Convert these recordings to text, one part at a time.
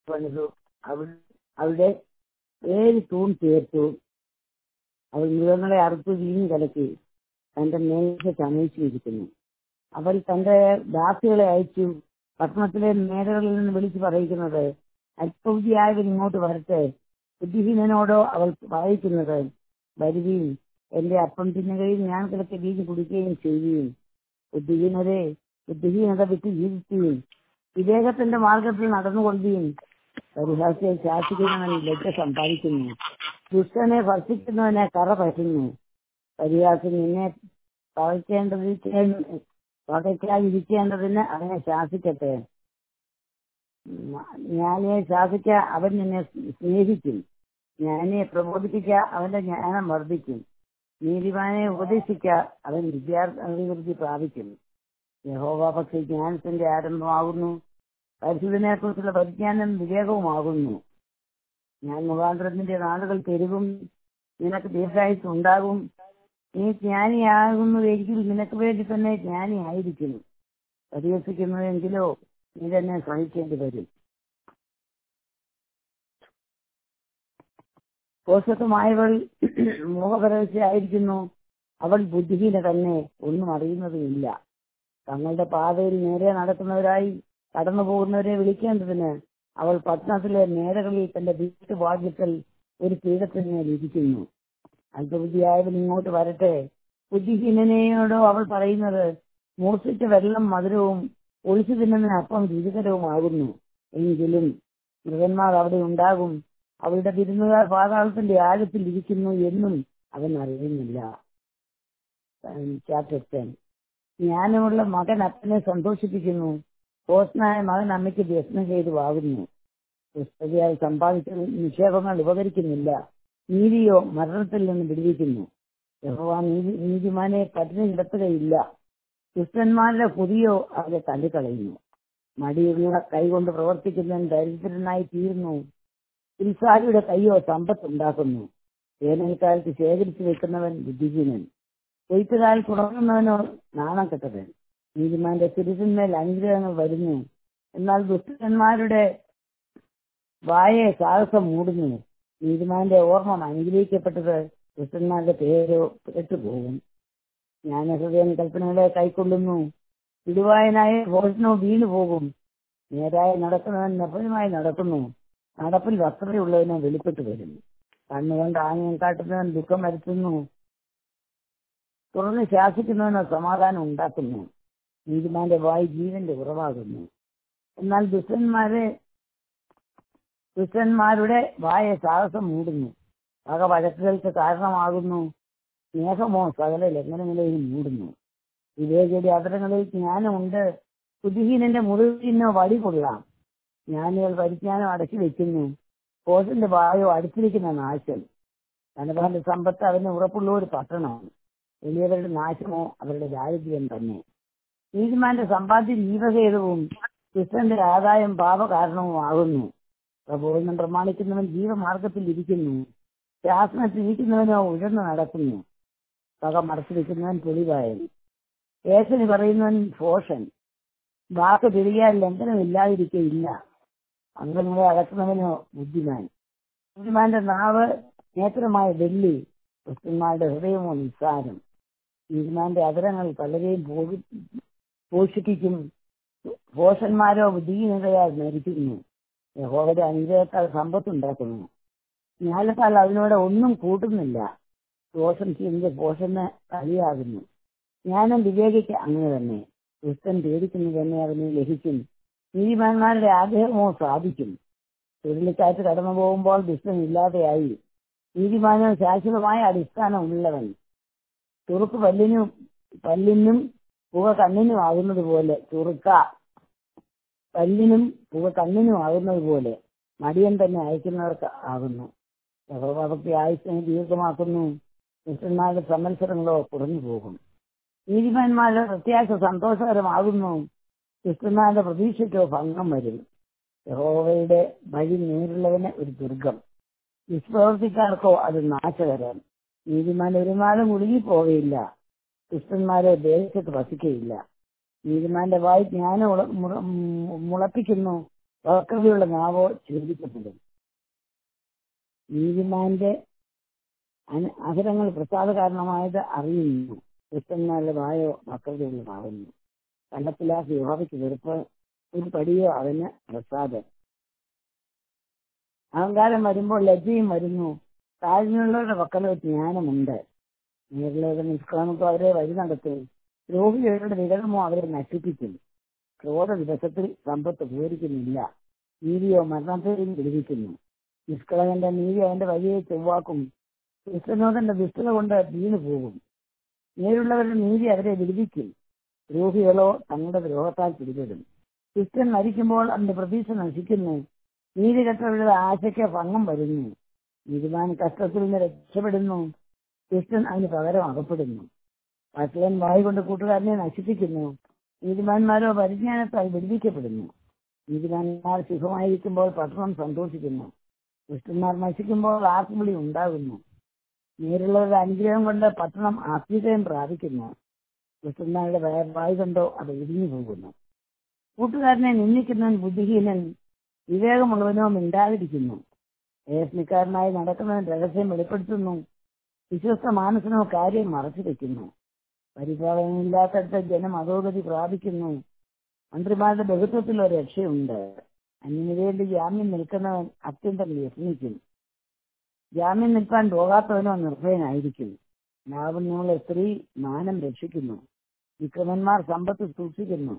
പണിതു അവൾ അവിടെ ഏഴ് തൂൺ തീർത്തു അവൾ മൃഗങ്ങളെ അറുത്ത് വീഞ്ഞു കലക്കി തന്റെ മേശ ചമയിച്ചിരിക്കുന്നു അവൾ തന്റെ ദാസികളെ അയച്ചു പട്ടണത്തിലെ മേഖലകളിൽ നിന്ന് വിളിച്ചു പറയിക്കുന്നത് അല്പബുദ്ധിയായവൻ ഇങ്ങോട്ട് വരട്ടെ ബുദ്ധിഹീനനോടോ അവൾ പറയിക്കുന്നത് വരുകയും എന്റെ അപ്പം തിന്നുകയും ഞാൻ കിടക്ക് വീഞ്ഞ് കുടിക്കുകയും ചെയ്യുകയും ബുദ്ധിഹീനരെ ബുദ്ധിഹീനത വിട്ട് ജീവിക്കുകയും വിവേകത്തിന്റെ മാർഗത്തിൽ നടന്നുകൊള്ളുകയും പരിഹാസത്തെ ശാസിക്കുന്നവൻ ലജ്ജ സമ്പാദിക്കുന്നു ദുഷ്ടനെ ഭർഷിക്കുന്നവനെ കറ പറ്റുന്നു പരിഹാസം നിന്നെ പകയ്ക്കേണ്ടത് പകയ്ക്കാതിരിക്കേണ്ടതിന് അവനെ ശാസിക്കട്ടെ ഞാനെ ശാസിക്ക അവൻ നിന്നെ സ്നേഹിക്കും ഞാനെ പ്രബോധിപ്പിക്ക അവന്റെ ജ്ഞാനം വർദ്ധിക്കും നീതിമാനെ ഉപദേശിക്ക അവൻ വിദ്യാർത്ഥി അഭിവൃദ്ധി പ്രാപിക്കും യഹോവ പക്ഷേ ജ്ഞാനത്തിന്റെ ആരംഭമാകുന്നു പരിശുദ്ധനെ കുറിച്ചുള്ള പരിജ്ഞാനം വിവേകവുമാകുന്നു ഞാൻ മുഖാന്തരത്തിന്റെ നാളുകൾ പെരുകും നിനക്ക് ദീർഘായുസ് ഉണ്ടാകും നീ ജ്ഞാനിയാകുന്നുവെങ്കിൽ നിനക്ക് വേണ്ടി തന്നെ ജ്ഞാനിയായിരിക്കും പരിഹസിക്കുന്നുവെങ്കിലോ നീ തന്നെ സഹിക്കേണ്ടി വരും പോഷകമായവൾ മോഹപരവശയായിരിക്കുന്നു അവൾ ബുദ്ധിഹീന തന്നെ ഒന്നും അറിയുന്നതുമില്ല തങ്ങളുടെ പാതയിൽ നേരെ നടക്കുന്നവരായി കടന്നു പോകുന്നവരെ വിളിക്കേണ്ടതിന് അവൾ പട്ടണത്തിലെ നേരകളിൽ തന്റെ വീട്ടുവാതിൽക്കൽ ഒരു പീഠത്തിന്മേൽ ഇരിക്കുന്നു അല്പബുദ്ധിയായവൻ ഇങ്ങോട്ട് വരട്ടെ ബുദ്ധിഹീനനെയോടോ അവൾ പറയുന്നത് മൂർച്ഛിച്ച വെള്ളം മധുരവും ഒളിച്ചു തിന്നുന്ന അപ്പം രുചികരവുമാകുന്നു എങ്കിലും മൃഗന്മാർ അവിടെ ഉണ്ടാകും അവളുടെ വിരുന്നുകാർ പാതാളത്തിന്റെ ആഴത്തിൽ ഇരിക്കുന്നു എന്നും അവൻ അറിയുന്നില്ല ചാപ്റ്റർ ടെൻ ജ്ഞാനമുള്ള മകൻ അപ്പനെ സന്തോഷിപ്പിക്കുന്നു പോസ്നായ മകൻ അമ്മയ്ക്ക് വ്യസനം ചെയ്തുവാകുന്നു പുസ്തകയായി സമ്പാദിച്ച നിക്ഷേപങ്ങൾ ഉപകരിക്കുന്നില്ല നീതിയോ മരണത്തിൽ നിന്ന് വിടുവിക്കുന്നു യഹോവ നീതി നീതിമാനെ പട്ടിണി കിടത്തുകയില്ല ദുഷ്ടന്മാരുടെ പുതിയോ അവരെ തള്ളിക്കളയുന്നു മടിയുള്ള കൈകൊണ്ട് പ്രവർത്തിക്കുന്നവൻ ദരിദ്രനായി തീരുന്നു പിൽസാരിയുടെ കൈയോ സമ്പത്ത് ഉണ്ടാക്കുന്നു വേനൽക്കാലത്ത് ശേഖരിച്ചു വെക്കുന്നവൻ ബുദ്ധിഹീനൻ കൊയ്ത്തുകാലത്ത് ഉറങ്ങുന്നവനോ നാണം കെട്ടവൻ നീതിമാന്റെ തിരുത്തിന്മേൽ അനുഗ്രഹങ്ങൾ വരുന്നു എന്നാൽ ദുഷ്ടന്മാരുടെ വായെ സാഹസം മൂടുന്നു നീതിമാന്റെ ഓർമ്മ അനുഗ്രഹിക്കപ്പെട്ടത് ദുഷ്ടന്മാരുടെ പേരോ കേട്ടുപോകും ജ്ഞാനഹൃദയൻ കൽപ്പനകളെ കൈക്കൊള്ളുന്നു ഇടുവായനായ ഭോജനോ വീണു പോകും നേരായി നടക്കുന്നവൻ നിർഭയമായി നടക്കുന്നു നടപ്പിൽ വസ്ത്രതയുള്ളതിനെ വെളിപ്പെട്ടു വരുന്നു കണ്ണുകൊണ്ട് ആംഗ്യം കാട്ടുന്നവൻ ദുഃഖം വരുത്തുന്നു തുറന്ന് ശാസിക്കുന്നവന് സമാധാനം ഉണ്ടാക്കുന്നു നീതിമാന്റെ വായി ജീവന്റെ ഉറവാകുന്നു എന്നാൽ ദുഷ്ടന്മാരെ ദുഷ്ടന്മാരുടെ വായ സാഹസം മൂടുന്നു വക വഴക്കുകൾക്ക് കാരണമാകുന്നു സ്നേഹമോ സകല ലംഘനങ്ങളെയും മൂടുന്നു വിവേകയുടെ അവരങ്ങളിൽ ജ്ഞാനമുണ്ട് ബുദ്ധിഹീനന്റെ മുറിവിനോ വടി കൊള്ളാം ജ്ഞാനികൾ പരിജ്ഞാനം അടക്കി വെക്കുന്നു കോശന്റെ വായോ അടുത്തിരിക്കുന്ന നാശം ധനഭാന്റെ സമ്പത്ത് അവന് ഉറപ്പുള്ള ഒരു പട്ടണമാണ് വലിയവരുടെ നാശമോ അവരുടെ ദാരിദ്ര്യം തന്നെ നീതിമാന്റെ സമ്പാദ്യം ജീവഹേതുവും കൃഷ്ണന്റെ ആദായം പാപകാരണവുമാകുന്നു പ്രബോധനം പ്രമാണിക്കുന്നവൻ ജീവമാർഗത്തിൽ ഇരിക്കുന്നു ശാസനത്തിൽ ഇരിക്കുന്നവനോ ഉഴന്നു നടക്കുന്നു വക മറച്ചു വെക്കുന്നവൻ പൊളിവായൻ ഏശന് പറയുന്നവൻ ഭോഷൻ വാക്ക് തിരികാൻ ലംഘനമില്ലാതിരിക്കയില്ല അംഗങ്ങളെ അകറ്റുന്നവനോ ബുദ്ധിമാൻ ബുദ്ധിമാന്റെ നാവ് നേത്രമായ വെള്ളി ക്രിസ്ത്യന്മാരുടെ ഹൃദയമോ നിസ്സാരം നീതിമാന്റെ അതരങ്ങൾ പലരെയും പോഷിപ്പിക്കും ഭോഷന്മാരോ ബുദ്ധിഹീനതയാൽ മരിക്കുന്നു യഹോവയുടെ അനുഗ്രഹത്താൽ സമ്പത്തുണ്ടാക്കുന്നു ജ്ഞാനത്താൽ അതിനോട് ഒന്നും കൂട്ടുന്നില്ല ദോഷം ചെയ്യുന്നത് പോഷന് കളിയാകുന്നു ജ്ഞാനം വിവേകിക്ക് അങ്ങനെ തന്നെ ദുഷ്ടൻ പേടിക്കുന്നു തന്നെ അവനെ ലഭിക്കും നീതിമാന്മാരുടെ ആഗ്രഹമോ സാധിക്കും ചുഴലിക്കാറ്റ് കടന്നു പോകുമ്പോൾ ദുഷ്ടൻ ഇല്ലാതെയായി നീതിമാനോ ശാശ്വതമായ അടിസ്ഥാനം ഉള്ളവൻ ചുറുക്ക് പല്ലിനും പല്ലിനും പുക കണ്ണിനും ആകുന്നത് പോലെ ചുറുക്ക പല്ലിനും പുക കണ്ണിനും ആകുന്നത് പോലെ മടിയൻ തന്നെ അയക്കുന്നവർക്ക് ആകുന്നു യഹോഭക്തി ആയുസിനെ ദീർഘമാക്കുന്നു ദുഷ്ടന്മാരുടെ സംവത്സരങ്ങളോ കുറഞ്ഞു പോകും നീതിമാന്മാരുടെ പ്രത്യാശ സന്തോഷകരമാകുന്നു ദുഷ്ടന്മാരുടെ പ്രതീക്ഷയ്ക്കോ ഭംഗം വരും യഹോവയുടെ വഴി നേരിടുള്ളവന് ഒരു ദുർഗം നിഷ്പ്രവർത്തിക്കാർക്കോ അത് നാശകരം നീതിമാൻ ഒരു നാളും മുഴുകിപ്പോവുകയില്ല ദുഷ്ടന്മാരെ ദേശത്ത് വസിക്കയില്ല നീതിമാന്റെ വായി ജ്ഞാനം മുളപ്പിക്കുന്നു വക്രതയുള്ള നാവോ ഛേദിക്കപ്പെടും നീതിമാന്റെ അന- അധരങ്ങൾ പ്രസാദ കാരണമായത് അറിയുന്നു ക്രിസ്തന്മാരുടെ വായോ വക്രതയുള്ളതാവുന്നു കണ്ടത്തിലാക്കി യഹോവയ്ക്ക് വെറുപ്പ് ഒരു പടിയോ അവന് പ്രസാദം അഹങ്കാരം വരുമ്പോൾ ലജ്ജയും വരുന്നു താഴ്മയുള്ളവരുടെ പക്കലോ ജ്ഞാനമുണ്ട് നേരിലുള്ള നിഷ്കാമത്തോ അവരെ വഴി നടത്തും രോഗികളുടെ വിരകമോ അവരെ നശിപ്പിക്കും ക്രോധ ദിവസത്തിൽ സമ്പത്ത് പൂരിക്കുന്നില്ല നീതിയോ മരണത്തെയും വിടുവിക്കുന്നു നിഷ്കളങ്കന്റെ നീതി അവന്റെ വഴിയെ ചൊവ്വാക്കും ക്രിസ്തനോദന്റെ ദുഷ്ടത കൊണ്ട് വീണു പോകും നേരുള്ളവരുടെ നീതി അവരെ വിടുവിക്കും ദ്രോഹികളോ തങ്ങളുടെ ദ്രോഹത്താൽ പിടിപെടും ക്രിസ്ത്യൻ മരിക്കുമ്പോൾ അവന്റെ പ്രതീക്ഷ നശിക്കുന്നു നീതി കെട്ടവരുടെ ആശയ്ക്ക് ഭംഗം വരുന്നു നീതിമാൻ കഷ്ടത്തിൽ നിന്ന് രക്ഷപ്പെടുന്നു ക്രിസ്ത്യൻ അതിന് പകരം അകപ്പെടുന്നു വഷളൻ വായു കൊണ്ട് കൂട്ടുകാരനെ നശിപ്പിക്കുന്നു നീതിമാന്മാരോ പരിജ്ഞാനത്താൽ വിടുവിക്കപ്പെടുന്നു നീതിമാന്മാർ സുഖമായിരിക്കുമ്പോൾ പട്ടണം സന്തോഷിക്കുന്നു ദുഷ്ടന്മാർ നശിക്കുമ്പോൾ ആർക്കുവിളി ഉണ്ടാകുന്നു നേരുള്ളവരുടെ അനുഗ്രഹം കൊണ്ട് പട്ടണം ആത്മീയതയും പ്രാപിക്കുന്നു ദുഷ്ടന്മാരുടെ വായു കൊണ്ടോ അത് ഇടിഞ്ഞു പോകുന്നു കൂട്ടുകാരനെ നിന്ദിക്കുന്നവൻ ബുദ്ധിഹീനൻ വിവേകമുള്ളവനോ മിണ്ടാതിരിക്കുന്നു ഏസ്മിക്കാരനായി നടക്കുന്നവൻ രഹസ്യം വെളിപ്പെടുത്തുന്നു വിശ്വസ്ത മാനസനോ കാര്യം മറച്ചു വെക്കുന്നു പരിപാലനമില്ലാത്തടത്ത് ജനം അധോഗതി പ്രാപിക്കുന്നു മന്ത്രിമാരുടെ ബഹുത്വത്തിൽ ഒരു രക്ഷയുണ്ട് അന്യന് വേണ്ടി ജാമ്യം നിൽക്കുന്നവൻ അത്യന്തം വ്യസനിക്കും ജാമ്യം നിൽക്കാൻ പോകാത്തവനോ നിർഭയനായിരിക്കും ലാവണ്യമുള്ള സ്ത്രീ മാനം രക്ഷിക്കുന്നു വിക്രമന്മാർ സമ്പത്ത് സൂക്ഷിക്കുന്നു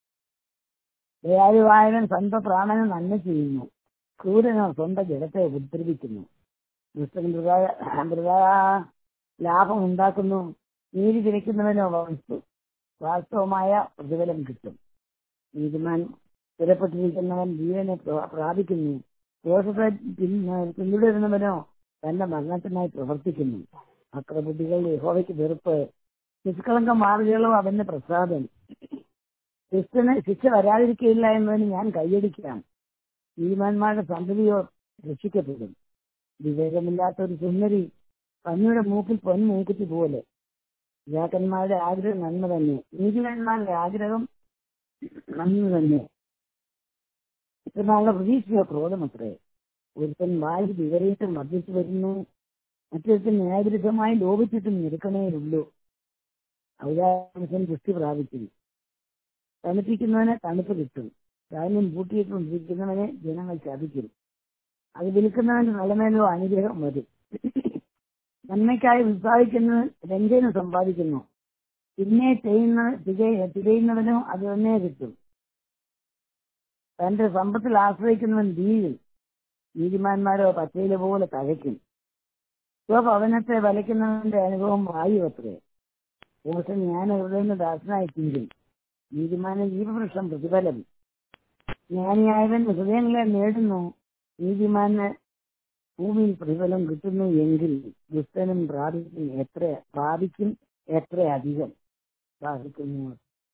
ദയാലുവായവൻ സ്വന്തം പ്രാണനെ നന്മ ചെയ്യുന്നു ക്രൂരനോ സ്വന്തം ജലത്തെ ഉപദ്രവിക്കുന്നു ദുഷ്ടൻ മൃഗ ലാഭം ഉണ്ടാക്കുന്നു നീതി തിരക്കുന്നവനോ വസ്തു വാസ്തവമായ പ്രതിഫലം കിട്ടും നീതിമാൻ സ്ഥിരപ്പെട്ടിരിക്കുന്നവൻ ജീവനെ പ്ര- പ്രാപിക്കുന്നു ദോഷത്തെ പിൻ- പിന്തുടരുന്നവനോ തന്റെ മരണത്തിനായി പ്രവർത്തിക്കുന്നു അക്രബുദ്ധികൾ യഹോവയ്ക്ക് വെറുപ്പ് നിഷ്കളങ്ക മാർഗികളോ അവന്റെ പ്രസാദം ക്രിസ്ത്യന് ശിക്ഷ വരാതിരിക്കയില്ല എന്നതിന് ഞാൻ കൈയടിക്കാം നീതിമാന്മാരുടെ സന്തതിയോ രക്ഷിക്കപ്പെടും വിവേകമില്ലാത്ത ഒരു സുന്ദരി പന്നിയുടെ മൂക്കിൽ പൊന്മൂക്കുത്തി പോലെ പിതാക്കന്മാരുടെ ആഗ്രഹം നന്മ തന്നെ നീതിമാന്മാരുടെ ആഗ്രഹം നന്മ തന്നെ ഇത്രനാളുടെ പ്രതീക്ഷയോ ക്രോധമത്രേ ഒരുത്തൻ വായി വിവരിയിട്ടും വർദ്ധിച്ചു വരുന്നു മറ്റൊരുത്തൻ ന്യായവിരുദ്ധമായി ലോപിച്ചിട്ടും നിരക്കണേയുള്ളൂ ഔദാര്യമനുസരിച്ച് പുഷ്ടി പ്രാപിക്കുന്നു തണുപ്പിക്കുന്നവന് തണുപ്പ് കിട്ടും ധാന്യം പൂട്ടിയിട്ടുകൊണ്ടിരിക്കുന്നവനെ ജനങ്ങൾ ചതിക്കും അത് വിൽക്കുന്നവന്റെ നിലമേലോ അനുഗ്രഹം വരും നന്മയ്ക്കായി ഉത്സാഹിക്കുന്നവൻ രഞ്ജനം സമ്പാദിക്കുന്നു പിന്നെ ചെയ്യുന്ന തികയ- തികയുന്നവനോ അത് തന്നെ കിട്ടും തന്റെ സമ്പത്തിൽ ആശ്രയിക്കുന്നവൻ വീഴും നീതിമാന്മാരോ പച്ചയില പോലെ തഴയ്ക്കും സ്വഭവനത്തെ വലയ്ക്കുന്നവന്റെ അനുഭവം വായു അത്രേ ദിവസം ഞാൻ ഹൃദയം ദാസനായി തീരും നീതിമാന ജീവവൃക്ഷം പ്രതിഫലം ജ്ഞാനിയായവൻ ഹൃദയങ്ങളെ നേടുന്നു നീതിമാന് ഭൂമിയിൽ പ്രതിഫലം കിട്ടുന്നു എങ്കിൽ ദുഷ്ടനും പ്രാപിക്കും എത്ര പ്രാപിക്കും എത്ര അധികം പ്രാപിക്കുന്നു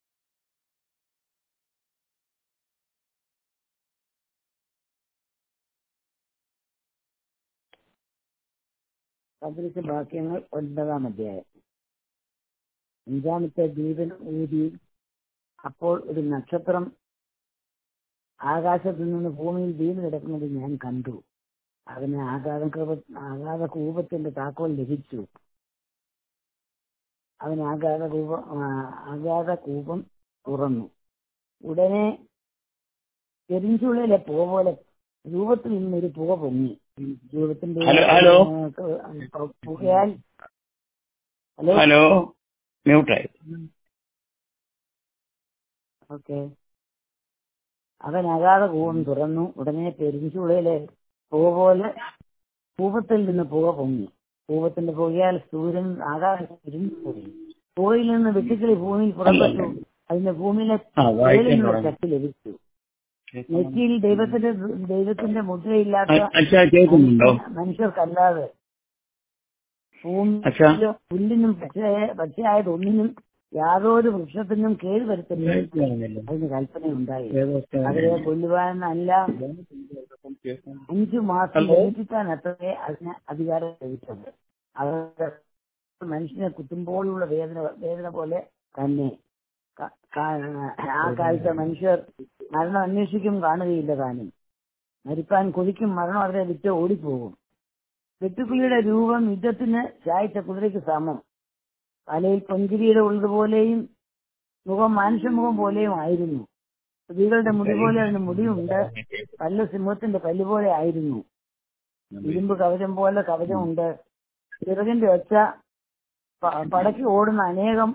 പതിനെട്ട് വാക്യങ്ങൾ ഒൻപതാം അധ്യായം അഞ്ചാമത്തെ ദീപൻ ഊതി അപ്പോൾ ഒരു നക്ഷത്രം ആകാശത്തു നിന്ന് ഭൂമിയിൽ വീണ് കിടക്കുന്നത് ഞാൻ കണ്ടു അതിന് ആഘാത ആഘാത കൂപത്തിന്റെ താക്കോൽ ലഭിച്ചു അവന് ആഘാത കൂപ ആഘാത കൂപം തുറന്നു ഉടനെ പെരിഞ്ചുള്ളിലെ പുക പോലെ രൂപത്തിൽ നിന്നൊരു പുക പൊങ്ങി രൂപത്തിന്റെ ഹലോ, ഹലോ. ആ, പുകയാൽ ഹലോ ഹലോ മ്യൂട്ടായി ഓക്കെ അവൻ അകാതെ കൂപം തുറന്നു ഉടനെ പെരിഞ്ചുളയിലെ പുക പോലെ കൂപത്തിൽ നിന്ന് പുക പൊങ്ങി കൂപത്തിന്റെ പുകയാൽ സൂര്യൻ ആകാശം പോയി പുകയിൽ നിന്ന് വെട്ടിക്കിളി ഭൂമിയിൽ പുറപ്പെട്ടു അതിന്റെ ഭൂമിയിലെ ആ, വായിക്കാൻ വേലിൽ നിന്ന് തുടങ്ങി. ശക്തി ലഭിച്ചു നെറ്റിയിൽ ദൈവത്തിന്റെ ദൈവത്തിന്റെ മുദ്രയില്ലാത്ത അച്ഛാ കേൾക്കുന്നുണ്ടോ മനുഷ്യ- മനുഷ്യർക്കല്ലാതെ അച്ഛാ. ഭൂമിയിലോ പുല്ലിനും പച്ചയായ പച്ചയായത് ഒന്നിനും യാതൊരു വൃക്ഷത്തിനും കേട് വരുത്തുന്നു അതിന് കൽപ്പന ഉണ്ടായി അവരെ കൊല്ലുവാനല്ല അഞ്ചു മാസം ഹലോ. ലഭിക്കാൻ അത്രേ അതിന് അധികാരം ലഭിച്ചത് അവർ മനുഷ്യനെ കുത്തുമ്പോഴുള്ള വേദന വേദന പോലെ തന്നെ ക- കാ- ആ കാലത്തെ മനുഷ്യർ മരണം അന്വേഷിക്കും കാണുകയില്ല താനും മരിപ്പാൻ കൊതിക്കും മരണം അവരെ വിറ്റ് ഓടിപ്പോകും വെട്ടുക്കിളിയുടെ രൂപം യുദ്ധത്തിന് ചായച്ച കുതിരയ്ക്ക് സമം തലയിൽ പൊൻകിരിയുടെ ഉള്ളതുപോലെയും മുഖം മനുഷ്യമുഖം പോലെയും ആയിരുന്നു സ്ത്രീകളുടെ മുടി പോലെ അതിന് മുടിയുണ്ട് പല്ല് സിംഹത്തിന്റെ പല്ല് പോലെ ആയിരുന്നു ഇരുമ്പ് കവചം പോലെ കവചമുണ്ട് ചിറകിന്റെ ഒച്ച പ- പടക്കി ഓടുന്ന അനേകം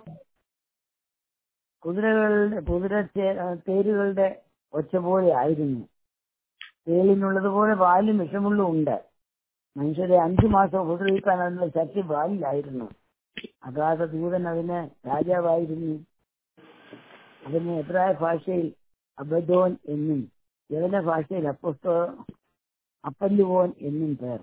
കുതിരകളുടെ കുതിര ചേ- തേരുകളുടെ ഒച്ച പോലെ ആയിരുന്നു തേലിനുള്ളതുപോലെ വാലും വിഷമുള്ളും ഉണ്ട് മനുഷ്യരെ അഞ്ചു മാസം ഉപദ്രവിക്കാൻ അതിനുള്ള ശക്തി വാലിലായിരുന്നു അഗാധ ദൂതൻ അതിന് രാജാവായിരുന്നു അതിന് എബ്രായ ഭാഷയിൽ അബദോൻ എന്നും യവന ഭാഷയിൽ അപ്പസ്തോ അപ്പല്ലുവോൻ എന്നും പേർ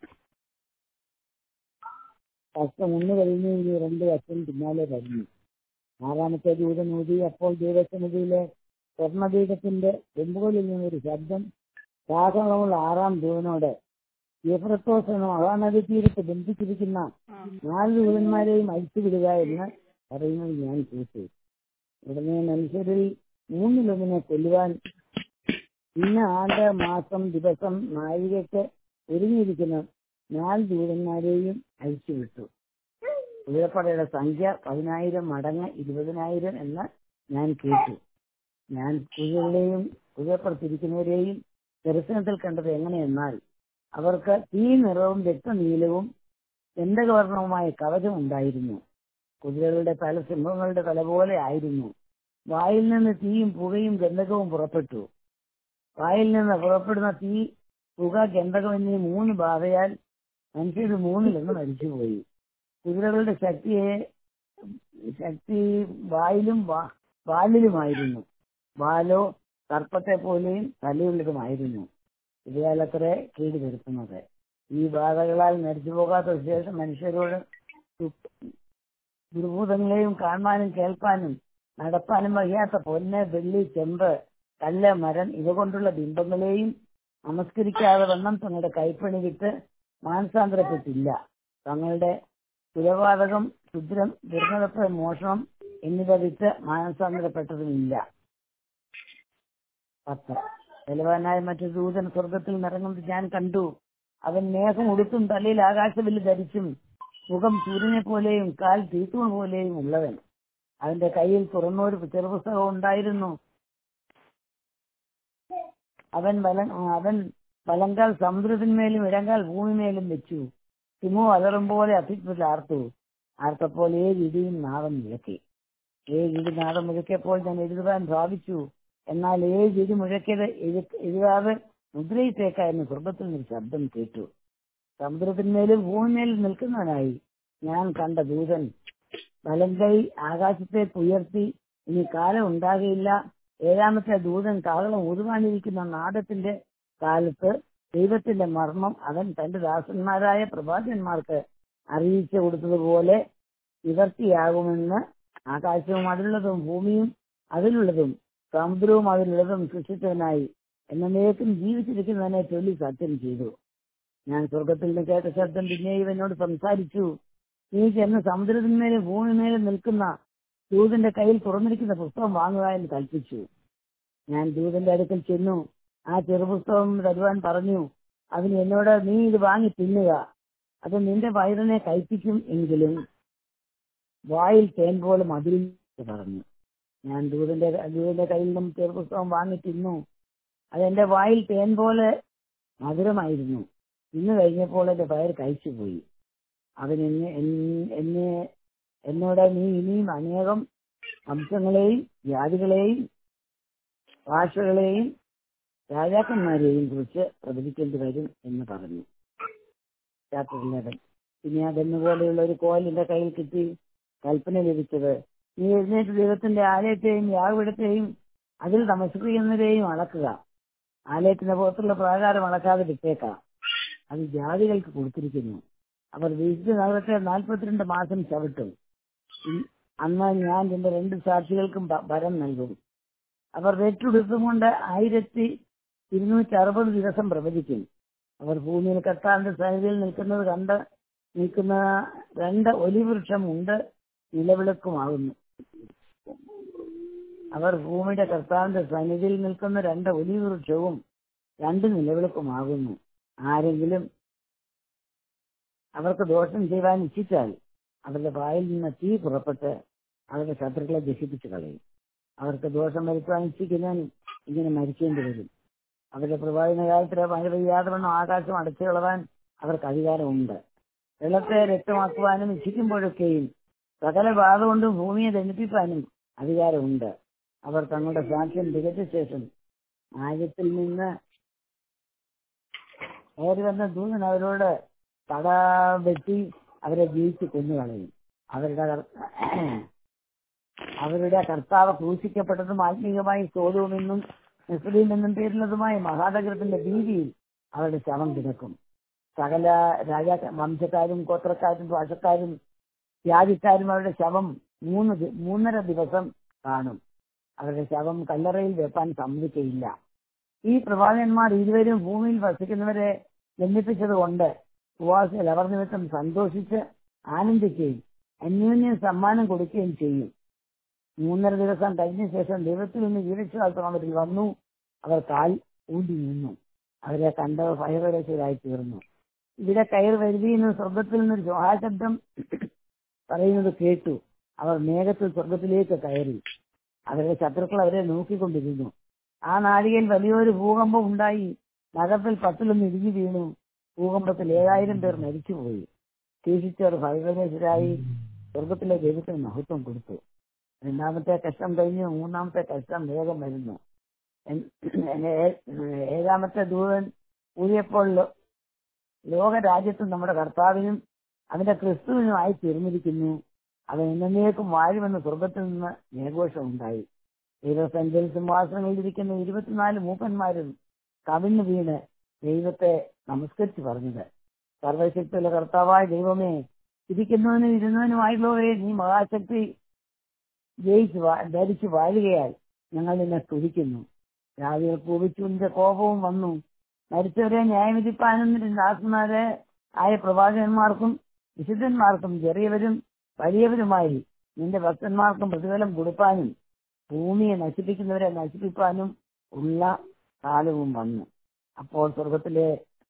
കഷ്ടം ഒന്ന് കഴിഞ്ഞ് ഇനി രണ്ട് കഷ്ടം പിന്നാലെ വരുന്നു ആറാമത്തെ ദൂതൻ ഊതി അപ്പോൾ ദൂരസമിതിയിലെ സ്വർണ്ണദീപത്തിന്റെ ചെമ്പുകളിൽ നിന്നൊരു ശബ്ദം ശാസനമുള്ള ആറാം ദൂതനോട് യൂഫ്രത്തോസ് എന്ന മഹാനദി തീരത്ത് ബന്ധിച്ചിരിക്കുന്ന നാല് ദൂതന്മാരെയും അഴിച്ചുവിടുക എന്ന് പറയുന്നത് ഞാൻ കേട്ടു ഉടനെ മനുഷ്യരിൽ മൂന്നിലൊന്നിനെ കൊല്ലുവാൻ ഇന്ന് ആണ്ട് മാസം ദിവസം നാഴികയ്ക്ക് ഒരുങ്ങിയിരിക്കുന്ന നാല് ദൂതന്മാരെയും അഴിച്ചുവിട്ടു കുതിരപ്പടയുടെ സംഖ്യ പതിനായിരം മടങ്ങ് ഇരുപതിനായിരം എന്ന് ഞാൻ കേട്ടു ഞാൻ കുതിരകളെയും കുതിരപ്പുറത്തിരിക്കുന്നവരെയും ദർശനത്തിൽ കണ്ടത് എങ്ങനെയെന്നാൽ അവർക്ക് തീ നിറവും രക്തനീലവും ഗന്ധകവർണവുമായ കവചം ഉണ്ടായിരുന്നു കുതിരകളുടെ തല സിംഹങ്ങളുടെ തല പോലെ ആയിരുന്നു വായിൽ നിന്ന് തീയും പുകയും ഗന്ധകവും പുറപ്പെട്ടു വായിൽ നിന്ന് പുറപ്പെടുന്ന തീ പുക ഗന്ധകം എന്നീ മൂന്ന് ബാധയാൽ മനുഷ്യർ മൂന്നിലൊന്ന് മരിച്ചുപോയി കുതിരകളുടെ ശക്തിയെ ശക്തി വായിലും വാ- വാലിലുമായിരുന്നു വാലോ സർപ്പത്തെ പോലെയും തലയുള്ളതുമായിരുന്നു ഇതുകാലത്രേ കേട് വരുത്തുന്നത് ഈ ബാധകളാൽ മരിച്ചു പോകാത്ത ശേഷം മനുഷ്യരോട് ദു- ദുർഭൂതങ്ങളെയും കാണാനും കേൾപ്പാനും നടപ്പാനും വയ്യാത്ത പൊന്ന് വെള്ളി ചെമ്പ് കല്ല് മരം ഇവ കൊണ്ടുള്ള ബിംബങ്ങളെയും നമസ്കരിക്കാതെ വണ്ണം തങ്ങളുടെ കൈപ്പണി വിട്ട് മാനസാന്തരപ്പെട്ടില്ല തങ്ങളുടെ കുലപാതകം ക്ഷുദ്രം ദുർനടപ്പ് മോഷണം എന്നിവ വിട്ട് മാനസാന്തരപ്പെട്ടതുമില്ല പത്ത് ബലവാനായ മറ്റൊരു ദൂതൻ സ്വർഗത്തിൽ നിറങ്ങുന്നത് ഞാൻ കണ്ടു അവൻ മേഘം ഉടുത്തും തലയിൽ ആകാശവില്ല് ധരിച്ചും മുഖം സൂര്യനെ പോലെയും കാൽ തീത്തൂൺ പോലെയും ഉള്ളവൻ അവന്റെ കയ്യിൽ തുറന്നൊരു ചെറുപുസ്തകം ഉണ്ടായിരുന്നു അവൻ വല അവൻ വലങ്കാൽ സമുദ്രത്തിന്മേലും ഇടങ്കാൽ ഭൂമിമേലും വെച്ചു സിമോ അലറും പോലെ അഭിപ്രായ ആർത്തു ആർത്തപ്പോൾ ഏഴ് ഇടിയും നാദം മുഴക്കി ഏഴ് ഇടി നാദം മുഴക്കിയപ്പോൾ ഞാൻ എഴുതുവാൻ ഭാവിച്ചു എന്നാൽ ഏഴ് ഇടി മുഴക്കിയത് എഴു- എഴുതാതെ മുദ്രയിട്ടേക്ക എന്ന് സ്വർഗത്തിൽ നിന്ന് ശബ്ദം കേട്ടു സമുദ്രത്തിന്മേലും ഭൂമിമേലും നിൽക്കുന്നവനായി ഞാൻ കണ്ട ദൂതൻ വലങ്കൈ ആകാശത്തേക്ക് ഉയർത്തി ഇനി കാലം ഉണ്ടാകയില്ല ഏഴാമത്തെ ദൂതൻ കാഹളം ഊതുവാനിരിക്കുന്ന നാദത്തിന്റെ കാലത്ത് ദൈവത്തിന്റെ മർമ്മം അവൻ തന്റെ ദാസന്മാരായ പ്രവാചകന്മാർക്ക് അറിയിച്ചു കൊടുത്തതുപോലെ നിവർത്തിയാകുമെന്ന് ആകാശവും അതിലുള്ളതും ഭൂമിയും അതിലുള്ളതും സമുദ്രവും അതിലുള്ളതും സൃഷ്ടിച്ചവനായി എന്നേക്കും ജീവിച്ചിരിക്കുന്നതിനെ ചൊല്ലി സത്യം ചെയ്തു ഞാൻ സ്വർഗത്തിൽ നിന്ന് കേട്ട ശബ്ദം പിന്നെയും എന്നോട് സംസാരിച്ചു നീ ചെന്ന് സമുദ്രത്തിന്മേലും ഭൂമിമേലും നിൽക്കുന്ന ദൂതന്റെ കയ്യിൽ തുറന്നിരിക്കുന്ന പുസ്തകം വാങ്ങുക എന്ന് കൽപ്പിച്ചു ഞാൻ ദൂതന്റെ അടുക്കൽ ചെന്നു ആ ചെറുപുസ്തകം തരുവാൻ പറഞ്ഞു അതിന് എന്നോട് നീ ഇത് വാങ്ങി തിന്നുക അത് നിന്റെ വയറിനെ കയ്പിക്കും എങ്കിലും വായിൽ തേൻ പോലെ മധുരം പറഞ്ഞു ഞാൻ ദൂതന്റെ ദൂതന്റെ കയ്യിൽ നിന്നും ചെറുപുസ്തകം വാങ്ങി തിന്നു അതെന്റെ വായിൽ തേൻ പോലെ മധുരമായിരുന്നു ഇന്ന് കഴിഞ്ഞപ്പോൾ എന്റെ വയർ കഴിച്ചുപോയി അവൻ എന്നെ എൻ- എന്നെ എന്നോട് നീ ഇനിയും അനേകം വംശങ്ങളെയും ജാതികളെയും ഭാഷകളെയും രാജാക്കന്മാരെയും കുറിച്ച് പ്രവചിക്കേണ്ടി വരും എന്ന് പറഞ്ഞു ചാപ്റ്റർ ഇലവൻ പിന്നെ അതെന്നുപോലെയുള്ള ഒരു കോലിന്റെ കയ്യിൽ കിട്ടി കൽപ്പന ലഭിച്ചത് നീ എഴുന്നേറ്റ് ദൈവത്തിന്റെ ആലയത്തെയും യാഗപീഠത്തെയും അതിൽ താമസിക്കുന്നവരെയും അളക്കുക ആലയത്തിന്റെ പുറത്തുള്ള പ്രാകാരം അളക്കാതെ വിട്ടേക്കാം അത് ജാതികൾക്ക് കൊടുത്തിരിക്കുന്നു അവർ വിശുദ്ധ നഗരത്തെ നാൽപ്പത്തിരണ്ട് മാസം ചവിട്ടും ഇ- അന്ന് ഞാൻ എന്റെ രണ്ട് സാക്ഷികൾക്കും ഭ- ഭരം നൽകും അവർ വെറ്റുടുത്തും കൊണ്ട് ആയിരത്തി ഇരുന്നൂറ്റി അറുപത് ദിവസം പ്രവചിക്കും അവർ ഭൂമിയിൽ കർത്താവിന്റെ സന്നിധിയിൽ നിൽക്കുന്നത് കണ്ട് നിൽക്കുന്ന രണ്ട് ഒലിവൃക്ഷം ഉണ്ട് നിലവിളക്കുമാകുന്നു അവർ ഭൂമിയുടെ കർത്താവിന്റെ സന്നിധിയിൽ നിൽക്കുന്ന രണ്ട് ഒലിവ് വൃക്ഷവും രണ്ട് നിലവിളക്കുമാകുന്നു ആരെങ്കിലും അവർക്ക് ദോഷം ചെയ്യുവാൻ ഇച്ഛിച്ചാൽ അവരുടെ വായിൽ നിന്ന് തീ പുറപ്പെട്ട് അവരുടെ ശത്രുക്കളെ ദഹിപ്പിച്ചു കളയും അവർക്ക് ദോഷം വരുത്തുവാൻ ഇച്ഛിക്കുന്നവൻ ഇങ്ങനെ മരിക്കേണ്ടി വരും അവരുടെ പ്രവാചന കാലത്തിലെ മഴ പെയ്യാതെ വണ്ണം ആകാശം അടച്ചു കളവാൻ അവർക്ക് അധികാരമുണ്ട് വെള്ളത്തെ രക്തമാക്കുവാനും ഇച്ഛിക്കുമ്പോഴൊക്കെയും സകല ബാധ കൊണ്ടും ഭൂമിയെ ദണ്ഡിപ്പിക്കാനും അധികാരമുണ്ട് അവർ തങ്ങളുടെ സാക്ഷ്യം തികച്ച ശേഷം ആര്യത്തിൽ നിന്ന് കയറി വന്ന ദൂതൻ അവരോട് തട വെട്ടി അവരെ ജീവിച്ച് കൊന്നുകളയും അവരുടെ കർ- അവരുടെ കർത്താവ് ക്രൂശിക്കപ്പെട്ടതും ആത്മീയമായി സോതവുമെന്നും മുസ്ലിമെന്നും പേരുള്ളതുമായ മഹാനഗരത്തിന്റെ ഭീതിയിൽ അവരുടെ ശവം കിടക്കും സകല രാജാ വംശക്കാരും ഗോത്രക്കാരും ഭാഷക്കാരും വ്യാധിക്കാരും അവരുടെ ശവം മൂന്ന് ദി- മൂന്നര ദിവസം കാണും അവരുടെ ശവം കല്ലറയിൽ വെപ്പാൻ സമ്മതിക്കയില്ല ഈ പ്രവാചകന്മാർ ഇരുവരും ഭൂമിയിൽ വസിക്കുന്നവരെ ബന്ധിപ്പിച്ചത് കൊണ്ട് ഉപവാസികൾ അവർ നിമിത്തം സന്തോഷിച്ച് ആനന്ദിക്കുകയും അന്യോന്യം സമ്മാനം കൊടുക്കുകയും ചെയ്യും മൂന്നര ദിവസം കഴിഞ്ഞ ശേഷം ദൈവത്തിൽ നിന്ന് ജീവവിശ്വാസം അവരിൽ വന്നു അവർ കാൽ ഊണ്ടി നിന്നു അവരെ കണ്ടവർ ഭയപരശരായി തീർന്നു ഇവിടെ കയർ വരുതിയെന്ന് സ്വർഗത്തിൽ നിന്നൊരു ശോഹാശബ്ദം പറയുന്നത് കേട്ടു അവർ മേഘത്തിൽ സ്വർഗത്തിലേക്ക് കയറി അവരുടെ ശത്രുക്കൾ അവരെ നോക്കിക്കൊണ്ടിരുന്നു ആ നാഴികയിൽ വലിയൊരു ഭൂകമ്പം ഉണ്ടായി നഗരത്തിൽ പത്തിലൊന്ന് ഇടിഞ്ഞു വീണു ഭൂകമ്പത്തിൽ ഏഴായിരം പേർ മരിച്ചുപോയി ശേഷിച്ചവർ ഭയപരശരായി സ്വർഗത്തിലെ ദൈവത്തിന് മഹത്വം കൊടുത്തു രണ്ടാമത്തെ കഷ്ടം കഴിഞ്ഞ് മൂന്നാമത്തെ കഷ്ടം വേഗം വരുന്നു എൻ- ഏ- ഏഴാമത്തെ ദൂതൻ ഊതിയപ്പോൾ ലോ- ലോകരാജ്യത്തും നമ്മുടെ കർത്താവിനും അവന്റെ ക്രിസ്തുവിനുമായി തീർന്നിരിക്കുന്നു അവൻ എന്നേക്കും വാഴുമെന്ന് സ്വർഗത്തിൽ നിന്ന് മേഘോഷം ഉണ്ടായി ദൈവസഞ്ചരി സിംഹാസനങ്ങളിലിരിക്കുന്ന ഇരുപത്തിനാല് മൂപ്പന്മാരും കവിഞ്ഞു വീണ് ദൈവത്തെ നമസ്കരിച്ച് പറഞ്ഞത് സർവശക്തിയുള്ള കർത്താവായ ദൈവമേ ഇരിക്കുന്നവനും ഇരുന്നവനുമായിട്ടുള്ളവരെ നീ മഹാശക്തി ജയിച്ച് വാ- ധരിച്ച് വാഴുകയാൽ ഞങ്ങൾ നിന്നെ സ്തുതിക്കുന്നു രാവിലെ പൂവിച്ചുവിന്റെ കോപവും വന്നു മരിച്ചവരെ ന്യായവിധിപ്പാനും ദാസന്മാരെ ആയ പ്രവാചകന്മാർക്കും വിശുദ്ധന്മാർക്കും ചെറിയവരും വലിയവരുമായി നിന്റെ ഭക്തന്മാർക്കും പ്രതിഫലം കൊടുപ്പാനും ഭൂമിയെ നശിപ്പിക്കുന്നവരെ നശിപ്പിക്കാനും ഉള്ള കാലവും വന്നു അപ്പോൾ സ്വർഗത്തിലെ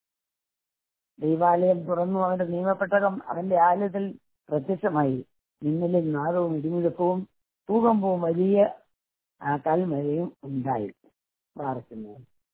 ദൈവാലയം തുറന്നു അവന്റെ നിയമപ്പെട്ടകം അവന്റെ ആലയത്തിൽ പ്രത്യക്ഷമായി നിന്നിലും നാദവും ഇടിമുഴക്കവും ഭൂകമ്പവും വലിയ ആ കൽമഴയും ഉണ്ടായി പ്രാർത്ഥന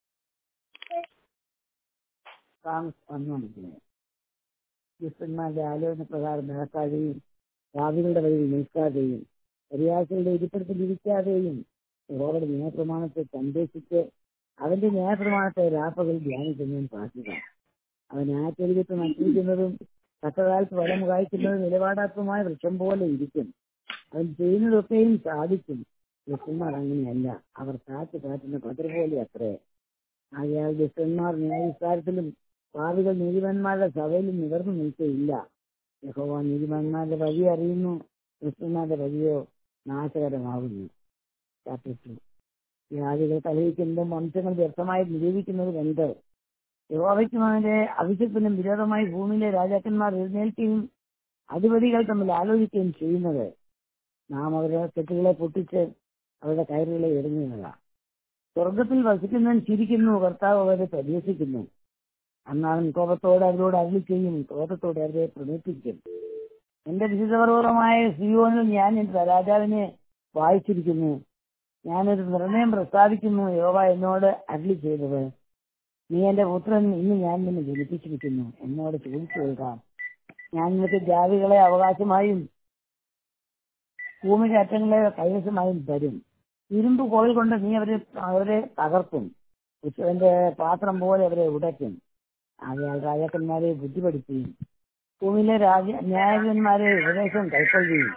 വന്നു ക്രിസ്തന്മാരുടെ ആലോചന പ്രകാരം നടക്കാതെയും ഭാവികളുടെ വഴിയിൽ നിൽക്കാതെയും പരിഹാസികളുടെ ഇരിപ്പിടത്തിൽ ഇരിക്കാതെയും യഹോവയുടെ ന്യായപ്രമാണത്തെ സന്ദേശിച്ച് അവന്റെ ന്യായപ്രമാണത്തെ രാപ്പകൽ ധ്യാനിക്കുന്നതും പ്രാർത്ഥിക്കുക അവൻ ആചരികത്ത് നട്ടിരിക്കുന്നതും തക്കകാലത്ത് വലം കായ്ക്കുന്നതും നിലപാടാത്തതുമായ വൃക്ഷം പോലെ ഇരിക്കും അവൻ ചെയ്യുന്നതൊക്കെയും സാധിക്കും ക്രിസ്തന്മാർ അങ്ങനെയല്ല അവർ കാറ്റ് കാറ്റുന്ന പതിർ പോലെ അത്രേ ആകയാൽ ക്രിസ്തന്മാർ ന്യായവിസ്താരത്തിലും പാവികൾ നീതിമാന്മാരുടെ സഭയിലും നിവർന്നു നിൽക്കയില്ല യഹോവ നീതിമാന്മാരുടെ വഴി അറിയുന്നു ക്രിസ്തന്മാരുടെ വഴിയോ നാശകരമാകുന്നു ചാപ്റ്റർ ടു വ്യാധികൾ കലഹിക്കുന്നതും വംശങ്ങൾ വ്യർത്ഥമായി നിരൂപിക്കുന്നതും എന്ത് യഹോവയ്ക്കും അവന്റെ അഭിഷേകത്തിനും വിരോധമായി ഭൂമിയിലെ രാജാക്കന്മാർ എഴുന്നേൽക്കുകയും അധിപതികൾ തമ്മിൽ ആലോചിക്കുകയും ചെയ്യുന്നത് നാം അവരുടെ കെട്ടുകളെ പൊട്ടിച്ച് അവരുടെ കയറുകളെ എറിഞ്ഞുക സ്വർഗത്തിൽ വസിക്കുന്നവൻ ചിരിക്കുന്നു കർത്താവ് അവരെ പരിഹസിക്കുന്നു അന്നാവൻ കോപത്തോടെ അവരോട് അരുളി ചെയ്യും ക്രോധത്തോടെ അവരെ പ്രണിപ്പിക്കും എന്റെ വിശുദ്ധപർവമായ സിയോനിൽ ഞാൻ എന്റെ രാജാവിനെ വായിച്ചിരിക്കുന്നു ഞാനൊരു നിർണയം പ്രസ്താവിക്കുന്നു യോവ എന്നോട് അരുളി ചെയ്തത് നീ എന്റെ പുത്രൻ ഇന്ന് ഞാൻ നിന്നെ ജനിപ്പിച്ചിരിക്കുന്നു എന്നോട് ചോദിച്ചു കേൾക്കാം ഞാൻ നിനക്ക് ജാതികളെ അവകാശമായും ഭൂമിയുടെ അറ്റങ്ങളെ കൈവശമായും തരും ഇരുമ്പ് കോൽ കൊണ്ട് നീ അവരെ അവരെ തകർക്കും ഉച്ചവന്റെ പാത്രം പോലെ അവരെ ഉടയ്ക്കും ആകയാൽ രാജാക്കന്മാരെ ബുദ്ധി പഠിക്കുകയും ഭൂമിയിലെ രാജ ന്യായാധിപന്മാരെ ഉപദേശം കൈക്കൊള്ളുകയും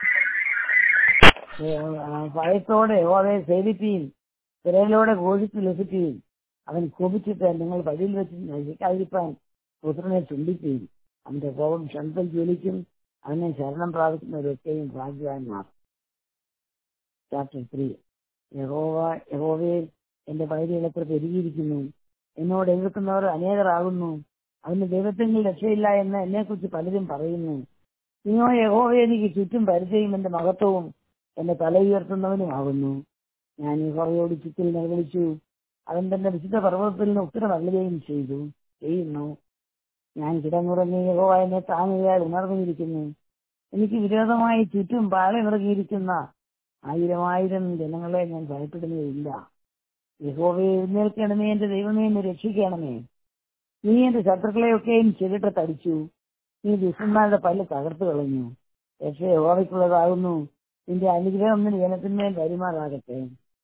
ഭയത്തോടെ ഓവയെ സേവിക്കുകയും തിരയിലൂടെ ഘോഷിച്ച് ലഭിക്കുകയും അവൻ കോപിച്ചിട്ട് നിങ്ങൾ വഴിയിൽ വെച്ച് നശിക്കാതിരിക്കാൻ പുത്രനെ ചുംബിക്കുകയും അവന്റെ കോപം ക്ഷണത്തിൽ ജ്വലിക്കും അവനെ ശരണം പ്രാപിക്കുന്നവരൊക്കെയും ഭാഗ്യവാന്മാർ ചാപ്റ്റർ ത്രീ യഹോവ യഹോവയെ എന്റെ വൈദ്യകളെത്ര പെരുകിയിരിക്കുന്നു എന്നോട് എതിർക്കുന്നവർ അനേകരാകുന്നു അവന് ദൈവത്തെങ്കിൽ രക്ഷയില്ല എന്ന് എന്നെക്കുറിച്ച് പലരും പറയുന്നു നീയോ യഹോവയെ എനിക്ക് ചുറ്റും പരിചയം എന്റെ മഹത്വവും എന്നെ തല ഉയർത്തുന്നവനുമാകുന്നു ഞാൻ യഹോവയോട് ചുറ്റിൽ നിലവിളിച്ചു അവൻ തന്റെ വിശുദ്ധ പർവ്വതത്തിൽ നിന്ന് ഉത്തരം അള്ളുകയും ചെയ്തു ചെയ്യുന്നു ഞാൻ കിടന്നുറങ്ങി യഹോവ എന്നെ താങ്ങുകയാൽ ഉണർന്നിരിക്കുന്നു എനിക്ക് വിരോധമായി ചുറ്റും പാളമിറങ്ങിയിരിക്കുന്ന ആയിരം ആയിരം ജനങ്ങളെ ഞാൻ ഭയപ്പെടുകയില്ല യഹോവയെ എഴുന്നേൽക്കണമേ എന്റെ ദൈവമേ എന്നെ രക്ഷിക്കണമേ നീ എന്റെ ശത്രുക്കളെയൊക്കെയും ചെവിട്ട് തടിച്ചു നീ ദുഷ്ടന്മാരുടെ പല്ല് തകർത്തു കളഞ്ഞു പക്ഷേ യഹോവയ്ക്കുള്ളതാകുന്നു നിന്റെ അനുഗ്രഹം നിന്റെ ജനത്തിന്മേൽ വരുമാറാകട്ടെ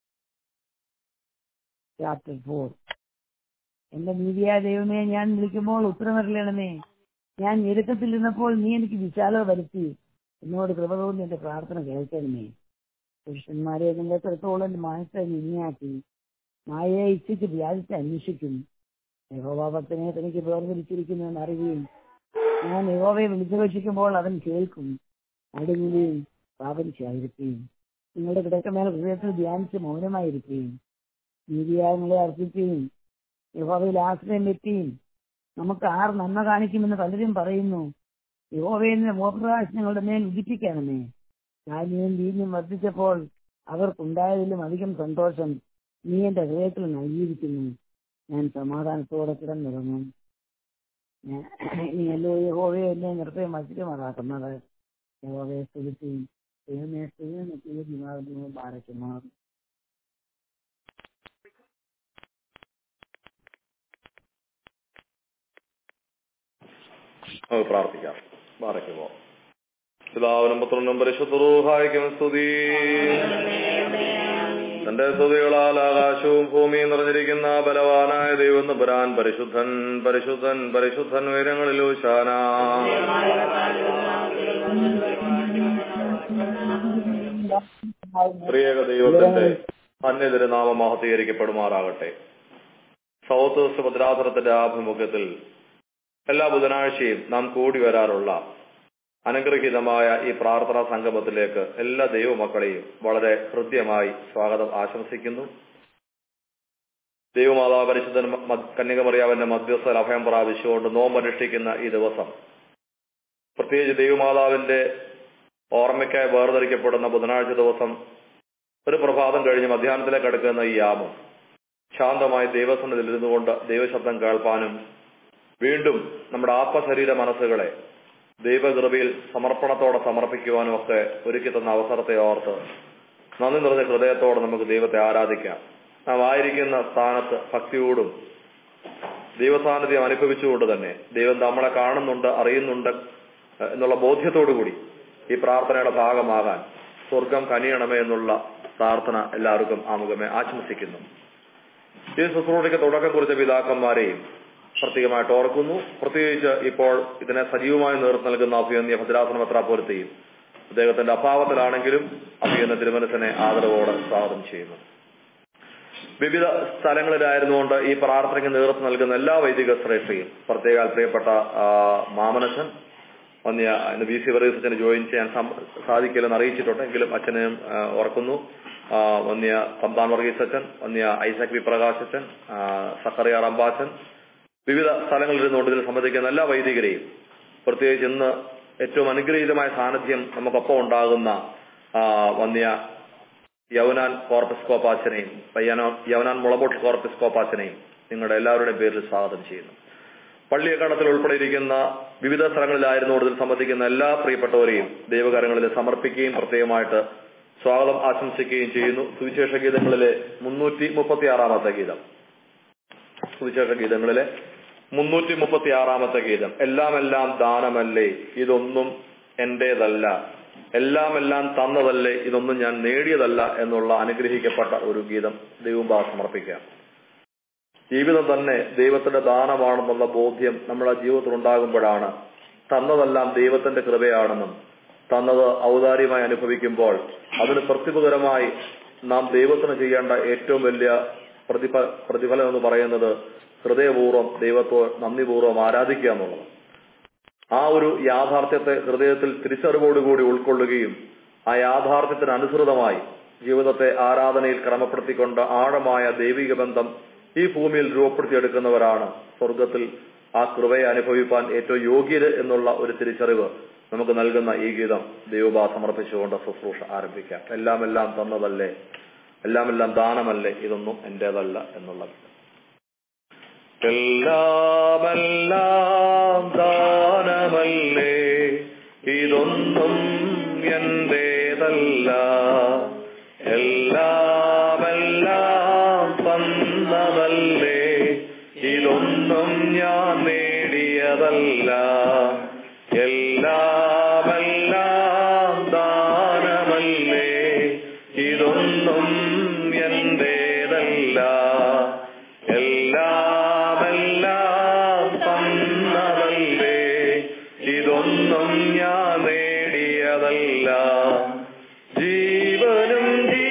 ചാപ്റ്റർ ഫോർ എന്റെ നീതിയായ ദൈവമേ ഞാൻ വിളിക്കുമ്പോൾ ഉത്തരമറിയണമേ ഞാൻ ഞെരുക്കത്തിലിരുന്നപ്പോൾ നീ എനിക്ക് വിശാലത വരുത്തി എന്നോട് കൃപ തോന്നി എന്റെ പ്രാർത്ഥന കേൾക്കണമേ പുരുഷന്മാരെ നിങ്ങൾക്കിടത്തോളം എന്റെ മനസ്സെ നിന്നെയാക്കി മായയെ ഇച്ഛിച്ച് വ്യാധിച്ച് അന്വേഷിക്കും യഹോഭാവത്തിനെ തനിക്ക് വേർതിരിച്ചിരിക്കുന്നു എന്ന് അറിയുകയും ഞാൻ യഹോവയെ വിളിച്ചപേക്ഷിക്കുമ്പോൾ അവൻ കേൾക്കും അടുങ്ങുകയും പ്രാപഞ്ചായിരിക്കുകയും നിങ്ങളുടെ കിടക്കമേൽ ഹൃദയത്തിൽ ധ്യാനിച്ച് മൗനമായിരിക്കുകയും നീതിയായങ്ങളെ അർപ്പിക്കുകയും യഹോവയിൽ ആശ്രയം വെക്കുകയും നമുക്ക് ആർ നന്മ കാണിക്കുമെന്ന് പലരും പറയുന്നു യഹോവയെ മോപ്രകാശങ്ങളുടെ മേൽ ഉദിപ്പിക്കണമേ ധാന്യവും വീഞ്ഞും വർദ്ധിച്ചപ്പോൾ അവർക്കുണ്ടായതിലും അധികം സന്തോഷം നീ എന്റെ ഹൃദയത്തിൽ നൽകിയിരിക്കുന്നു ഞാൻ സമാധാനത്തോടെ കിടന്നിറങ്ങും നീയല്ലോ യഹോവയെ എന്നെ നിർഭയം മത്സരമാറാക്കുന്നത് യഹോവയെ സ്തുതിക്കുകയും ദൈവമേ സ്തുതിയും പാരക്കുമാർ നമുക്ക് പ്രാർത്ഥിക്കാം ബാറയ്ക്കുമോ പിതാവിനും പുത്രനും പരിശുദ്ധറൂഹായിക്കും സ്തുതി തന്റെ സ്തുതികളാൽ ആകാശവും ഭൂമിയും നിറഞ്ഞിരിക്കുന്ന ബലവാനായ ദൈവം പുരാൻ പരിശുദ്ധൻ പരിശുദ്ധൻ പരിശുദ്ധൻ ഉയരങ്ങളിൽ ഊശാന പ്രിയക ദൈവത്തിന്റെ അന്യതിരുനാമം മഹത്തീകരിക്കപ്പെടുമാറാകട്ടെ സൗത്ത് സുഭദ്രാസനത്തിന്റെ ആഭിമുഖ്യത്തിൽ എല്ലാ ബുധനാഴ്ചയും നാം കൂടി വരാറുള്ള അനുഗ്രഹീതമായ ഈ പ്രാർത്ഥനാ സംഗമത്തിലേക്ക് എല്ലാ ദൈവമക്കളെയും വളരെ ഹൃദ്യമായി സ്വാഗതം ആശംസിക്കുന്നു ദൈവമാതാവ് പരിശുദ്ധൻ കന്യകമറിയാവിന്റെ മധ്യസ്ഥ അഭയം പ്രാപിച്ചുകൊണ്ട് നോമ്പനുഷ്ഠിക്കുന്ന ഈ ദിവസം പ്രത്യേകിച്ച് ദൈവമാതാവിന്റെ ഓർമ്മയ്ക്കായി വേർതിരിക്കപ്പെടുന്ന ബുധനാഴ്ച ദിവസം ഒരു പ്രഭാതം കഴിഞ്ഞ് മധ്യാഹ്നത്തിലേക്ക് അടുക്കുന്ന ഈ യാമം ശാന്തമായി ദൈവസന്നിധിയിൽ ഇരുന്നുകൊണ്ട് ദൈവശബ്ദം കേൾപ്പാനും വീണ്ടും നമ്മുടെ ആത്മശരീര മനസ്സുകളെ ദൈവകൃപയിൽ സമർപ്പണത്തോടെ സമർപ്പിക്കുവാനും ഒക്കെ ഒരുക്കി തന്ന അവസരത്തെ ഓർത്ത് നന്ദി നിറഞ്ഞ ഹൃദയത്തോടെ നമുക്ക് ദൈവത്തെ ആരാധിക്കാം നാം ആയിരിക്കുന്ന സ്ഥാനത്ത് ഭക്തിയോടും ദൈവസാന്നിധ്യം അനുഭവിച്ചുകൊണ്ട് തന്നെ ദൈവം നമ്മളെ കാണുന്നുണ്ട് അറിയുന്നുണ്ട് എന്നുള്ള ബോധ്യത്തോടുകൂടി ഈ പ്രാർത്ഥനയുടെ ഭാഗമാകാൻ സ്വർഗം കനിയണമേ എന്നുള്ള പ്രാർത്ഥന എല്ലാവർക്കും ആമുഖമേ ആശംസിക്കുന്നു ഈ ശുശ്രൂഷയ്ക്ക് തുടക്കം കുറിച്ച പിതാക്കന്മാരെയും പ്രത്യേകമായിട്ട് ഓർക്കുന്നു പ്രത്യേകിച്ച് ഇപ്പോൾ ഇതിനെ സജീവമായി നേതൃത്വം നൽകുന്ന അഭിയന്യ ഭദ്രാസന പത്രാപുരത്തെയും അദ്ദേഹത്തിന്റെ അഭാവത്തിലാണെങ്കിലും അഭിയന്യ തിരുമനസിനെ ആദരവോടെ സ്വാഗതം ചെയ്യുന്നു വിവിധ സ്ഥലങ്ങളിലായിരുന്നുകൊണ്ട് ഈ പ്രാർത്ഥനയ്ക്ക് നേതൃത്വം നൽകുന്ന എല്ലാ വൈദിക ശ്രേഷ്ഠയും പ്രത്യേക പ്രിയപ്പെട്ട മാമനച്ചൻ വന്യ ബി സി വർഗീസച്ചന് ജോയിൻ ചെയ്യാൻ സാധിക്കില്ലെന്ന് അറിയിച്ചിട്ടുണ്ട് എങ്കിലും അച്ഛനെയും ഓർക്കുന്നു വന്യ സംതാൻ വർഗീസച്ചൻ വന്യ ഐസക് വി പ്രകാശച്ചൻ സക്കറിയ റമ്പാച്ചൻ വിവിധ സ്ഥലങ്ങളിൽ ഇരുന്നുകൊണ്ട് ഇതിൽ സംബന്ധിക്കുന്ന എല്ലാ വൈദികരെയും പ്രത്യേകിച്ച് ഇന്ന് ഏറ്റവും അനുഗ്രഹീതമായ സാന്നിധ്യം നമുക്കൊപ്പം ഉണ്ടാകുന്ന വന്യ യവനാൻ കോർപ്പിസ്കോപ്പാച്ചനെയും യവനാൻ മുളബോട്ട് കോർപ്പിസ്കോപ്പാച്ചനെയും നിങ്ങളുടെ എല്ലാവരുടെയും പേരിൽ സ്വാഗതം ചെയ്യുന്നു പള്ളിയക്കണത്തിൽ ഉൾപ്പെടെയിരിക്കുന്ന വിവിധ സ്ഥലങ്ങളിലായിരുന്നു ഇതിൽ സംബന്ധിക്കുന്ന എല്ലാ പ്രിയപ്പെട്ടവരെയും ദൈവകാര്യങ്ങളിൽ സമർപ്പിക്കുകയും പ്രത്യേകമായിട്ട് സ്വാഗതം ആശംസിക്കുകയും ചെയ്യുന്നു സുവിശേഷ ഗീതങ്ങളിലെ മുന്നൂറ്റി മുപ്പത്തി ആറാമത്തെ ഗീതം സുവിശേഷ ഗീതങ്ങളിലെ മുന്നൂറ്റി മുപ്പത്തി ആറാമത്തെ ഗീതം എല്ലാം എല്ലാം ദാനമല്ലേ ഇതൊന്നും എന്റേതല്ല എല്ലാം എല്ലാം തന്നതല്ലേ ഇതൊന്നും ഞാൻ നേടിയതല്ല എന്നുള്ള അനുഗ്രഹിക്കപ്പെട്ട ഒരു ഗീതം ദൈവം സമർപ്പിക്കാം ജീവിതം തന്നെ ദൈവത്തിന്റെ ദാനമാണെന്നുള്ള ബോധ്യം നമ്മുടെ ജീവിതത്തിൽ ഉണ്ടാകുമ്പോഴാണ് തന്നതെല്ലാം ദൈവത്തിന്റെ കൃപയാണെന്നും തന്നത് ഔദാര്യമായി അനുഭവിക്കുമ്പോൾ അതിന് പ്രത്യുപകരമായി നാം ദൈവത്തിന് ചെയ്യേണ്ട ഏറ്റവും വലിയ പ്രതിഫ പ്രതിഫലം എന്ന് പറയുന്നത് ഹൃദയപൂർവ്വം ദൈവത്തോ നന്ദിപൂർവ്വം ആരാധിക്കുക എന്നുള്ളത് ആ ഒരു യാഥാർത്ഥ്യത്തെ ഹൃദയത്തിൽ തിരിച്ചറിവോടുകൂടി ഉൾക്കൊള്ളുകയും ആ യാഥാർത്ഥ്യത്തിന് അനുസൃതമായി ജീവിതത്തെ ആരാധനയിൽ ക്രമപ്പെടുത്തിക്കൊണ്ട് ആഴമായ ദൈവിക ബന്ധം ഈ ഭൂമിയിൽ രൂപപ്പെടുത്തിയെടുക്കുന്നവരാണ് സ്വർഗത്തിൽ ആ കൃപയെ അനുഭവിപ്പാൻ ഏറ്റവും യോഗ്യര് എന്നുള്ള ഒരു തിരിച്ചറിവ് നമുക്ക് നൽകുന്ന ഈ ഗീതം ദൈവബാ സമർപ്പിച്ചുകൊണ്ട് ശുശ്രൂഷ ആരംഭിക്കാം എല്ലാം എല്ലാം തന്നതല്ലേ എല്ലാം എല്ലാം ദാനമല്ലേ ഇതൊന്നും എന്റേതല്ല എന്നുള്ളത് എല്ലാമെല്ലാം ദാനമല്ലേ ഇതൊന്നും എന്റേതല്ല എല്ലാമെല്ലാം തന്നതല്ലേ ഇതൊന്നും ഞാൻ നേടിയതല്ല എല്ലാമെല്ലാം ദാനമല്ലേ ഇതൊന്നും എന്റേതല്ല എല്ലാമെല്ലാം തന്നതല്ലേ ഇതൊന്നും ഞാൻ നേടിയതല്ല ജീവനും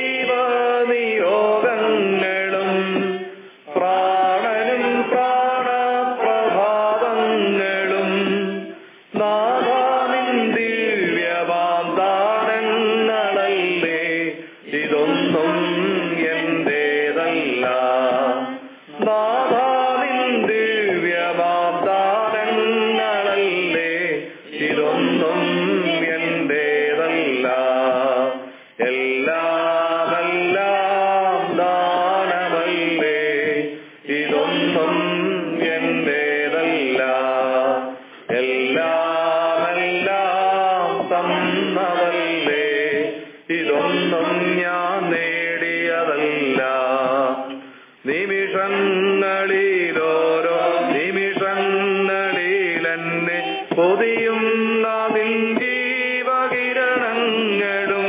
ജീവനിയോഗങ്ങളും പ്രാണനും പ്രാണപ്രഭാവങ്ങളും നാദാമിൻ ദിവ്യമാം ദാനങ്ങളല്ലേ ഇതൊന്നും എന്റേതല്ല നാദാമിൻ ദിവ്യമാം ദാനങ്ങളല്ലേ ഇതൊന്നും എന്റേതല്ല എല്ലാമെല്ലാം ദാനമല്ലേ ഇതൊന്നും എന്റേതല്ല എല്ലാമെല്ലാം തന്നതല്ലേ ഇതൊന്നും ഞാൻ നേടിയതല്ല നിമിഷങ്ങളിലോരോ നിമിഷങ്ങളിലെന്നെ പൊതിയുന്ന നിൻ ജീവകിരണങ്ങളും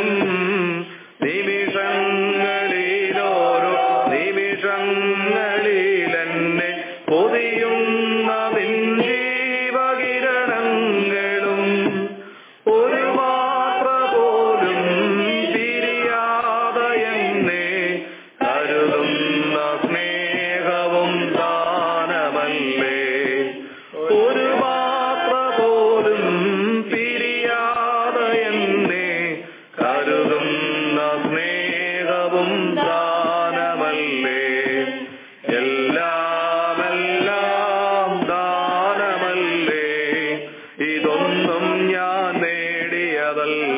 നിമിഷങ്ങളിലോരോ നിമിഷങ്ങളിലെന്നെ പൊതിയുന്ന നിൻ ജീവകിരണങ്ങളും ഒരു മാത്ര പോലും തിരിയാതെ എന്നെ കരുതുന്ന സ്നേഹവും ദാനമല്ലേ ഒരു മാത്ര പോലും പിരിയാതെ എന്നെ കരുതുന്ന സ്നേഹവും ദാനമല്ലേ എല്ലാമെല്ലാം ദാനമല്ലേ ഇതൊന്നും ഞാൻ നേടിയതല്ല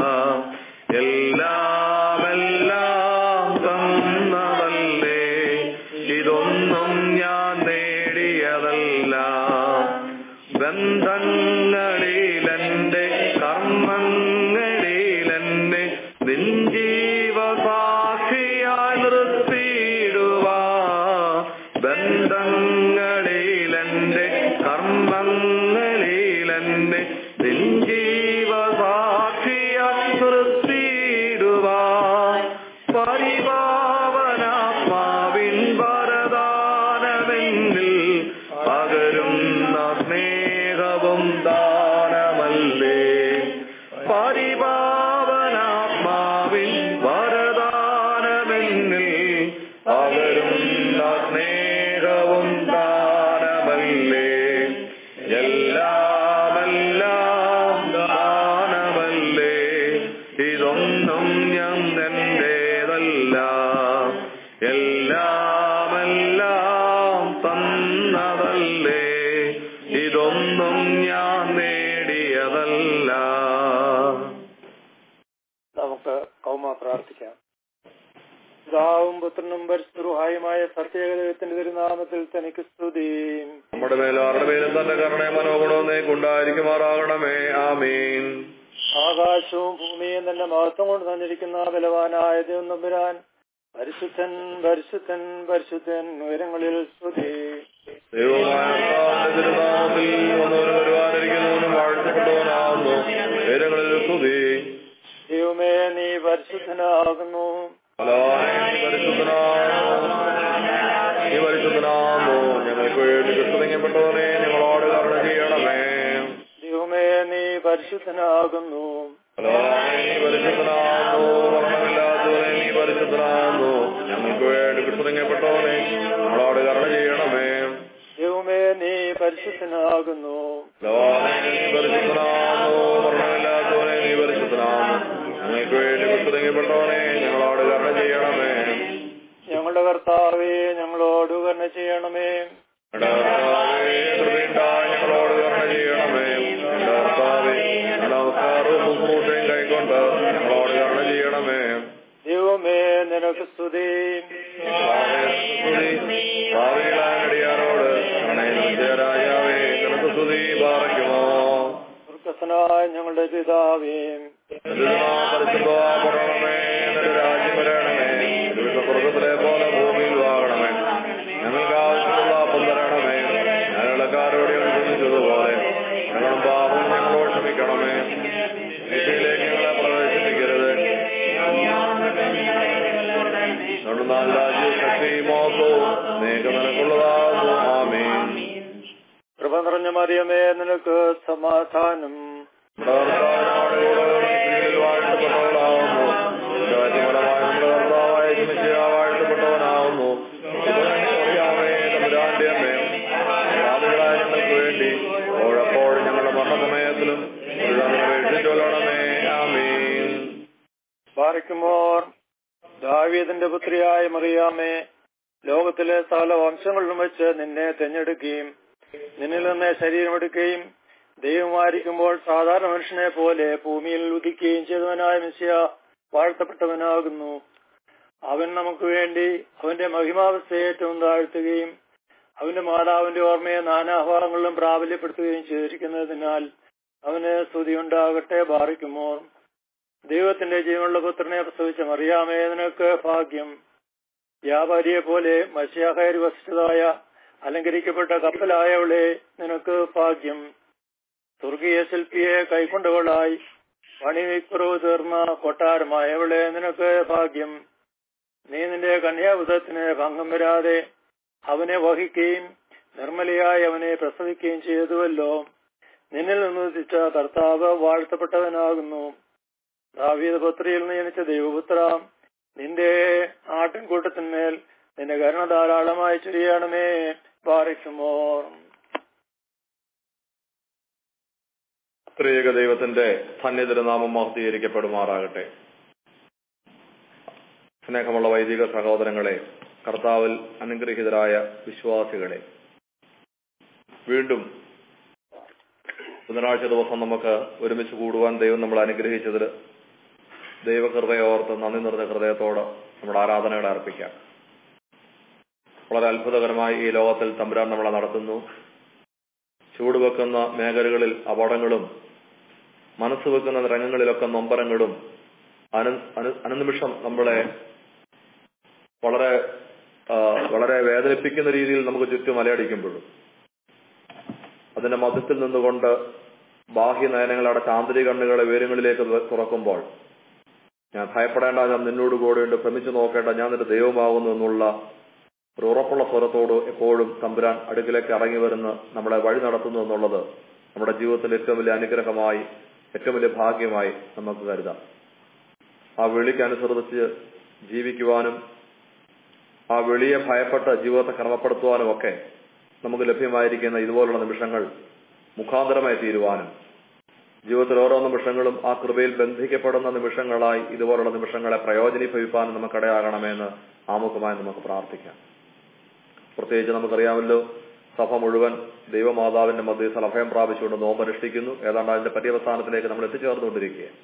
എല്ലാമെല്ലാം തന്നതല്ലേ ഇതൊന്നും ഞാൻ നേടിയതല്ല ബന്ധങ്ങളിലെന്റെ കർമ്മങ്ങളിലെന്നെ നിൻജീവസാക്ഷിയായി നിർത്തിയിടുവാ ബന്ധങ്ങളിലെന്റെ കർമ്മങ്ങളിലെന്നെ നിൻജീവസാക്ഷിയായി നിർത്തിയിടുവാ പരിപാവനാത്മാവിൻ വരദാനമെന്നിൽ പകരുന്ന സ്നേഹവും ദാനമല്ലേ പരിപാവനാത്മാവിൻ വരദാനമെന്നിൽ പകരുന്ന സ്നേഹവും ദാനമല്ലേ എല്ലാമെല്ലാം ദാനമല്ലേ ഇതൊന്നും ഞാൻ എന്റേതല്ല എല്ലാമെല്ലാം തന്നതല്ലേ ഇതൊന്നും ഞാൻ നേടിയതല്ല നമുക്ക് കൗമ പ്രാർത്ഥിക്കാം പിതാവും പുത്രനും പരിശുദ്ധരുഹായുമായ സത്യേകദൈവത്തിന്റെ തിരുനാമത്തിൽ തനിക്ക് സ്തുതി നമ്മുടെ മേൽ ആരുടെ മേലും തന്റെ കരുണയെ മനോഗുണവും നീക്കുണ്ടായിരിക്കുമാറാകണമേ ആമീൻ ആകാശവും ഭൂമിയും തന്റെ മഹത്വം കൊണ്ട് തന്നിരിക്കുന്ന ബലവാനായ ദൈവം നമ്പുരാൻ പരിശുദ്ധൻ പരിശുദ്ധൻ പരിശുദ്ധൻ ഉയരങ്ങളിൽ സ്തുതി ദൈവമായ കർത്താവിന്റെ തിരുനാമത്തിൽ വന്നവന് വരുവാനിരിക്കുന്നവനും വാഴ്ത്തപ്പെട്ടവനാകുന്നു ഉയരങ്ങളിൽ സ്തുതി ദൈവമേ നീ പരിശുദ്ധനാകുന്നു ബലവാനെ നീ പരിശുദ്ധനാകുന്നു നീ പരിശുദ്ധനാകുന്നു ഞങ്ങൾക്ക് വേണ്ടി ക്രിസ്തുതിങ്ങപ്പെട്ടവനെ ഞങ്ങളോട് കരുണ ചെയ്യണമേ ദൈവമേ നീ പരിശുദ്ധനാകുന്നു ബലവാനെ നീ പരിശുദ്ധനാകുന്നു മരണമില്ലാത്തവനെ നീ പരിശുദ്ധനാകുന്നു ഞങ്ങൾക്ക് വേണ്ടി ക്രിസ്തുതിങ്ങപ്പെട്ടവനെ ഞങ്ങളോട് കരുണ ചെയ്യണമേ ദൈവമേ നീ പരിശുദ്ധനാകുന്നു ബലവാനെ നീ പരിശുദ്ധനാകുന്നു മരണമില്ലാത്തവനെ നീ പരിശുദ്ധനാകുന്നു ഞങ്ങൾക്ക് വേണ്ടി ക്രിസ്തുതിങ്ങപ്പെട്ടവനെ ഞങ്ങളോട് കരുണ ചെയ്യണമേ ഞങ്ങളുടെ കർത്താവേ ഞങ്ങളോട് കരുണ ചെയ്യണമേ ഞങ്ങളുടെ കർത്താവേ, കൃപയുണ്ടായി ഞങ്ങളോട് കരുണ ചെയ്യണമേ ഞങ്ങളുടെ കർത്താവേ നമസ്കാരവും ശുശ്രൂഷയും കൈക്കൊണ്ട് ഞങ്ങളോട് കരുണ ചെയ്യണമേ ദൈവമേ നിനക്ക് സ്തുതി സ്തുതി ഭാവികളാനടിയാരോട് രാജാവേ നിനക്ക് സ്തുതി പാറയ്ക്കുമോ സ്വർഗസ്വനായ ഞങ്ങളുടെ പിതാവേ പരിശുദ്ധമേ നിന്റെ രാജ്യം വരണമേ തിരുവിധ സ്വർഗത്തിലെ പോലെ ഭൂമിയിൽ വാങ്ങണമേ ഞങ്ങൾക്ക് ആവശ്യമുള്ള അപ്പം തരണമേ ഞങ്ങളക്കാരോട് ഞങ്ങൾ ക്ഷമിച്ചതുപോലെ ഞങ്ങളും പാപം ഞങ്ങളോട് ക്ഷമിക്കണമേ ദിശയിലേക്ക് ഞങ്ങളെ പ്രവേശിപ്പിക്കരുത് ഞങ്ങളുടെ നാല് രാജ്യ ശക്തി മോസവും നീക്കം നിനക്കുള്ളതാകുന്നു ആമീൻ കൃപ നിറഞ്ഞ മറിയമേ നിനക്ക് സമാധാനം വാഴ്ത്തപ്പെട്ടവളാവുന്നു രാജ്യപരമായ നമ്മുടെ കർത്താവായ ശിമിശിഹ വാഴ്ത്തപ്പെട്ടവനാവുന്നു അറിയാമേ തമ്പുരാന്റെ അമ്മേ പാപികളായ ഞങ്ങൾക്ക് വേണ്ടി ഓഴപ്പോഴും ഞങ്ങളുടെ മരണസമയത്തിലും വീഴ്ചൊല്ലണമേ ആമീൻ ബാറയ്ക്കുമോർ ദാവീദിന്റെ പുത്രിയായ മറിയാമേ ലോകത്തിലെ സകല വംശങ്ങളിലും വെച്ച് നിന്നെ തെരഞ്ഞെടുക്കുകയും നിന്നിൽ നിന്ന് ശരീരമെടുക്കുകയും ദൈവമായിരിക്കുമ്പോൾ സാധാരണ മനുഷ്യനെ പോലെ ഭൂമിയിൽ ഉദിക്കുകയും ചെയ്തവനായ മിശ്യ വാഴ്ത്തപ്പെട്ടവനാകുന്നു അവൻ നമുക്ക് വേണ്ടി അവന്റെ മഹിമാവസ്ഥയെ ഏറ്റവും താഴ്ത്തുകയും അവന്റെ മാതാവിന്റെ ഓർമ്മയെ നാനാഭാഗങ്ങളിലും പ്രാബല്യപ്പെടുത്തുകയും ചെയ്തിരിക്കുന്നതിനാൽ അവന് സ്തുതിയുണ്ടാകട്ടെ ബാറിക്കുമോ ദൈവത്തിന്റെ ജീവനുള്ള പുത്രനെ പ്രസവിച്ച മറിയാമേ നിനക്ക് ഭാഗ്യം വ്യാപാരിയെ പോലെ മത്സ്യാഹാരി വസിച്ചതായ അലങ്കരിക്കപ്പെട്ട കപ്പലായവളെ നിനക്ക് ഭാഗ്യം സ്വർഗീയ ശില്പിയെ കൈക്കൊണ്ടവളായി പണിവിക്കുറവ് തീർന്ന കൊട്ടാരമായവളെ നിനക്ക് ഭാഗ്യം നീ നിന്റെ കന്യാവൃതത്തിന് ഭംഗം വരാതെ അവനെ വഹിക്കുകയും നിർമ്മലയായി അവനെ പ്രസവിക്കുകയും ചെയ്തുവല്ലോ നിന്നിൽ നിന്നുദിച്ച കർത്താവ് വാഴ്ത്തപ്പെട്ടവനാകുന്നു ദാവീദ് പുത്രിയിൽ നിന്ന് ജനിച്ച ദൈവപുത്ര നിന്റെ ആട്ടിൻകൂട്ടത്തിന്മേൽ നിന്റെ കരുണ ധാരാളമായി ചെയ്യണമേ പാറിക്കുമോ സ്ത്രീക ദൈവത്തിന്റെ സന്നിധിരനാമം മഹത്തീകരിക്കപ്പെടുമാറാകട്ടെ സ്നേഹമുള്ള വൈദിക സഹോദരങ്ങളെ കർത്താവിൽ അനുഗ്രഹീതരായ വിശ്വാസികളെ വീണ്ടും ബുധനാഴ്ച ദിവസം നമുക്ക് ഒരുമിച്ച് കൂടുവാൻ ദൈവം നമ്മൾ അനുഗ്രഹിച്ചതിൽ ദൈവകൃപയെ ഓർത്ത് നന്ദി നിറഞ്ഞ ഹൃദയത്തോട് നമ്മുടെ ആരാധനകളെ അർപ്പിക്കാം വളരെ അത്ഭുതകരമായി ഈ ലോകത്തിൽ തമ്പുരാൻ നമ്മളെ നടത്തുന്നു ചൂടുവെക്കുന്ന മേഖലകളിൽ അപകടങ്ങളും മനസ്സ് വെക്കുന്ന രംഗങ്ങളിലൊക്കെ നൊമ്പരങ്ങളും അനു അനു- അനുനിമിഷം നമ്മളെ വളരെ ആ, വളരെ വേദനിപ്പിക്കുന്ന രീതിയിൽ നമുക്ക് ചുറ്റും അലയടിക്കുമ്പോഴും അതിന്റെ മധ്യത്തിൽ നിന്നുകൊണ്ട് ബാഹ്യ നയനങ്ങൾ അടച്ച ആന്തരിക കണ്ണുകളെ ഉയരങ്ങളിലേക്ക് തു- തുറക്കുമ്പോൾ ഞാൻ ഭയപ്പെടേണ്ട ഞാൻ നിന്നോട് കൂടെയുണ്ട് ഭ്രമിച്ചു നോക്കേണ്ട ഞാൻ നിന്റെ ദൈവമാകുന്നു എന്നുള്ള ഒരു ഉറപ്പുള്ള സ്വരത്തോട് എപ്പോഴും തമ്പുരാൻ അടുക്കിലേക്ക് ഇറങ്ങി വരുന്ന നമ്മളെ വഴി നടത്തുന്നു എന്നുള്ളത് നമ്മുടെ ജീവിതത്തിൽ ഏറ്റവും വലിയ അനുഗ്രഹമായി ഏറ്റവും വലിയ ഭാഗ്യമായി നമുക്ക് കരുതാം ആ വിളിക്ക് അനുസരിച്ച് ജീവിക്കുവാനും ആ വെളിയെ ഭയപ്പെട്ട് ജീവിതത്തെ ക്രമപ്പെടുത്തുവാനും ഒക്കെ നമുക്ക് ലഭ്യമായിരിക്കുന്ന ഇതുപോലുള്ള നിമിഷങ്ങൾ മുഖാന്തരമായി തീരുവാനും ജീവിതത്തിൽ ഓരോ നിമിഷങ്ങളും ആ കൃപയിൽ ബന്ധിക്കപ്പെടുന്ന നിമിഷങ്ങളായി ഇതുപോലുള്ള നിമിഷങ്ങളെ പ്രയോജനീഭവിപ്പാനും നമുക്കിടയാകണമെന്ന് ആമുഖമായി നമുക്ക് പ്രാർത്ഥിക്കാം പ്രത്യേകിച്ച് നമുക്കറിയാമല്ലോ സഭ മുഴുവൻ ദൈവമാതാവിന്റെ മധ്യസ്ഥൽ അഭയം പ്രാപിച്ചുകൊണ്ട് നോമ്പനുഷ്ഠിക്കുന്നു ഏതാണ്ട് അതിന്റെ പര്യവസാനത്തിലേക്ക് നമ്മൾ എത്തിച്ചേർന്നുകൊണ്ടിരിക്കുകയാണ്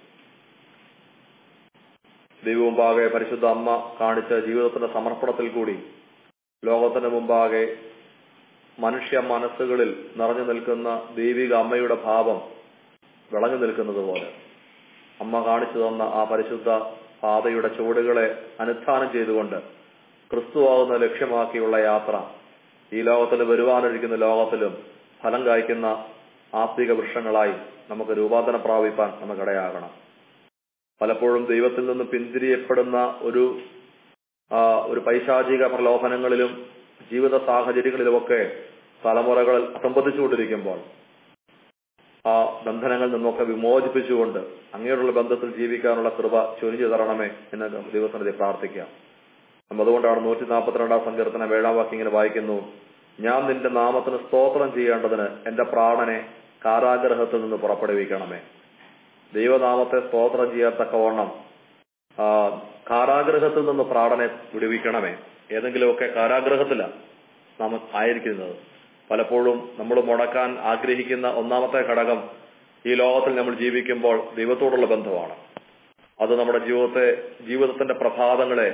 ദൈവമുമ്പാകെ പരിശുദ്ധ അമ്മ കാണിച്ച ജീവിതത്തിന്റെ സമർപ്പണത്തിൽ കൂടി ലോകത്തിന് മുമ്പാകെ മനുഷ്യ മനസ്സുകളിൽ നിറഞ്ഞു നിൽക്കുന്ന ദൈവിക അമ്മയുടെ ഭാവം വിളഞ്ഞു നിൽക്കുന്നത് പോലെ അമ്മ കാണിച്ചു തന്ന ആ പരിശുദ്ധ പാതയുടെ ചുവടുകളെ അനുഷ്ഠാനം ചെയ്തുകൊണ്ട് ക്രിസ്തുവാകുന്ന ലക്ഷ്യമാക്കിയുള്ള യാത്ര ഈ ലോകത്തിൽ വരുവാനൊഴിക്കുന്ന ലോകത്തിലും ഫലം കായ്ക്കുന്ന ആത്മിക വൃക്ഷങ്ങളായി നമുക്ക് രൂപാന്തരം പ്രാപിപ്പാൻ നമുക്കിടയാകണം പലപ്പോഴും ദൈവത്തിൽ നിന്ന് പിന്തിരിയപ്പെടുന്ന ഒരു ആ, ഒരു പൈശാചിക പ്രലോഭനങ്ങളിലും ജീവിത സാഹചര്യങ്ങളിലുമൊക്കെ തലമുറകൾ സംബന്ധിച്ചുകൊണ്ടിരിക്കുമ്പോൾ ആ ബന്ധനങ്ങളിൽ നിന്നൊക്കെ വിമോചിപ്പിച്ചുകൊണ്ട് അങ്ങനെയുള്ള ബന്ധത്തിൽ ജീവിക്കാനുള്ള കൃപ ചൊരിഞ്ഞു തരണമേ എന്ന് ദൈവസന്നിധി പ്രാർത്ഥിക്കാം നമ്മ അതുകൊണ്ടാണ് നൂറ്റി നാൽപ്പത്തിരണ്ടാം സങ്കീർത്തനം ഏഴാം വാക്യം ഇങ്ങനെ വായിക്കുന്നു ഞാൻ നിന്റെ നാമത്തിന് സ്തോത്രം ചെയ്യേണ്ടതിന് എന്റെ പ്രാണനെ കാരാഗ്രഹത്തിൽ നിന്ന് പുറപ്പെടുവിക്കണമേ ദൈവനാമത്തെ സ്തോത്രം ചെയ്യാത്തക്കവണ്ണം ആ, കാരാഗ്രഹത്തിൽ നിന്ന് പ്രാണനെ വിടുവിക്കണമേ ഏതെങ്കിലുമൊക്കെ കാരാഗ്രഹത്തില നാം ആയിരിക്കുന്നത് പലപ്പോഴും നമ്മൾ മുടക്കാൻ ആഗ്രഹിക്കുന്ന ഒന്നാമത്തെ ഘടകം ഈ ലോകത്തിൽ നമ്മൾ ജീവിക്കുമ്പോൾ ദൈവത്തോടുള്ള ബന്ധമാണ് അത് നമ്മുടെ ജീവിതത്തെ ജീവിതത്തിന്റെ പ്രഭാതങ്ങളെ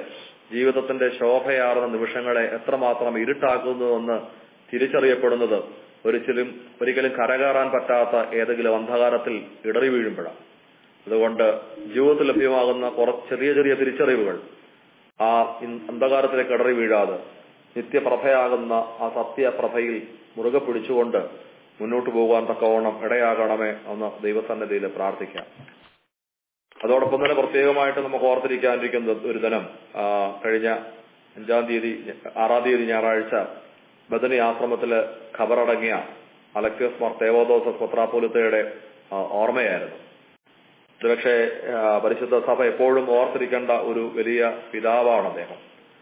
ജീവിതത്തിന്റെ ശോഭയാർന്ന നിമിഷങ്ങളെ എത്രമാത്രം ഇരുട്ടാക്കുന്നുവെന്ന് തിരിച്ചറിയപ്പെടുന്നത് ഒരിക്കലും ഒരിക്കലും കരകയറാൻ പറ്റാത്ത ഏതെങ്കിലും അന്ധകാരത്തിൽ ഇടറി വീഴുമ്പോഴാണ് അതുകൊണ്ട് ജീവിതത്തിൽ ലഭ്യമാകുന്ന കുറച്ച് ചെറിയ ചെറിയ തിരിച്ചറിവുകൾ ആ ഇൻ- അന്ധകാരത്തിലേക്ക് ഇടറി വീഴാതെ നിത്യപ്രഭയാകുന്ന ആ സത്യപ്രഭയിൽ മുറുകെ പിടിച്ചുകൊണ്ട് മുന്നോട്ട് പോകുവാൻ തക്കവണ്ണം ഇടയാകണമേ എന്ന് ദൈവസന്നിധിയിൽ പ്രാർത്ഥിക്കാം അതോടൊപ്പം തന്നെ പ്രത്യേകമായിട്ട് നമുക്ക് ഓർത്തിരിക്കാനിരിക്കുന്ന ഒരു ദിനം ആ, കഴിഞ്ഞ അഞ്ചാം തീയതി ആറാം തീയതി ഞായറാഴ്ച ബദനി ആശ്രമത്തില് ഖബറടങ്ങിയ അലക്സിയസ് മാർ തേവോദോസസ് പത്രാപോലിത്തയുടെ ആ, ഓർമ്മയായിരുന്നു ഒരുപക്ഷെ ആ, പരിശുദ്ധ സഭ എപ്പോഴും ഓർത്തിരിക്കേണ്ട ഒരു വലിയ പിതാവാണ് അദ്ദേഹം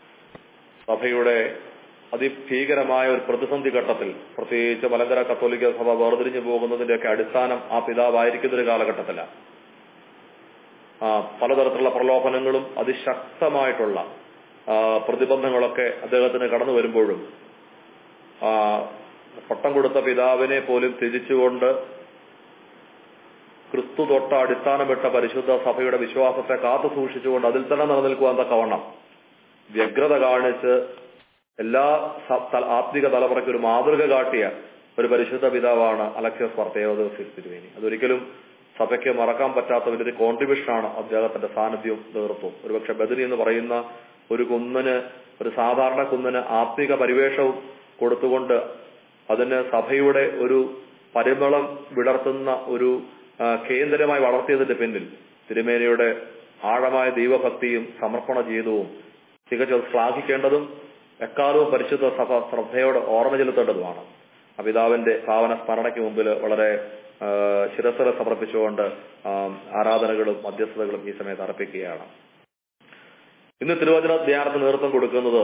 സഭയുടെ അതിഭീകരമായ ഒരു പ്രതിസന്ധി ഘട്ടത്തിൽ പ്രത്യേകിച്ച് മലങ്കര കത്തോലിക്ക സഭ വേർതിരിഞ്ഞു പോകുന്നതിന്റെയൊക്കെ അടിസ്ഥാനം ആ പിതാവായിരിക്കുന്ന ഒരു കാലഘട്ടത്തിലാണ് ആ, പലതരത്തിലുള്ള പ്രലോഭനങ്ങളും അതിശക്തമായിട്ടുള്ള ആ, പ്രതിബന്ധങ്ങളൊക്കെ അദ്ദേഹത്തിന് കടന്നു വരുമ്പോഴും ആ, പട്ടം കൊടുത്ത പിതാവിനെ പോലും ത്യജിച്ചുകൊണ്ട് ക്രിസ്തു തൊട്ട അടിസ്ഥാനമിട്ട പരിശുദ്ധ സഭയുടെ വിശ്വാസത്തെ കാത്തു സൂക്ഷിച്ചുകൊണ്ട് അതിൽ തന്നെ നിലനിൽക്കുവാൻ തക്കവണ്ണം വ്യഗ്രത കാണിച്ച് എല്ലാ സ- ത- ആത്മിക തലമുറയ്ക്ക് ഒരു മാതൃക കാട്ടിയ ഒരു പരിശുദ്ധ പിതാവാണ് അലക്ഷ്യസ് വർത്തയോദോസിസ് തിരുവേനി അതൊരിക്കലും സഭയ്ക്ക് മറക്കാൻ പറ്റാത്ത വലിയൊരു കോൺട്രിബ്യൂഷനാണ് അദ്ദേഹത്തിന്റെ സാന്നിധ്യവും നേതൃത്വവും ഒരുപക്ഷെ ബദനി എന്ന് പറയുന്ന ഒരു കുന്നിന് ഒരു സാധാരണ കുന്നിന് ആത്മിക പരിവേഷവും കൊടുത്തുകൊണ്ട് അതിന് സഭയുടെ ഒരു പരിമളം വിടർത്തുന്ന ഒരു ആ, കേന്ദ്രമായി വളർത്തിയതിന്റെ പിന്നിൽ തിരുമേനിയുടെ ആഴമായ ദൈവഭക്തിയും സമർപ്പണ ജീവിതവും തികച്ചും ശ്ലാഘിക്കേണ്ടതും എക്കാലവും പരിശുദ്ധ സഭ ശ്രദ്ധയോടെ ഓർമ്മ ചെലുത്തേണ്ടതുമാണ് ആ പിതാവിന്റെ പാവന സ്മരണയ്ക്ക് മുമ്പിൽ വളരെ ആ, ശിരസ്സര സമർപ്പിച്ചുകൊണ്ട് ആ, ആരാധനകളും മധ്യസ്ഥതകളും ഈ സമയത്ത് അർപ്പിക്കുകയാണ് ഇന്ന് തിരുവചന ധ്യാനത്തിന് നേതൃത്വം കൊടുക്കുന്നത്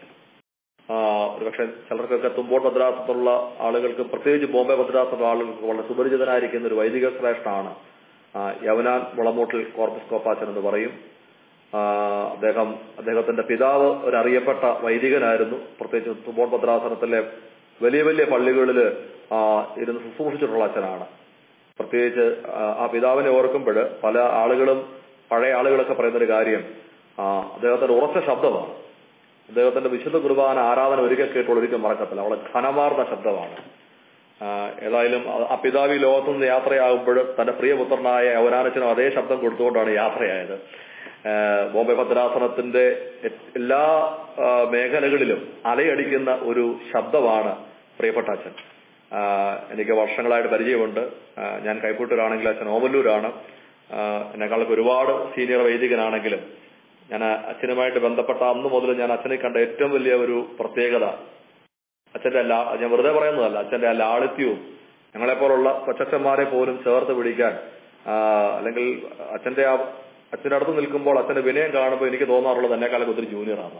ആ, ഒരുപക്ഷെ ചിലർക്കൊക്കെ തുമ്പോൺ ഭദ്രാസനത്തിലുള്ള ആളുകൾക്ക് പ്രത്യേകിച്ച് ബോംബെ ഭദ്രാസനത്തിലുള്ള ആളുകൾക്ക് വളരെ സുപരിചിതനായിരിക്കുന്ന ഒരു വൈദിക ശ്രേഷ്ഠനാണ് ആ, യവനാൻ മുളമൂട്ടിൽ കോർപ്പസ് കോപ്പാച്ചൻ എന്ന് പറയും ആ, അദ്ദേഹം അദ്ദേഹത്തിന്റെ പിതാവ് ഒരു അറിയപ്പെട്ട വൈദികനായിരുന്നു പ്രത്യേകിച്ച് തുമ്പോൺ ഭദ്രാസനത്തിലെ വലിയ വലിയ പള്ളികളിൽ ഇരുന്ന് ശുശ്രൂഷിച്ചിട്ടുള്ള അച്ഛനാണ് പ്രത്യേകിച്ച് ആ, ആ പിതാവിനെ ഓർക്കുമ്പോൾ പല ആളുകളും പഴയ ആളുകളൊക്കെ പറയുന്നൊരു കാര്യം ആ, അദ്ദേഹത്തിന്റെ ഉറച്ച ശബ്ദമാണ് അദ്ദേഹത്തിന്റെ വിശുദ്ധ കുർബാന ആരാധന ഒരിക്കൽ കേട്ടുള്ള ഒരിക്കൽ മറക്കത്തില്ല വളരെ ഘനമാർന്ന ശബ്ദമാണ് ആ, ഏതായാലും ആ- ആ പിതാവ് ഈ ലോകത്തു നിന്ന് യാത്രയാകുമ്പോൾ തന്റെ പ്രിയപുത്രനായ യവനാനച്ചനും അതേ ശബ്ദം കൊടുത്തുകൊണ്ടാണ് യാത്രയായത് ആ, ബോംബെ ഭദ്രാസനത്തിന്റെ എ- എല്ലാ ആ, മേഖലകളിലും അലയടിക്കുന്ന ഒരു ശബ്ദമാണ് പ്രിയപ്പെട്ട അച്ഛൻ ആ, എനിക്ക് വർഷങ്ങളായിട്ട് പരിചയമുണ്ട് ആ, ഞാൻ കൈപ്പൂട്ടൂരാണെങ്കിൽ അച്ഛൻ ഓമല്ലൂരാണ് ആ, എന്നെക്കാളൊക്കെ ഒരുപാട് സീനിയർ വൈദികനാണെങ്കിലും ഞാൻ അച്ഛനുമായിട്ട് ബന്ധപ്പെട്ട അന്ന് മുതൽ ഞാൻ അച്ഛനെ കണ്ട ഏറ്റവും വലിയ ഒരു പ്രത്യേകത അച്ഛന്റെ ലാ ഞാൻ വെറുതെ പറയുന്നതല്ല അച്ഛന്റെ ആ ലാളിത്യവും ഞങ്ങളെപ്പോലുള്ള കൊച്ചച്ഛന്മാരെ പോലും ചേർത്ത് പിടിക്കാൻ ആ, അല്ലെങ്കിൽ അച്ഛന്റെ ആ അച്ഛന്റെ അടുത്ത് നിൽക്കുമ്പോൾ അച്ഛന്റെ വിനയം കാണുമ്പോൾ എനിക്ക് തോന്നാറുള്ളത് എന്നെക്കാളൊക്കെ ഒത്തിരി ജൂനിയറാണ്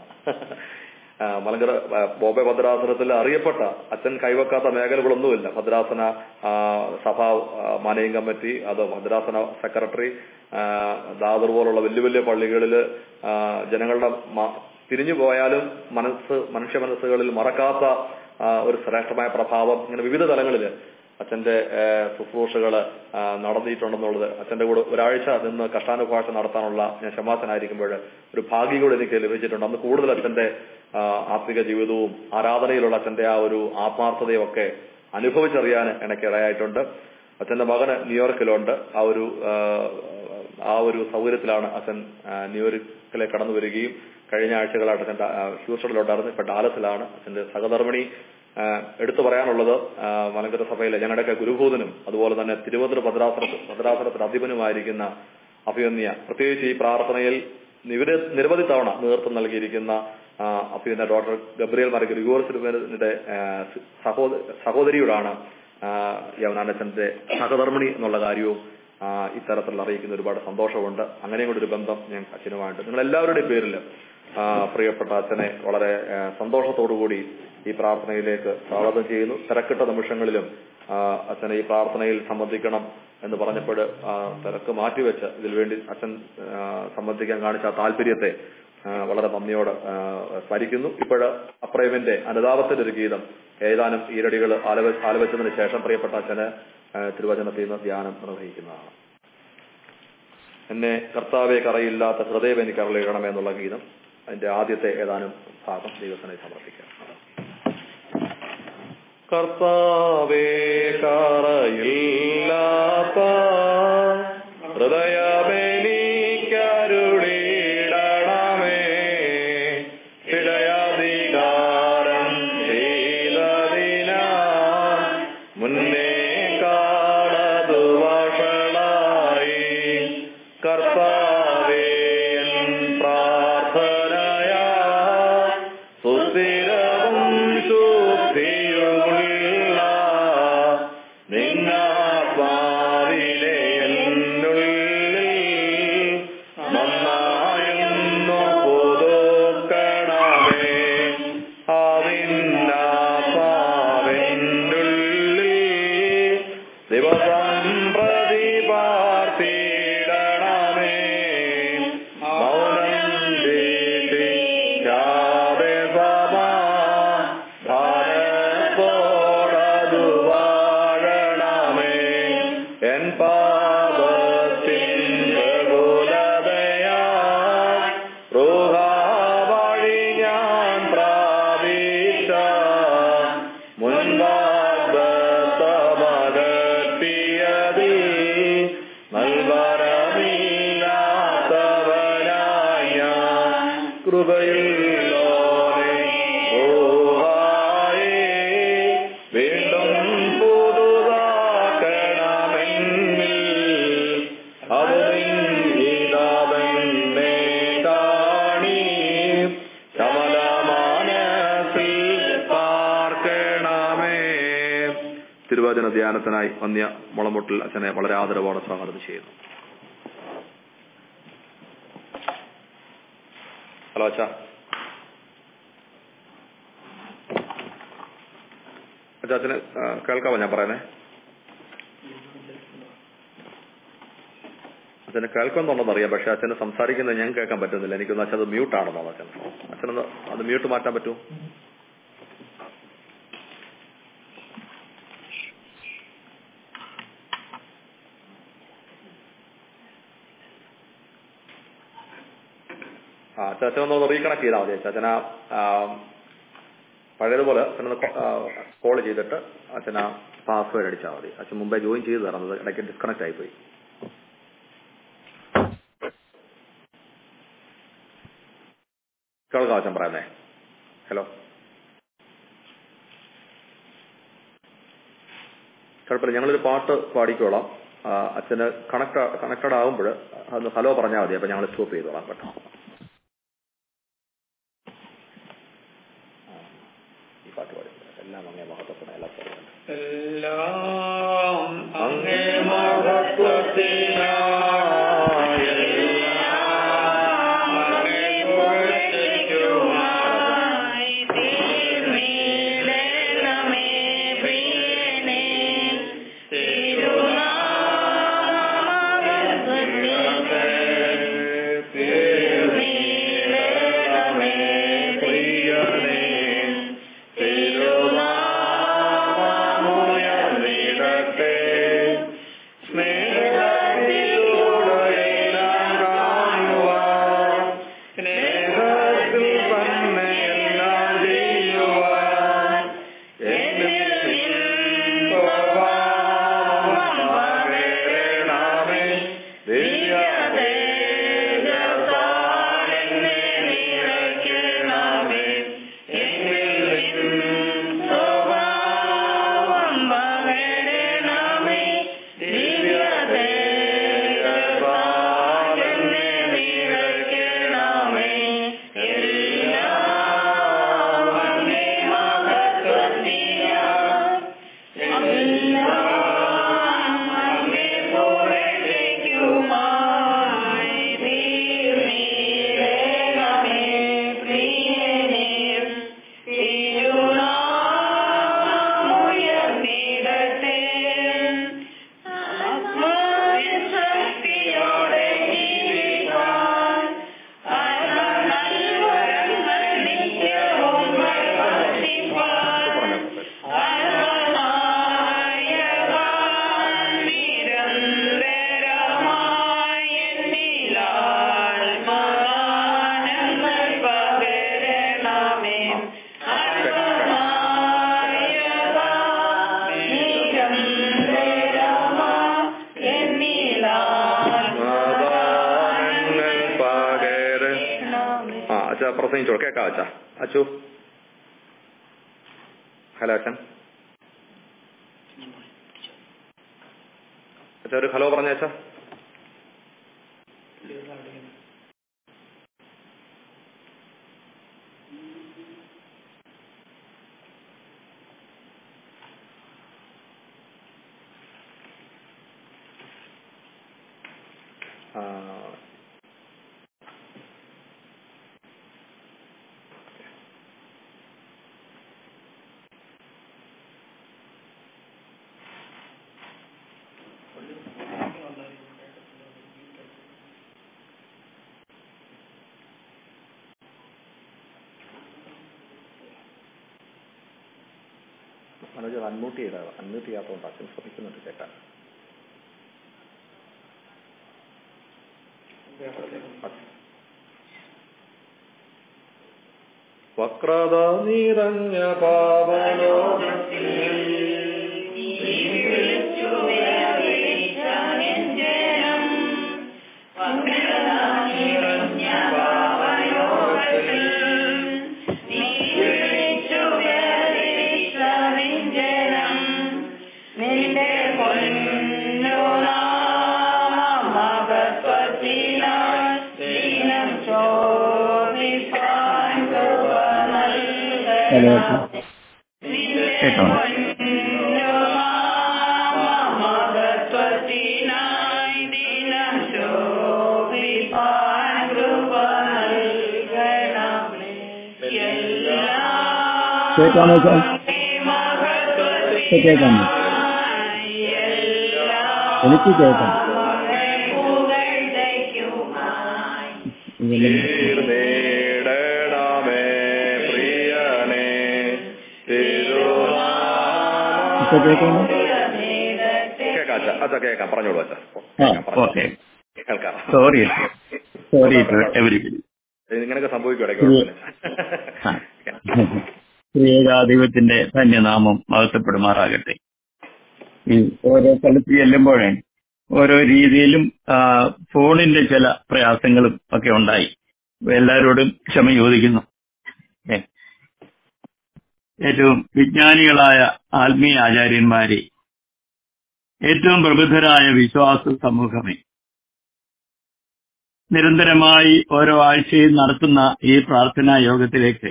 ആ, മലങ്കര ആ, ബോംബെ ഭദ്രാസനത്തിൽ അറിയപ്പെട്ട അച്ഛൻ കൈവെക്കാത്ത മേഖലകളൊന്നുമില്ല ഭദ്രാസന ആ, സഭ ആ, മാനേജിംഗ് കമ്മിറ്റി അത് ഭദ്രാസന സെക്രട്ടറി ആ, ദാദർ പോലുള്ള വലിയ വലിയ പള്ളികളിൽ ജനങ്ങളുടെ മ- തിരിഞ്ഞു പോയാലും മനസ്സ് മനുഷ്യ മനസ്സുകളിൽ മറക്കാത്ത ആ, ഒരു ശ്രേഷ്ഠമായ പ്രഭാവം ഇങ്ങനെ വിവിധ തലങ്ങളിൽ അച്ഛന്റെ ആ, ശുശ്രൂഷകള് ആ, നടന്നിട്ടുണ്ടെന്നുള്ളത് അച്ഛന്റെ കൂടെ ഒരാഴ്ച നിന്ന് കഷ്ടാനുഭാഷ നടത്താനുള്ള ഞാൻ ശമാസനായിരിക്കുമ്പോൾ ഒരു ഭാഗ്യം കൂടെ എനിക്ക് ലഭിച്ചിട്ടുണ്ട് അന്ന് കൂടുതൽ അച്ഛന്റെ ആ, ആത്മിക ജീവിതവും ആരാധനയിലുള്ള അച്ഛന്റെ ആ ഒരു ആത്മാർത്ഥതയും ഒക്കെ അനുഭവിച്ചറിയാൻ എനിക്ക് ഇടയായിട്ടുണ്ട് അച്ഛന്റെ മകന് ന്യൂയോർക്കിലുണ്ട് ആ ഒരു ആ, ആ ഒരു സൗകര്യത്തിലാണ് അച്ഛൻ ആ, ന്യൂയോർക്കിലെ കടന്നു വരികയും കഴിഞ്ഞ ആഴ്ചകളായിട്ട് അച്ഛൻ ഡാ- ആ, ഹ്യൂസ്റ്റണിലുണ്ടായിരുന്നു ഇപ്പൊ ഡാലസിലാണ് അച്ഛന്റെ സഹധർമ്മിണി ആ, എടുത്തു പറയാനുള്ളത് ആ, മലങ്കര സഭയിലെ ഞങ്ങളുടെയൊക്കെ ഗുരുഭൂതനും അതുപോലെ തന്നെ തിരുവനന്തപുരം ഭദ്രാസന ഭദ്രാസനത്തിന് അധിപനുമായിരിക്കുന്ന അഭിമന്യ പ്രത്യേകിച്ച് ഈ പ്രാർത്ഥനയിൽ നിവര- നിരവധി തവണ നേതൃത്വം നൽകിയിരിക്കുന്ന ആ, അഭിമന്യ ഡോക്ടർ ഗബ്രിയൽ മാർ ഗ്രിഗോർ സിലുവിന്റെ സഹോദ സഹോദരിയോടാണ് ആ, യവനാനച്ചന്റെ സഹധർമ്മിണി എന്നുള്ള കാര്യവും ആ, ഇത്തരത്തിൽ അറിയിക്കുന്ന ഒരുപാട് സന്തോഷമുണ്ട് അങ്ങനെയും കൂടി ഒരു ബന്ധം ഞാൻ അച്ഛനുമായിട്ട് നിങ്ങൾ എല്ലാവരുടെയും പേരിൽ ആ, പ്രിയപ്പെട്ട അച്ഛനെ വളരെ ആ, സന്തോഷത്തോടുകൂടി ഈ പ്രാർത്ഥനയിലേക്ക് സ്വാഗതം ചെയ്യുന്നു തിരക്കിട്ട നിമിഷങ്ങളിലും ആ, അച്ഛനെ ഈ പ്രാർത്ഥനയിൽ സംബന്ധിക്കണം എന്ന് പറഞ്ഞപ്പോൾ ആ, തിരക്ക് മാറ്റിവെച്ച് ഇതിൽ വേണ്ടി അച്ഛൻ ആ, സംബന്ധിക്കാൻ കാണിച്ച ആ താല്പര്യത്തെ ആ, വളരെ നന്ദിയോടെ ആ, സ്മരിക്കുന്നു ഇപ്പോഴ് അപ്രേമിന്റെ അനുതാപത്തിന്റെ ഒരു ഗീതം ഏതാനും ഈരടികൾ ആലവ ആലപിച്ചതിന് ശേഷം പ്രിയപ്പെട്ട അച്ഛന് ആ, തിരുവചനത്തിൽ നിന്ന് ധ്യാനം നിർവഹിക്കുന്നതാണ് എന്നെ കർത്താവെ കറയില്ലാത്ത ഹൃദയം എനിക്ക് അറിയണമെന്നുള്ള ഗീതം അതിന്റെ ആദ്യത്തെ ഏതാനും ഭാഗം ദൈവത്തിനെ സമർപ്പിക്കാം കർത്താവേ കറയില്ലാത്ത ഹൃദയമെനിക്കരുളിടണമേ ഇടയധികാരം ചെയ്തതിനാ മുന്നേ കാണതു വഷളായി കർത്താവേ എൻ പ്രാർത്ഥനയാ സുസ്ഥിരവും ശുദ്ധിയുമുള്ള നിന്നാത്മാവിലെ എന്നുള്ളിൽ നന്നായൊന്നു പുതുക്കണമേ ആവിന്നാത്മാവെന്നുള്ളിൽ ദിവസം പ്രതിപാർത്തിടണമേ മൗനം ദീക്ഷിക്കാതെ സമാധാനത്തോടതു വാഴണമേ എൻ പാപത്തിൻ ബഹുലതയാ റൂഹാവഴി ഞാൻ പ്രാപിച്ച മുൻപാകത്തമകത്തിയതി നൽവരമില്ലാത്തവനായ കൃപയുള്ളോനെ റൂഹായേ വീണ്ടും പുതുതാക്കണമെന്നിൽ അത് നിൻഹിതാവെന്നെ കാണി കമലമാനസിൽ പാർക്കണമേ തിരുവചന ധ്യാനത്തിനായി വന്യ മുളമുട്ടിൽ അച്ഛനെ വളരെ ആദരവോടെ സ്വാഗതം ചെയ്യുന്നു ഹലോ അച്ഛാ അച്ഛാ അച്ഛന് ആ, കേൾക്കാമോ ഞാൻ പറയുന്നേ അച്ഛന് കേൾക്കുന്നുണ്ടെന്ന് അറിയാം പക്ഷെ അച്ഛന് സംസാരിക്കുന്നത് ഞാൻ കേൾക്കാൻ പറ്റുന്നില്ല എനിക്കൊന്ന് അച്ഛൻ അത് മ്യൂട്ടാണെന്നാണ് അച്ഛൻ അച്ഛനൊന്ന് അത് മ്യൂട്ട് മാറ്റാൻ പറ്റുമോ ആ അച്ഛൻ അച്ഛനൊന്ന് റീകണക്ട് ചെയ്താൽ മതി അച്ഛൻ അച്ഛന പഴയതുപോലെ അച്ഛനൊന്ന് കോൾ ചെയ്തിട്ട് അച്ഛന പാസ്വേഡ് അടിച്ചാൽ മതി അച്ഛൻ മുമ്പേ ജോയിൻ ചെയ്ത് തരുന്നത് ഇടയ്ക്ക് ഡിസ്കണക്ട് ആയിപ്പോയി കേൾക്കാം അച്ഛൻ പറയുന്നേ ഹലോ കുഴപ്പമില്ല ഞങ്ങളൊരു പാട്ട് പാടിക്കോളാം ആ, അച്ഛന് കണക്ട് കണക്റ്റഡ് ആകുമ്പോൾ ഒന്ന് ഹലോ പറഞ്ഞാൽ മതി അപ്പൊ ഞങ്ങൾ സ്റ്റോപ്പ് ചെയ്തോളാം കേട്ടോ ഈ പാട്ട് പാടി എല്ലാം അങ്ങേ മഹത്വത്തിന് എല്ലാ പറയുന്നുണ്ട് എല്ലാം അങ്ങേ മഹത്വത്തിനായി അങ്ങേ പുകഴ്ചയ്ക്കുമായി പ്രിയനേ തിരുനാമമുയർന്നിട പ്രസംഗിച്ചോളൂ കേൾക്കാം അച്ഛാ അച്ചു ഹലോ അച്ഛൻ അച്ഛാ ഒരു ഹലോ പറഞ്ഞ അച്ഛാ ആ, മനോജ് അൺമ്യൂട്ട് ചെയ്താ അൺമ്യൂട്ട് ചെയ്യാത്തതുകൊണ്ട് അച്ഛൻ ശ്രമിക്കുന്നുണ്ട് കേട്ടാ വക്രത നിറഞ്ഞ പാവലോകത്തിൽ നിന്റെ പൊന്നുനാമകത്വത്തിനാൽ ദീനം ശോഭിപ്പാൻ കൃപ ഹലോ നൽകണം. കേട്ടോ മഹത്വത്തിനായി ദിനം ശോഭിപ്പാൻ കൃപ നൽകണമേ. കേൾക്കാമോ സാർ ഇപ്പൊ കേൾക്കാമോ എനിക്ക് കേൾക്കാം ഇതെല്ലാം നേടണമേ പ്രിയനേ ഇപ്പൊ കേൾക്കാമോ കേൾക്കാം അച്ഛാ അച്ഛാ കേൾക്കാം പറഞ്ഞോളൂ അച്ഛാ ആ കേൾക്കാം, പറഞ്ഞോളൂ. ഓക്കെ കേൾക്കാം സോറി സോറി ടു എവരിബഡി ഇങ്ങനെയൊക്കെ സംഭവിക്കും ഇടയ്ക്ക് ഉം. കുഴപ്പമില്ല. ശ്രീയേകാധിപത്തിന്റെ ധന്യനാമം മഹത്വപ്പെടുമാറാകട്ടെ ഈ ഓരോ സ്ഥലത്ത് ചെല്ലുമ്പോഴേ ഓരോ രീതിയിലും ആ, ഫോണിന്റെ ചില പ്രയാസങ്ങളും ഒക്കെ ഉണ്ടായി എല്ലാവരോടും ക്ഷമ ചോദിക്കുന്നു ഏ. ഏറ്റവും വിജ്ഞാനികളായ ആത്മീയ ആചാര്യന്മാരെ ഏറ്റവും പ്രബുദ്ധരായ വിശ്വാസ സമൂഹമേ നിരന്തരമായി ഓരോ ആഴ്ചയും നടത്തുന്ന ഈ പ്രാർത്ഥനാ യോഗത്തിലേക്ക്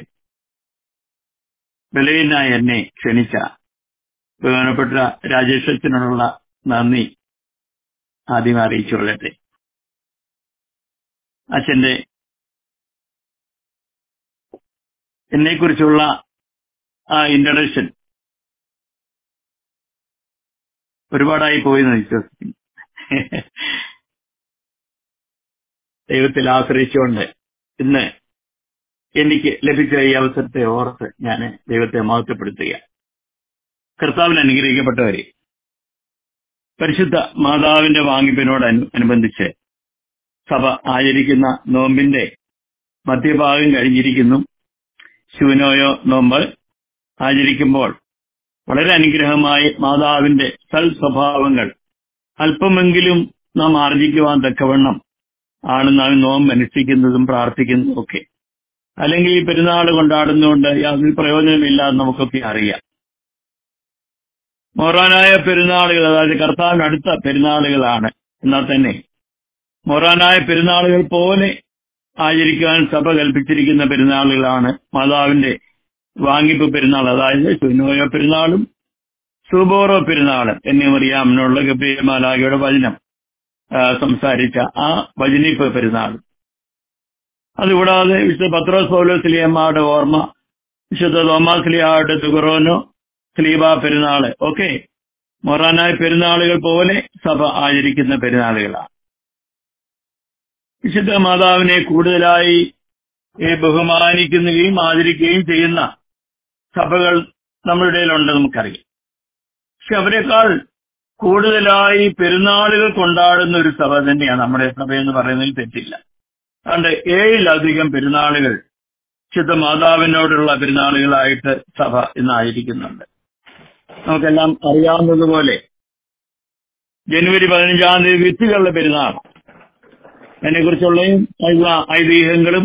ബലഹീനായ എന്നെ ക്ഷണിച്ച ബഹുമാനപ്പെട്ട രാജേഷ് അച്ഛനോടുള്ള നന്ദി ആദ്യം അറിയിച്ചുകൊള്ളട്ടെ അച്ഛന്റെ എന്നെക്കുറിച്ചുള്ള ആ ഇൻട്രഡക്ഷൻ ഒരുപാടായി പോയെന്ന് വിശ്വസിക്കുന്നു ദൈവത്തിൽ ആശ്രയിച്ചുകൊണ്ട് ഇന്ന് എനിക്ക് ലഭിച്ച ഈ അവസരത്തെ ഓർത്ത് ഞാൻ ദൈവത്തെ മഹത്വപ്പെടുത്തുക കർത്താവിൽ അനുഗ്രഹിക്കപ്പെട്ടവരെ പരിശുദ്ധ മാതാവിന്റെ വാങ്ങിപ്പിനോട് അനു- അനുബന്ധിച്ച് സഭ ആചരിക്കുന്ന നോമ്പിന്റെ മധ്യഭാഗം കഴിഞ്ഞിരിക്കുന്നു ശൂനോയോ നോമ്പ് ആചരിക്കുമ്പോൾ വളരെ അനുഗ്രഹമായി മാതാവിന്റെ സൽ സ്വഭാവങ്ങൾ അല്പമെങ്കിലും നാം ആർജിക്കുവാൻ തക്കവണ്ണം ആണ് നാം നോമ്പ് അനുഷ്ഠിക്കുന്നതും പ്രാർത്ഥിക്കുന്നതും ഒക്കെ അല്ലെങ്കിൽ ഈ പെരുന്നാൾ കൊണ്ടാടുന്നതുകൊണ്ട് യാതൊരു പ്രയോജനമില്ല എന്ന് നമുക്കൊക്കെ അറിയാം മൊറാനായ പെരുന്നാളുകൾ അതായത് കർത്താവിന് അടുത്ത പെരുന്നാളുകളാണ് എന്നാൽ തന്നെ മൊറാനായ പെരുന്നാളുകൾ പോലെ ആചരിക്കാൻ സഭ കൽപ്പിച്ചിരിക്കുന്ന പെരുന്നാളുകളാണ് മാതാവിന്റെ വാങ്ങിപ്പ് പെരുന്നാൾ അതായത് സുനോയോ പെരുന്നാളും സുബോറോ പെരുന്നാളും എന്നിവറിയാമെന്നുള്ള ഗബ്രിയമാലാഗയുടെ വചനം ആ, സംസാരിച്ച ആ വചനിപ്പ് പെരുന്നാളും അതുകൂടാതെ വിശുദ്ധ പത്രോസ് പൗലോസ്ലിയമ്മയുടെ ഓർമ്മ വിശുദ്ധ തോമാസ്ലിയായുടെ തുകറോനോ സ്ലീബ പെരുന്നാള് ഒക്കെ മൊറാനായ പെരുന്നാളുകൾ പോലെ സഭ ആചരിക്കുന്ന പെരുന്നാളുകളാണ് വിശുദ്ധ മാതാവിനെ കൂടുതലായി ഏ, ബഹുമാനിക്കുകയും ആദരിക്കുകയും ചെയ്യുന്ന സഭകൾ നമ്മുടെ ഇടയിലുണ്ട് നമുക്കറിയാം പക്ഷെ അവരെക്കാൾ കൂടുതലായി പെരുന്നാളുകൾ കൊണ്ടാടുന്ന ഒരു സഭ തന്നെയാണ് നമ്മുടെ സഭ എന്ന് പറയുന്നതിൽ തെറ്റില്ല അതുകൊണ്ട് ഏഴിലധികം പെരുന്നാളുകൾ ശുദ്ധ മാതാവിനോടുള്ള പെരുന്നാളുകളായിട്ട് സഭ ഇന്ന് ആചരിക്കുന്നുണ്ട് നമുക്കെല്ലാം അറിയാവുന്നതുപോലെ ജനുവരി പതിനഞ്ചാം തീയതി വിത്തുകളുടെ പെരുന്നാൾ അതിനെക്കുറിച്ചുള്ള ഐതിഹ്യങ്ങളും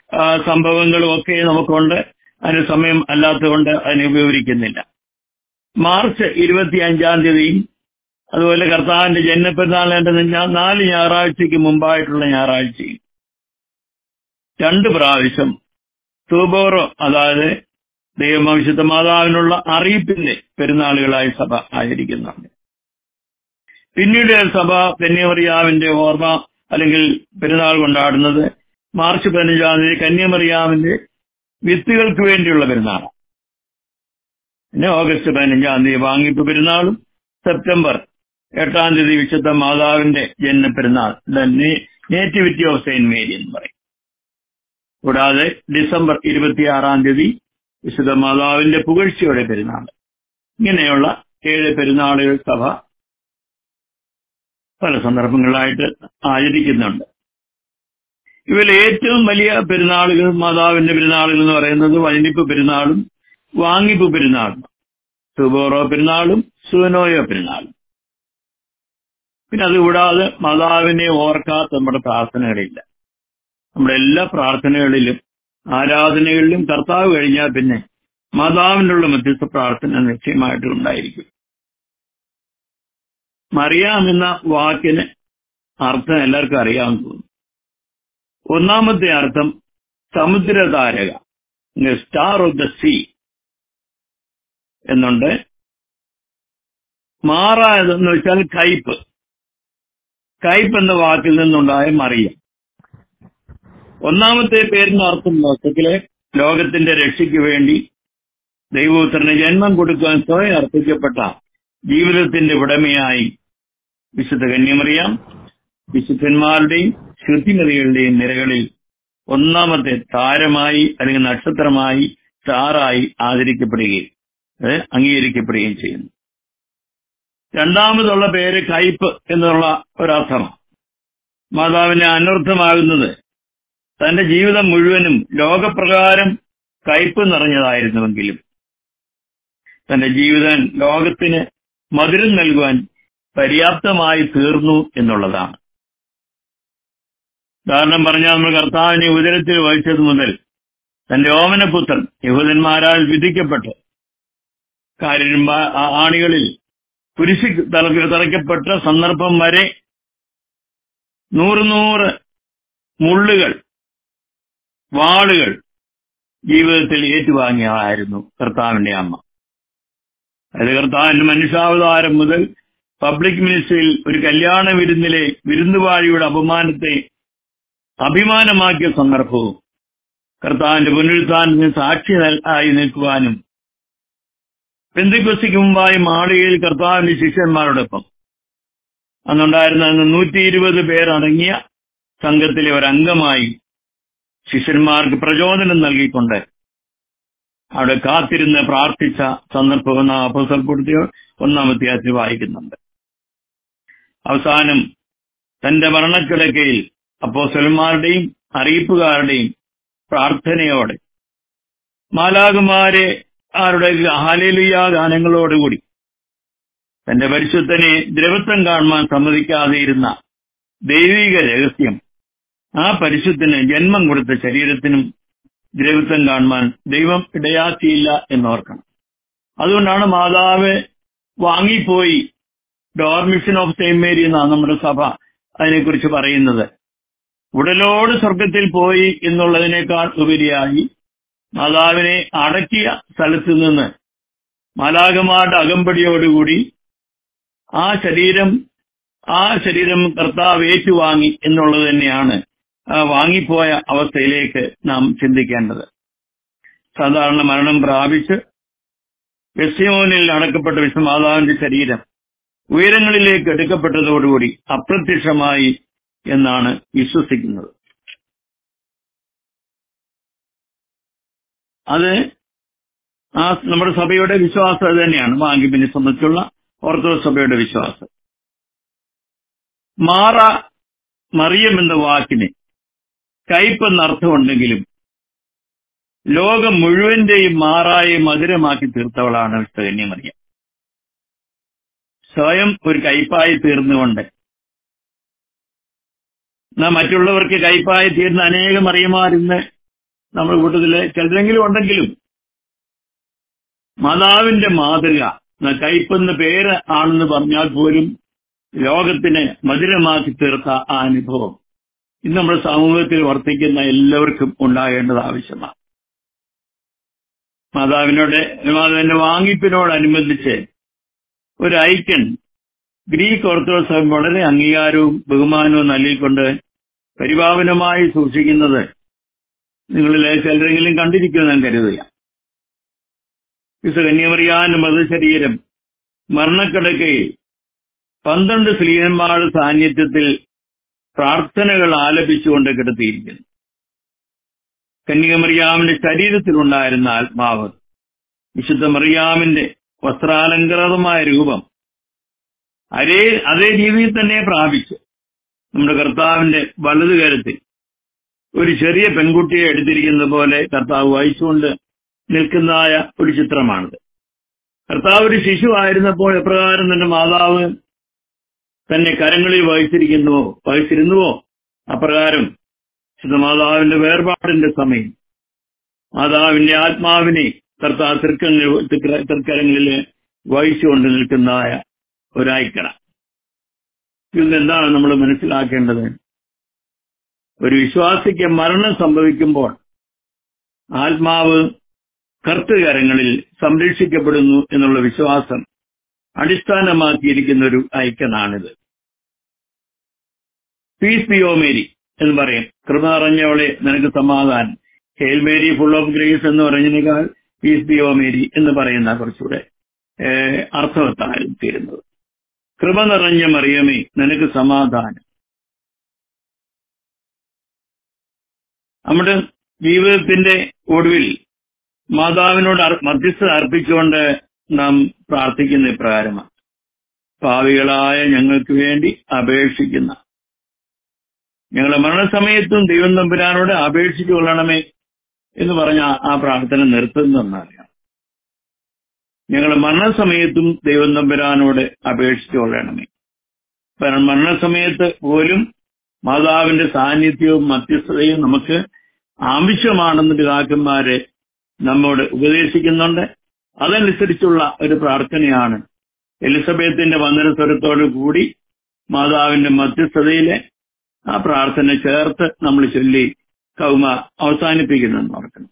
ആ, സംഭവങ്ങളും ഒക്കെ നമുക്കുണ്ട് അതിന് സമയം അല്ലാത്തതുകൊണ്ട് അതിനെ വിവരിക്കുന്നില്ല മാർച്ച് ഇരുപത്തി അഞ്ചാം തീയതിയും അതുപോലെ കർത്താവിന്റെ ജന്മപ്പെരുന്നാളിന്റെ ഞാ- നാല് ഞായറാഴ്ചയ്ക്ക് മുമ്പായിട്ടുള്ള ഞായറാഴ്ചയും രണ്ട് പ്രാവശ്യം തൂബോറോ അതായത് ദൈവവിശുദ്ധ മാതാവിനുള്ള അറിയിപ്പിന്റെ പെരുന്നാളുകളായി സഭ ആചരിക്കുന്നുണ്ട് പിന്നീട് സഭ കന്യാമറിയാവിന്റെ ഓർമ്മ അല്ലെങ്കിൽ പെരുന്നാൾ കൊണ്ടാടുന്നത് മാർച്ച് പതിനഞ്ചാം തീയതി കന്യാമറിയാവിന്റെ വിത്തുകൾക്ക് വേണ്ടിയുള്ള പെരുന്നാളാണ് പിന്നെ ഓഗസ്റ്റ് പതിനഞ്ചാം തീയതി വാങ്ങിപ്പ് പെരുന്നാളും സെപ്റ്റംബർ എട്ടാം തീയതി വിശുദ്ധ മാതാവിന്റെ ജന്മ പെരുന്നാൾ നേറ്റിവിറ്റി ഓഫ് സെയിന്റ് മേരി എന്ന് പറയും കൂടാതെ ഡിസംബർ ഇരുപത്തിയാറാം തീയതി വിശുദ്ധ മാതാവിന്റെ പുകഴ്ചയുടെ പെരുന്നാൾ ഇങ്ങനെയുള്ള ഏഴ് പെരുന്നാളുകൾ സഭ പല സന്ദർഭങ്ങളിലായിട്ട് ആചരിക്കുന്നുണ്ട് ഇവയിൽ ഏറ്റവും വലിയ പെരുന്നാളുകൾ മാതാവിന്റെ പെരുന്നാളുകൾ എന്ന് പറയുന്നത് വൈനിപ്പ് പെരുന്നാളും വാങ്ങിപ്പ് പെരുന്നാളും സുബോറോ പെരുന്നാളും സുനോയോ പെരുന്നാളും പിന്നെ അതുകൂടാതെ മാതാവിനെ ഓർക്കാത്ത നമ്മുടെ പ്രാർത്ഥനകളില്ല നമ്മുടെ എല്ലാ പ്രാർത്ഥനകളിലും ആരാധനകളിലും കർത്താവ് കഴിഞ്ഞാൽ പിന്നെ മാതാവിനുള്ള മധ്യസ്ഥ പ്രാർത്ഥന നിശ്ചയമായിട്ടും ഉണ്ടായിരിക്കും മറിയാം എന്ന വാക്കിന് അർത്ഥം എല്ലാവർക്കും അറിയാമെന്ന് തോന്നുന്നു ഒന്നാമത്തെ അർത്ഥം സമുദ്രതാരക സ്റ്റാർ ഓഫ് ദ സീ എന്നുണ്ട് മാറ എന്ന് വെച്ചാൽ കയ്പ് കയ്പ് എന്ന വാക്കിൽ നിന്നുണ്ടായ മറിയം ഒന്നാമത്തെ പേരിന് അർത്ഥം മൊത്തത്തിലെ ലോകത്തിന്റെ രക്ഷയ്ക്ക് വേണ്ടി ദൈവോത്തരന് ജന്മം കൊടുക്കാൻ സ്വയം അർപ്പിക്കപ്പെട്ട ജീവിതത്തിന്റെ ഉടമയായി വിശുദ്ധ കന്യമറിയാം വിശുദ്ധന്മാരുടെയും ശ്രുതിമതികളുടെയും നിരകളിൽ ഒന്നാമത്തെ താരമായി അല്ലെങ്കിൽ നക്ഷത്രമായി സ്റ്റാറായി ആദരിക്കപ്പെടുകയും അത് അംഗീകരിക്കപ്പെടുകയും ചെയ്യുന്നു രണ്ടാമതുള്ള പേര് കയ്പ് എന്നുള്ള ഒരർത്ഥമാണ് മാതാവിനെ അനർത്ഥമാകുന്നത് തന്റെ ജീവിതം മുഴുവനും ലോകപ്രകാരം കയ്പ് നിറഞ്ഞതായിരുന്നുവെങ്കിലും തന്റെ ജീവിതം ലോകത്തിന് മധുരം നൽകുവാൻ പര്യാപ്തമായി തീർന്നു എന്നുള്ളതാണ് ഉദാഹരണം പറഞ്ഞാൽ നമ്മൾ കർത്താവിനെ ഉദരത്തിൽ വഹിച്ചത് മുതൽ തന്റെ ഓമനപുത്രൻ യഹൂദന്മാരാൽ വിധിക്കപ്പെട്ട് കാര്യം ആണികളിൽ കുരിശി തറയ്ക്കപ്പെട്ട സന്ദർഭം വരെ നൂറ് നൂറ് മുള്ളുകൾ വാളുകൾ ജീവിതത്തിൽ ഏറ്റുവാങ്ങിയതായിരുന്നു കർത്താവിന്റെ അമ്മ അതായത് കർത്താവിന്റെ മനുഷ്യാവതാരം മുതൽ പബ്ലിക് മിനിസ്ട്രിയിൽ ഒരു കല്യാണ വിരുന്നിലെ വിരുന്നുവാഴിയുടെ അപമാനത്തെ അഭിമാനമാക്കിയ സന്ദർഭവും കർത്താവിന്റെ പുനരുത്ഥാനത്തിന് സാക്ഷി നൽ- ആയി നിൽക്കുവാനും പെന്തിക്കൊസ്തിക്ക് മുമ്പായി മാളികയിൽ കർത്താവിന്റെ ശിഷ്യന്മാരോടൊപ്പം അന്നുണ്ടായിരുന്ന അന്ന് നൂറ്റി ഇരുപത് പേരടങ്ങിയ സംഘത്തിലെ ഒരംഗമായി ശിഷ്യന്മാർക്ക് പ്രചോദനം നൽകിക്കൊണ്ട് അവിടെ കാത്തിരുന്ന് പ്രാർത്ഥിച്ച സന്ദർഭം നാം അപ്പോസൽപ്പെടുത്തിയ ഒന്നാമത്തെ അധ്യായത്തിൽ വായിക്കുന്നുണ്ട് അവസാനം തന്റെ മരണക്കിടക്കയിൽ അപ്പോസലന്മാരുടെയും അറിയിപ്പുകാരുടെയും പ്രാർത്ഥനയോടെ മാലാകുമാരെ ആരുടെ ഹാലേലുയ ഗാനങ്ങളോടുകൂടി തന്റെ പരിശുദ്ധനെ ദ്രവത്വം കാണുവാൻ സമ്മതിക്കാതെ ഇരുന്ന ദൈവിക രഹസ്യം ആ പരിശുദ്ധന് ജന്മം കൊടുത്ത ശരീരത്തിനും ദ്രവത്വം കാണുവാൻ ദൈവം ഇടയാക്കിയില്ല എന്നോർക്കണം അതുകൊണ്ടാണ് മാതാവ് വാങ്ങിപ്പോയി ഡോർമിഷൻ ഓഫ് സെയിന്റ് മേരി എന്നാണ് നമ്മുടെ സഭ അതിനെക്കുറിച്ച് പറയുന്നത് ഉടലോട് സ്വർഗത്തിൽ പോയി എന്നുള്ളതിനേക്കാൾ ഉപരിയായി മാതാവിനെ അടക്കിയ സ്ഥലത്ത് നിന്ന് മാലാകമാരുടെ അകമ്പടിയോടുകൂടി ആ ശരീരം ആ ശരീരം കർത്താവ് ഏറ്റുവാങ്ങി എന്നുള്ളത് തന്നെയാണ് ആ വാങ്ങിപ്പോയ അവസ്ഥയിലേക്ക് നാം ചിന്തിക്കേണ്ടത് സാധാരണ മരണം പ്രാപിച്ച് വെസ്യമോനിൽ അടക്കപ്പെട്ട വിശ്വമാതാവിന്റെ ശരീരം ഉയരങ്ങളിലേക്ക് എടുക്കപ്പെട്ടതോടുകൂടി അപ്രത്യക്ഷമായി എന്നാണ് വിശ്വസിക്കുന്നത് അത് ആ നമ്മുടെ സഭയുടെ വിശ്വാസം അത് തന്നെയാണ് വാങ്ങിപ്പിനെ സംബന്ധിച്ചുള്ള ഓർത്തഡോക്സ് സഭയുടെ വിശ്വാസം മാറ മറിയം എന്ന വാക്കിന് കയ്പെന്ന അർത്ഥമുണ്ടെങ്കിലും ലോകം മുഴുവന്റെയും മാറായി മധുരമാക്കി തീർത്തവളാണ് വിശുദ്ധ മറിയം സ്വയം ഒരു കയ്പായി തീർന്നുകൊണ്ട് എന്നാ മറ്റുള്ളവർക്ക് കയ്പായി തീർന്ന അനേകം അറിയമാരിന്ന് നമ്മുടെ കൂട്ടത്തില് ചിലരെങ്കിലും ഉണ്ടെങ്കിലും മാതാവിന്റെ മാതൃക ന- കയ്പെന്ന പേര് ആണെന്ന് പറഞ്ഞാൽ പോലും ലോകത്തിന് മധുരമാക്കി തീർത്ത ആ അനുഭവം ഇന്ന് നമ്മുടെ സമൂഹത്തിൽ വർത്തിക്കുന്ന എല്ലാവർക്കും ഉണ്ടാകേണ്ടത് ആവശ്യമാണ് മാതാവിനോട് മാതാവിന്റെ വാങ്ങിപ്പിനോടനുബന്ധിച്ച് ഒരു ഐക്യൻ ഗ്രീക്ക് ഓർത്തഡോക്സ് സഭ വളരെ അംഗീകാരവും ബഹുമാനവും നൽകിക്കൊണ്ട് പരിപാവനമായി സൂക്ഷിക്കുന്നത് നിങ്ങളിൽ ചിലരെങ്കിലും കണ്ടിരിക്കുമെന്ന് ഞാൻ കരുതുക കന്യമറിയാൻ മൃതശരീരം മരണക്കിടക്കയിൽ പന്ത്രണ്ട് സ്ത്രീയന്മാരുടെ സാന്നിധ്യത്തിൽ പ്രാർത്ഥനകൾ ആലപിച്ചുകൊണ്ട് കിടത്തിയിരിക്കുന്നു കന്യകമറിയാമിന്റെ ശരീരത്തിലുണ്ടായിരുന്ന ആത്മാവ് വിശുദ്ധ മറിയാമിന്റെ വസ്ത്രാലങ്കൃതമായ രൂപം അതേ അതേ രീതിയിൽ തന്നെ പ്രാപിച്ചു നമ്മുടെ കർത്താവിന്റെ വലതുകരത്തിൽ ഒരു ചെറിയ പെൺകുട്ടിയെ എടുത്തിരിക്കുന്നത് പോലെ കർത്താവ് വഹിച്ചുകൊണ്ട് നിൽക്കുന്നതായ ഒരു ചിത്രമാണിത് കർത്താവ് ഒരു ശിശുവായിരുന്നപ്പോൾ എപ്രകാരം തന്റെ മാതാവ് തന്നെ കരങ്ങളിൽ വഹിച്ചിരിക്കുന്നുവോ വഹിച്ചിരുന്നുവോ അപ്രകാരം മാതാവിന്റെ വേർപാടിന്റെ സമയം മാതാവിന്റെ ആത്മാവിനെ കർത്താവ് തൃക്കങ്ങളിൽ തൃക്കരങ്ങളിൽ വഹിച്ചുകൊണ്ട് നിൽക്കുന്നതായ ഒരായിക്കണ ഇതിൽ എന്താണ് നമ്മൾ മനസ്സിലാക്കേണ്ടത് ഒരു വിശ്വാസിക്ക് മരണം സംഭവിക്കുമ്പോൾ ആത്മാവ് കർത്തുകരങ്ങളിൽ സംരക്ഷിക്കപ്പെടുന്നു എന്നുള്ള വിശ്വാസം അടിസ്ഥാനമാക്കിയിരിക്കുന്ന ഒരു ഐക്യനാണിത് പീസ് ബിയോ മേരി എന്ന് പറയും കൃപ നിറഞ്ഞവളെ നിനക്ക് സമാധാനം hail Mary full of grace എന്ന് പറഞ്ഞതിനേക്കാൾ പീസ് ബിയോ മേരി എന്ന് പറയുന്ന കുറച്ചുകൂടെ ഏഹ്, അർത്ഥവത്തായി തീരുന്നത് കൃപ നിറഞ്ഞ മറിയമേ നിനക്ക് സമാധാനം നമ്മുടെ ജീവിതത്തിന്റെ ഒടുവിൽ മാതാവിനോട് അർ- മധ്യസ്ഥത അർപ്പിച്ചുകൊണ്ട് നാം പ്രാർത്ഥിക്കുന്ന ഇപ്രകാരമാണ് പാവികളായ ഞങ്ങൾക്ക് വേണ്ടി അപേക്ഷിക്കുന്ന ഞങ്ങളുടെ മരണസമയത്തും ദൈവം തമ്പുരാനോട് അപേക്ഷിച്ചു കൊള്ളണമേ എന്ന് പറഞ്ഞ ആ- ആ പ്രാർത്ഥന നിർത്തുന്നറിയാം ഞങ്ങളുടെ മരണസമയത്തും ദൈവം തമ്പുരാനോട് അപേക്ഷിച്ചു കൊള്ളണമേ കാരണം മരണസമയത്ത് പോലും മാതാവിന്റെ സാന്നിധ്യവും മധ്യസ്ഥതയും നമുക്ക് ആവശ്യമാണെന്ന് പിതാക്കന്മാരെ നമ്മോട് ഉപദേശിക്കുന്നുണ്ട് അതനുസരിച്ചുള്ള ഒരു പ്രാർത്ഥനയാണ് എലിസബത്തിന്റെ വന്ദനസ്വരത്തോടു കൂടി മാതാവിന്റെ മധ്യസ്ഥതയിലെ ആ പ്രാർത്ഥന ചേർത്ത് നമ്മൾ ചൊല്ലി കൗമ അവസാനിപ്പിക്കുന്നെന്ന് ഓർക്കണം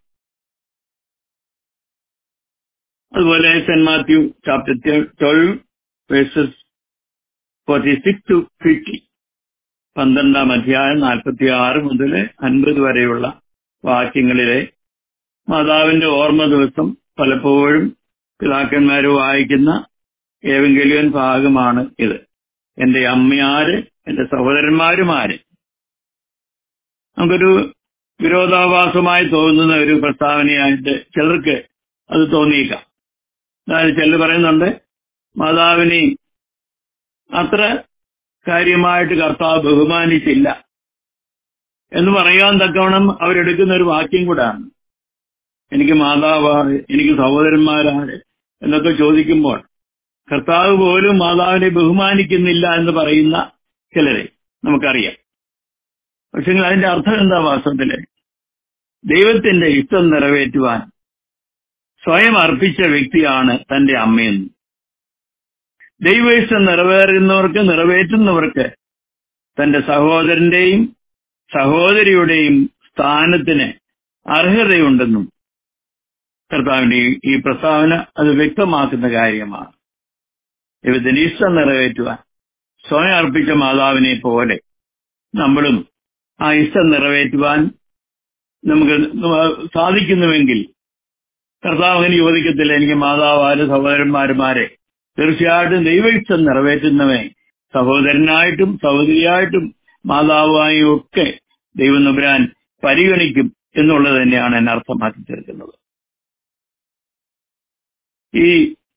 അതുപോലെ saint Mathew chapter twelve verses forty six to fifty പന്ത്രണ്ടാം അധ്യായം നാൽപ്പത്തി ആറ് മുതൽ അൻപത് വരെയുള്ള വാക്യങ്ങളിലെ മാതാവിന്റെ ഓർമ്മ ദിവസം പലപ്പോഴും പിതാക്കന്മാര് വായിക്കുന്ന ഏവെങ്കലിയൻ ഭാഗമാണ് ഇത് എന്റെ അമ്മയാര് എന്റെ സഹോദരന്മാരുമാര് നമുക്കൊരു വിരോധാഭാസമായി തോന്നുന്ന ഒരു പ്രസ്താവനയായിട്ട് ചിലർക്ക് അത് തോന്നിയേക്കാം അതായത് ചിലർ പറയുന്നുണ്ട് മാതാവിനെ അത്ര കാര്യമായിട്ട് കർത്താവ് ബഹുമാനിച്ചില്ല എന്ന് പറയാൻ തക്കവണ്ണം അവരെടുക്കുന്ന ഒരു വാക്യം കൂടാണ് എനിക്ക് മാതാവാണ് എനിക്ക് സഹോദരന്മാരാണ് എന്നൊക്കെ ചോദിക്കുമ്പോൾ കർത്താവ് പോലും മാതാവിനെ ബഹുമാനിക്കുന്നില്ല എന്ന് പറയുന്ന ചിലരെ നമുക്കറിയാം പക്ഷെ അതിന്റെ അർത്ഥം എന്താ വാസ്തവത്തില് ദൈവത്തിന്റെ ഇഷ്ടം നിറവേറ്റുവാൻ സ്വയം അർപ്പിച്ച വ്യക്തിയാണ് തന്റെ അമ്മയെന്ന് ദൈവ ഇഷ്ടം നിറവേറുന്നവർക്ക് നിറവേറ്റുന്നവർക്ക് തന്റെ സഹോദരന്റെയും സഹോദരിയുടെയും സ്ഥാനത്തിന് അർഹതയുണ്ടെന്നും കർത്താവിന്റെ ഈ- ഈ പ്രസ്താവന അത് വ്യക്തമാക്കുന്ന കാര്യമാണ് ദൈവത്തിന്റെ ഇഷ്ടം നിറവേറ്റുവാൻ സ്വയം അർപ്പിച്ച മാതാവിനെ പോലെ നമ്മളും ആ ഇഷ്ടം നിറവേറ്റുവാൻ നമുക്ക് സാധിക്കുന്നുവെങ്കിൽ കർത്താവ് അങ്ങനെ ചോദിക്കത്തില്ല എനിക്ക് മാതാവാര് സഹോദരന്മാരുമാരെ തീർച്ചയായിട്ടും ദൈവ ഇഷ്ടം നിറവേറ്റുന്നവനെ സഹോദരനായിട്ടും സഹോദരിയായിട്ടും മാതാവായും ഒക്കെ ദൈവം നമ്പുരാൻ പരിഗണിക്കും എന്നുള്ളത് തന്നെയാണ് എന്നെ അർത്ഥമാക്കി തീർക്കുന്നത് ഈ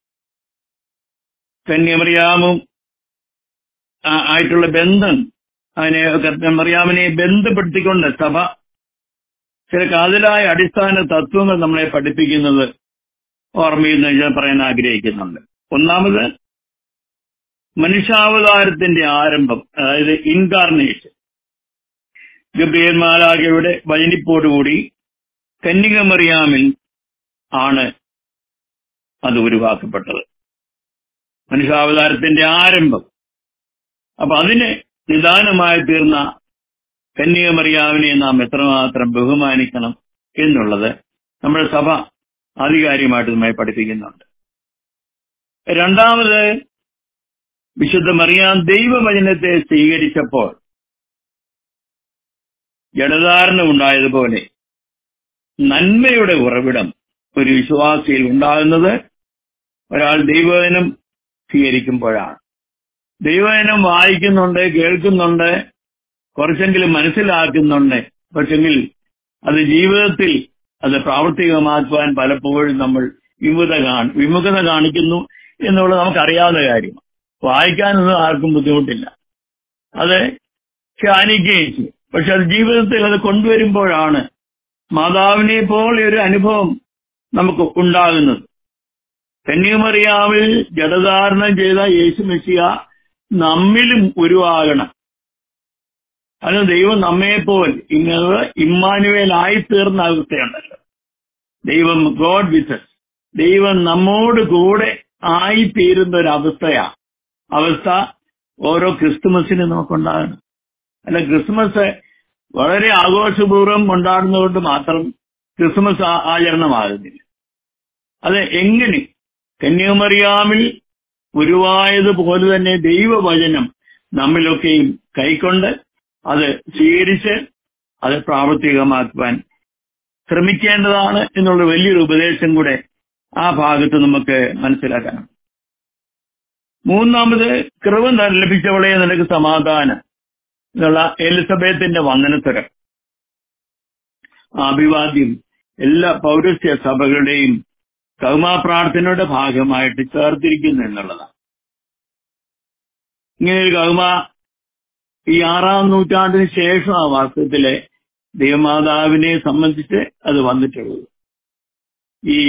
കന്യമറിയാമും ആ- ആയിട്ടുള്ള ബന്ധം അതിനെ കന്യമറിയാമിനെ ബന്ധപ്പെടുത്തിക്കൊണ്ട് സഭ ചില കാതലായ അടിസ്ഥാന തത്വങ്ങൾ നമ്മളെ പഠിപ്പിക്കുന്നത് ഓർമ്മയിൽ നിന്ന് ഞാൻ പറയാൻ ആഗ്രഹിക്കുന്നുണ്ട് ഒന്നാമത് മനുഷ്യാവതാരത്തിന്റെ ആരംഭം അതായത് ഇൻകാർണേഷൻ ഗബ്രിയൽ മാലാഖയുടെ വചനിപ്പോടുകൂടി കന്യകമറിയാമിൽ ആണ് അത് ഉരുവാക്കപ്പെട്ടത് മനുഷ്യാവതാരത്തിന്റെ ആരംഭം അപ്പൊ അതിന് നിദാനമായി തീർന്ന കന്യകമറിയാവിനെ നാം എത്രമാത്രം ബഹുമാനിക്കണം എന്നുള്ളത് നമ്മുടെ സഭ ആധികാരികമായിട്ട് നമ്മെ പഠിപ്പിക്കുന്നുണ്ട് രണ്ടാമത് വിശുദ്ധ മറിയാം ദൈവവചനത്തെ സ്വീകരിച്ചപ്പോൾ ജഡധാരണ ഉണ്ടായതുപോലെ നന്മയുടെ ഉറവിടം ഒരു വിശ്വാസിയിൽ ഉണ്ടാകുന്നത് ഒരാൾ ദൈവവചനം സ്വീകരിക്കുമ്പോഴാണ് ദൈവവചനം വായിക്കുന്നുണ്ട് കേൾക്കുന്നുണ്ട് കുറച്ചെങ്കിലും മനസ്സിലാക്കുന്നുണ്ട് പക്ഷെങ്കിൽ അത് ജീവിതത്തിൽ അത് പ്രാവർത്തികമാക്കുവാൻ പലപ്പോഴും നമ്മൾ വിമുഖത കാണും വിമുഖത കാണിക്കുന്നു എന്നുള്ളത് നമുക്കറിയാവുന്ന കാര്യമാണ് വായിക്കാനൊന്നും ആർക്കും ബുദ്ധിമുട്ടില്ല അത് ധ്യാനിക്കുകയും ചെയ്യും പക്ഷെ അത് ജീവിതത്തിൽ അത് കൊണ്ടുവരുമ്പോഴാണ് മാതാവിനെ പോലെ ഒരു അനുഭവം നമുക്ക് ഉണ്ടാകുന്നത് കന്യാമറിയാവിൽ ജഡധാരണം ചെയ്ത യേശു മെസ്സിയ നമ്മിലും ഉരുവാകണം അത് ദൈവം നമ്മെപ്പോൾ ഇങ്ങനെ ഇമ്മാനുവേൽ ആയിത്തീർന്ന അവസ്ഥയുണ്ടല്ലോ ദൈവം ഗോഡ് വിത്ത് ദൈവം നമ്മോട് കൂടെ ആയിത്തീരുന്ന ഒരു അവസ്ഥയാ അവസ്ഥ ഓരോ ക്രിസ്തുമസിന് നമുക്കുണ്ടാകണം അല്ല ക്രിസ്മസ് വളരെ ആഘോഷപൂർവ്വം കൊണ്ടാടുന്നതുകൊണ്ട് മാത്രം ക്രിസ്മസ് ആ- ആചരണമാകുന്നില്ല അത് എങ്ങനെ കന്യാമറിയാമിൽ ഉരുവായതുപോലെ തന്നെ ദൈവവചനം നമ്മിലൊക്കെയും കൈക്കൊണ്ട് അത് സ്വീകരിച്ച് അത് പ്രാവർത്തികമാക്കുവാൻ ശ്രമിക്കേണ്ടതാണ് എന്നുള്ള വലിയൊരു ഉപദേശം കൂടെ ആ ഭാഗത്ത് നമുക്ക് മനസ്സിലാക്കണം മൂന്നാമത് കൃപ ലഭിച്ചവളെ നിനക്ക് സമാധാനം എന്നുള്ള എലിസബത്തിന്റെ വന്ദനത്തരം ആ അഭിവാദ്യം എല്ലാ പൗരസ്ത്യ സഭകളുടെയും കൗമാ പ്രാർത്ഥനയുടെ ഭാഗമായിട്ട് ചേർത്തിരിക്കുന്നു എന്നുള്ളതാണ് ഇങ്ങനെ ഒരു കൗമ ഈ ആറാം നൂറ്റാണ്ടിന് ശേഷം ആ വാസ്തവത്തിലെ ദൈവമാതാവിനെ സംബന്ധിച്ച് അത് വന്നിട്ടുള്ളത് ഈ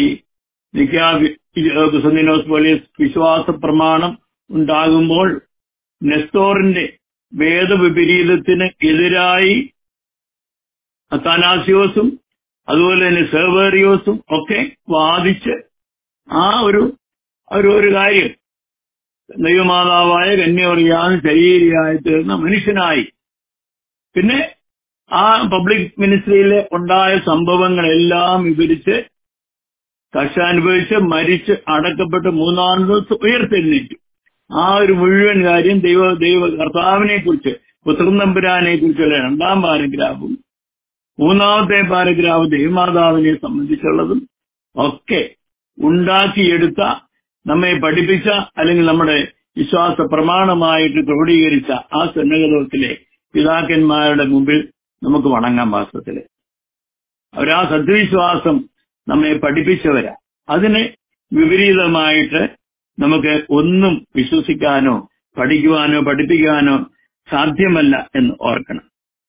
നിക്കാസ് പോലെ വിശ്വാസ പ്രമാണം ഉണ്ടാകുമ്പോൾ നെസ്തോറിന്റെ വേദവിപരീതത്തിന് എതിരായി അത്താനാസിയോസും അതുപോലെ തന്നെ സെർവേറിയോസും ഒക്കെ വാദിച്ച് ആ ഒരു ഒരു ഒരു കാര്യം ദൈവമാതാവായ കന്യമറിയാൻ ശരീരിയായി തീർന്ന മനുഷ്യനായി പിന്നെ ആ പബ്ലിക് മിനിസ്ട്രിയിൽ ഉണ്ടായ സംഭവങ്ങളെല്ലാം വിവരിച്ച് കഷ്ടാനുഭവിച്ച് മരിച്ച് അടക്കപ്പെട്ട് മൂന്നാം ദിവസം ഉയർത്തെഴുന്നേറ്റു ആ ഒരു മുഴുവൻ കാര്യം ദൈവ ദൈവ കർത്താവിനെ കുറിച്ച് പുത്രൻ തമ്പുരാനെ കുറിച്ചുള്ള രണ്ടാം പാരഗ്രാഫും മൂന്നാമത്തെ പാരഗ്രാഫ് ദൈവമാതാവിനെ സംബന്ധിച്ചുള്ളതും ഒക്കെ ഉണ്ടാക്കിയെടുത്ത നമ്മെ പഠിപ്പിച്ച അല്ലെങ്കിൽ നമ്മുടെ വിശ്വാസ പ്രമാണമായിട്ട് ക്രോഡീകരിച്ച ആ സന്നഗതത്തിലെ പിതാക്കന്മാരുടെ മുമ്പിൽ നമുക്ക് വണങ്ങാം വാസ്തവത്തില് അവരാ സദ്വിശ്വാസം നമ്മെ പഠിപ്പിച്ചവരാ അതിന് വിപരീതമായിട്ട് നമുക്ക് ഒന്നും വിശ്വസിക്കാനോ പഠിക്കുവാനോ പഠിപ്പിക്കാനോ സാധ്യമല്ല എന്ന് ഓർക്കണം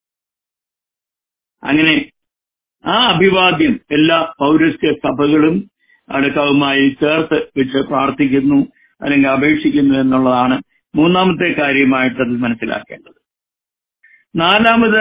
അങ്ങനെ ആ അഭിവാദ്യം എല്ലാ പൗരസ്ത്യ സഭകളും അടുക്കവുമായി ചേർത്ത് വെച്ച് പ്രാർത്ഥിക്കുന്നു അല്ലെങ്കിൽ അപേക്ഷിക്കുന്നു എന്നുള്ളതാണ് മൂന്നാമത്തെ കാര്യമായിട്ട് അത് മനസ്സിലാക്കേണ്ടത് നാലാമത്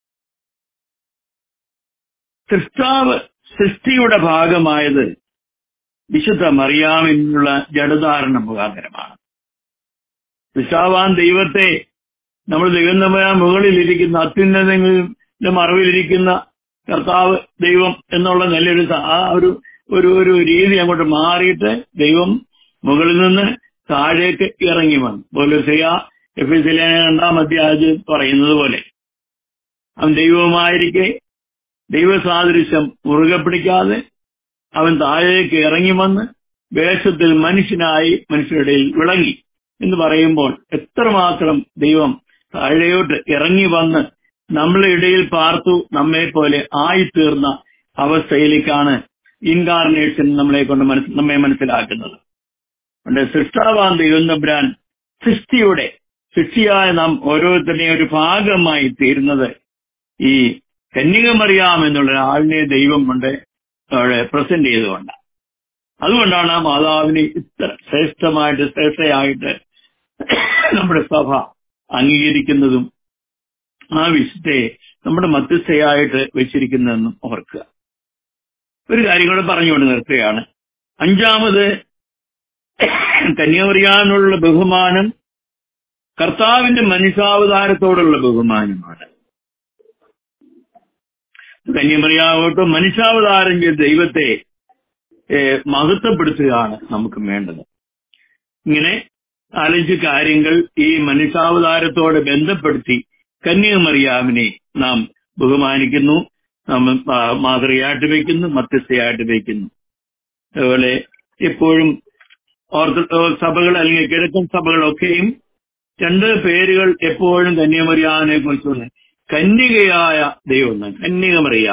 സൃഷ്ടാവ് സൃഷ്ടിയുടെ ഭാഗമായത് വിശുദ്ധ മറിയാമിനുള്ള ജഡധാരണ മുഖാന്തരമാണ് സൃഷ്ടാവാൻ ദൈവത്തെ നമ്മൾ ദൈവം തമ്മിൽ മുകളിലിരിക്കുന്ന അത്യുന്നതങ്ങളുടെ മറവിലിരിക്കുന്ന കർത്താവ് ദൈവം എന്നുള്ള നല്ലൊരു സ- ആ ഒരു ഒരു ഒരു രീതി അങ്ങോട്ട് മാറിയിട്ട് ദൈവം മുകളിൽ നിന്ന് താഴേക്ക് ഇറങ്ങി വന്നു പോലീസിയ എഫ് എസ് രണ്ടാം അധ്യായം പറയുന്നത് പോലെ അവൻ ദൈവമായിരിക്കെ ദൈവസാദൃശ്യം മുറുകെ പിടിക്കാതെ അവൻ താഴേക്ക് ഇറങ്ങി വന്ന് വേഷത്തിൽ മനുഷ്യനായി മനുഷ്യരുടെ ഇടയിൽ വിളങ്ങി എന്ന് പറയുമ്പോൾ എത്രമാത്രം ദൈവം താഴെയോട്ട് ഇറങ്ങി വന്ന് നമ്മളെ ഇടയിൽ പാർത്തു നമ്മെ പോലെ ആയിത്തീർന്ന അവസ്ഥയിലേക്കാണ് ഇൻകാർണേഷൻ നമ്മളെ കൊണ്ട് മനസ്സ് നമ്മെ മനസ്സിലാക്കുന്നത് അതുകൊണ്ട് സൃഷ്ടാവാൻ ദൈവം തമ്പുരാൻ സൃഷ്ടിയുടെ സൃഷ്ടിയായ നാം ഓരോരുത്തരുടെയും ഒരു ഭാഗമായി തീരുന്നത് ഈ കന്യകമറിയാം എന്നുള്ള ആളിനെ ദൈവം കൊണ്ട് അവിടെ പ്രസന്റ് ചെയ്തുകൊണ്ട് അതുകൊണ്ടാണ് ആ മാതാവിനെ ഇത്ര ശ്രേഷ്ഠമായിട്ട് ശ്രേഷ്ഠയായിട്ട് നമ്മുടെ സഭ അംഗീകരിക്കുന്നതും ആ വിശുദ്ധയെ നമ്മുടെ മധ്യസ്ഥയായിട്ട് വെച്ചിരിക്കുന്നതെന്നും ഓർക്കുക ഒരു കാര്യം കൂടെ പറഞ്ഞുകൊണ്ട് നിർത്തുകയാണ് അഞ്ചാമത് കന്യാമറിയാനുള്ള ബഹുമാനം കർത്താവിന്റെ മനുഷ്യാവതാരത്തോടുള്ള ബഹുമാനമാണ് കന്യമറിയാവട്ടെ മനുഷ്യാവതാരം ചെയ്ത ദൈവത്തെ ഏഹ്, മഹത്വപ്പെടുത്തുകയാണ് നമുക്ക് വേണ്ടത് ഇങ്ങനെ നാലഞ്ച് കാര്യങ്ങൾ ഈ മനുഷ്യാവതാരത്തോട് ബന്ധപ്പെടുത്തി കന്യാമറിയാവിനെ നാം ബഹുമാനിക്കുന്നു നാം ആ, മാതൃകയായിട്ട് വയ്ക്കുന്നു മധ്യസ്ഥയായിട്ട് വയ്ക്കുന്നു അതുപോലെ എപ്പോഴും ഓർത്തഡോക്സ് സഭകൾ അല്ലെങ്കിൽ കിഴക്കൻ സഭകളൊക്കെയും രണ്ട് പേരുകൾ എപ്പോഴും കന്യാമറിയാവിനെ കുറിച്ചുണ്ട് കന്യകയായ ദൈവം കന്യകമറിയ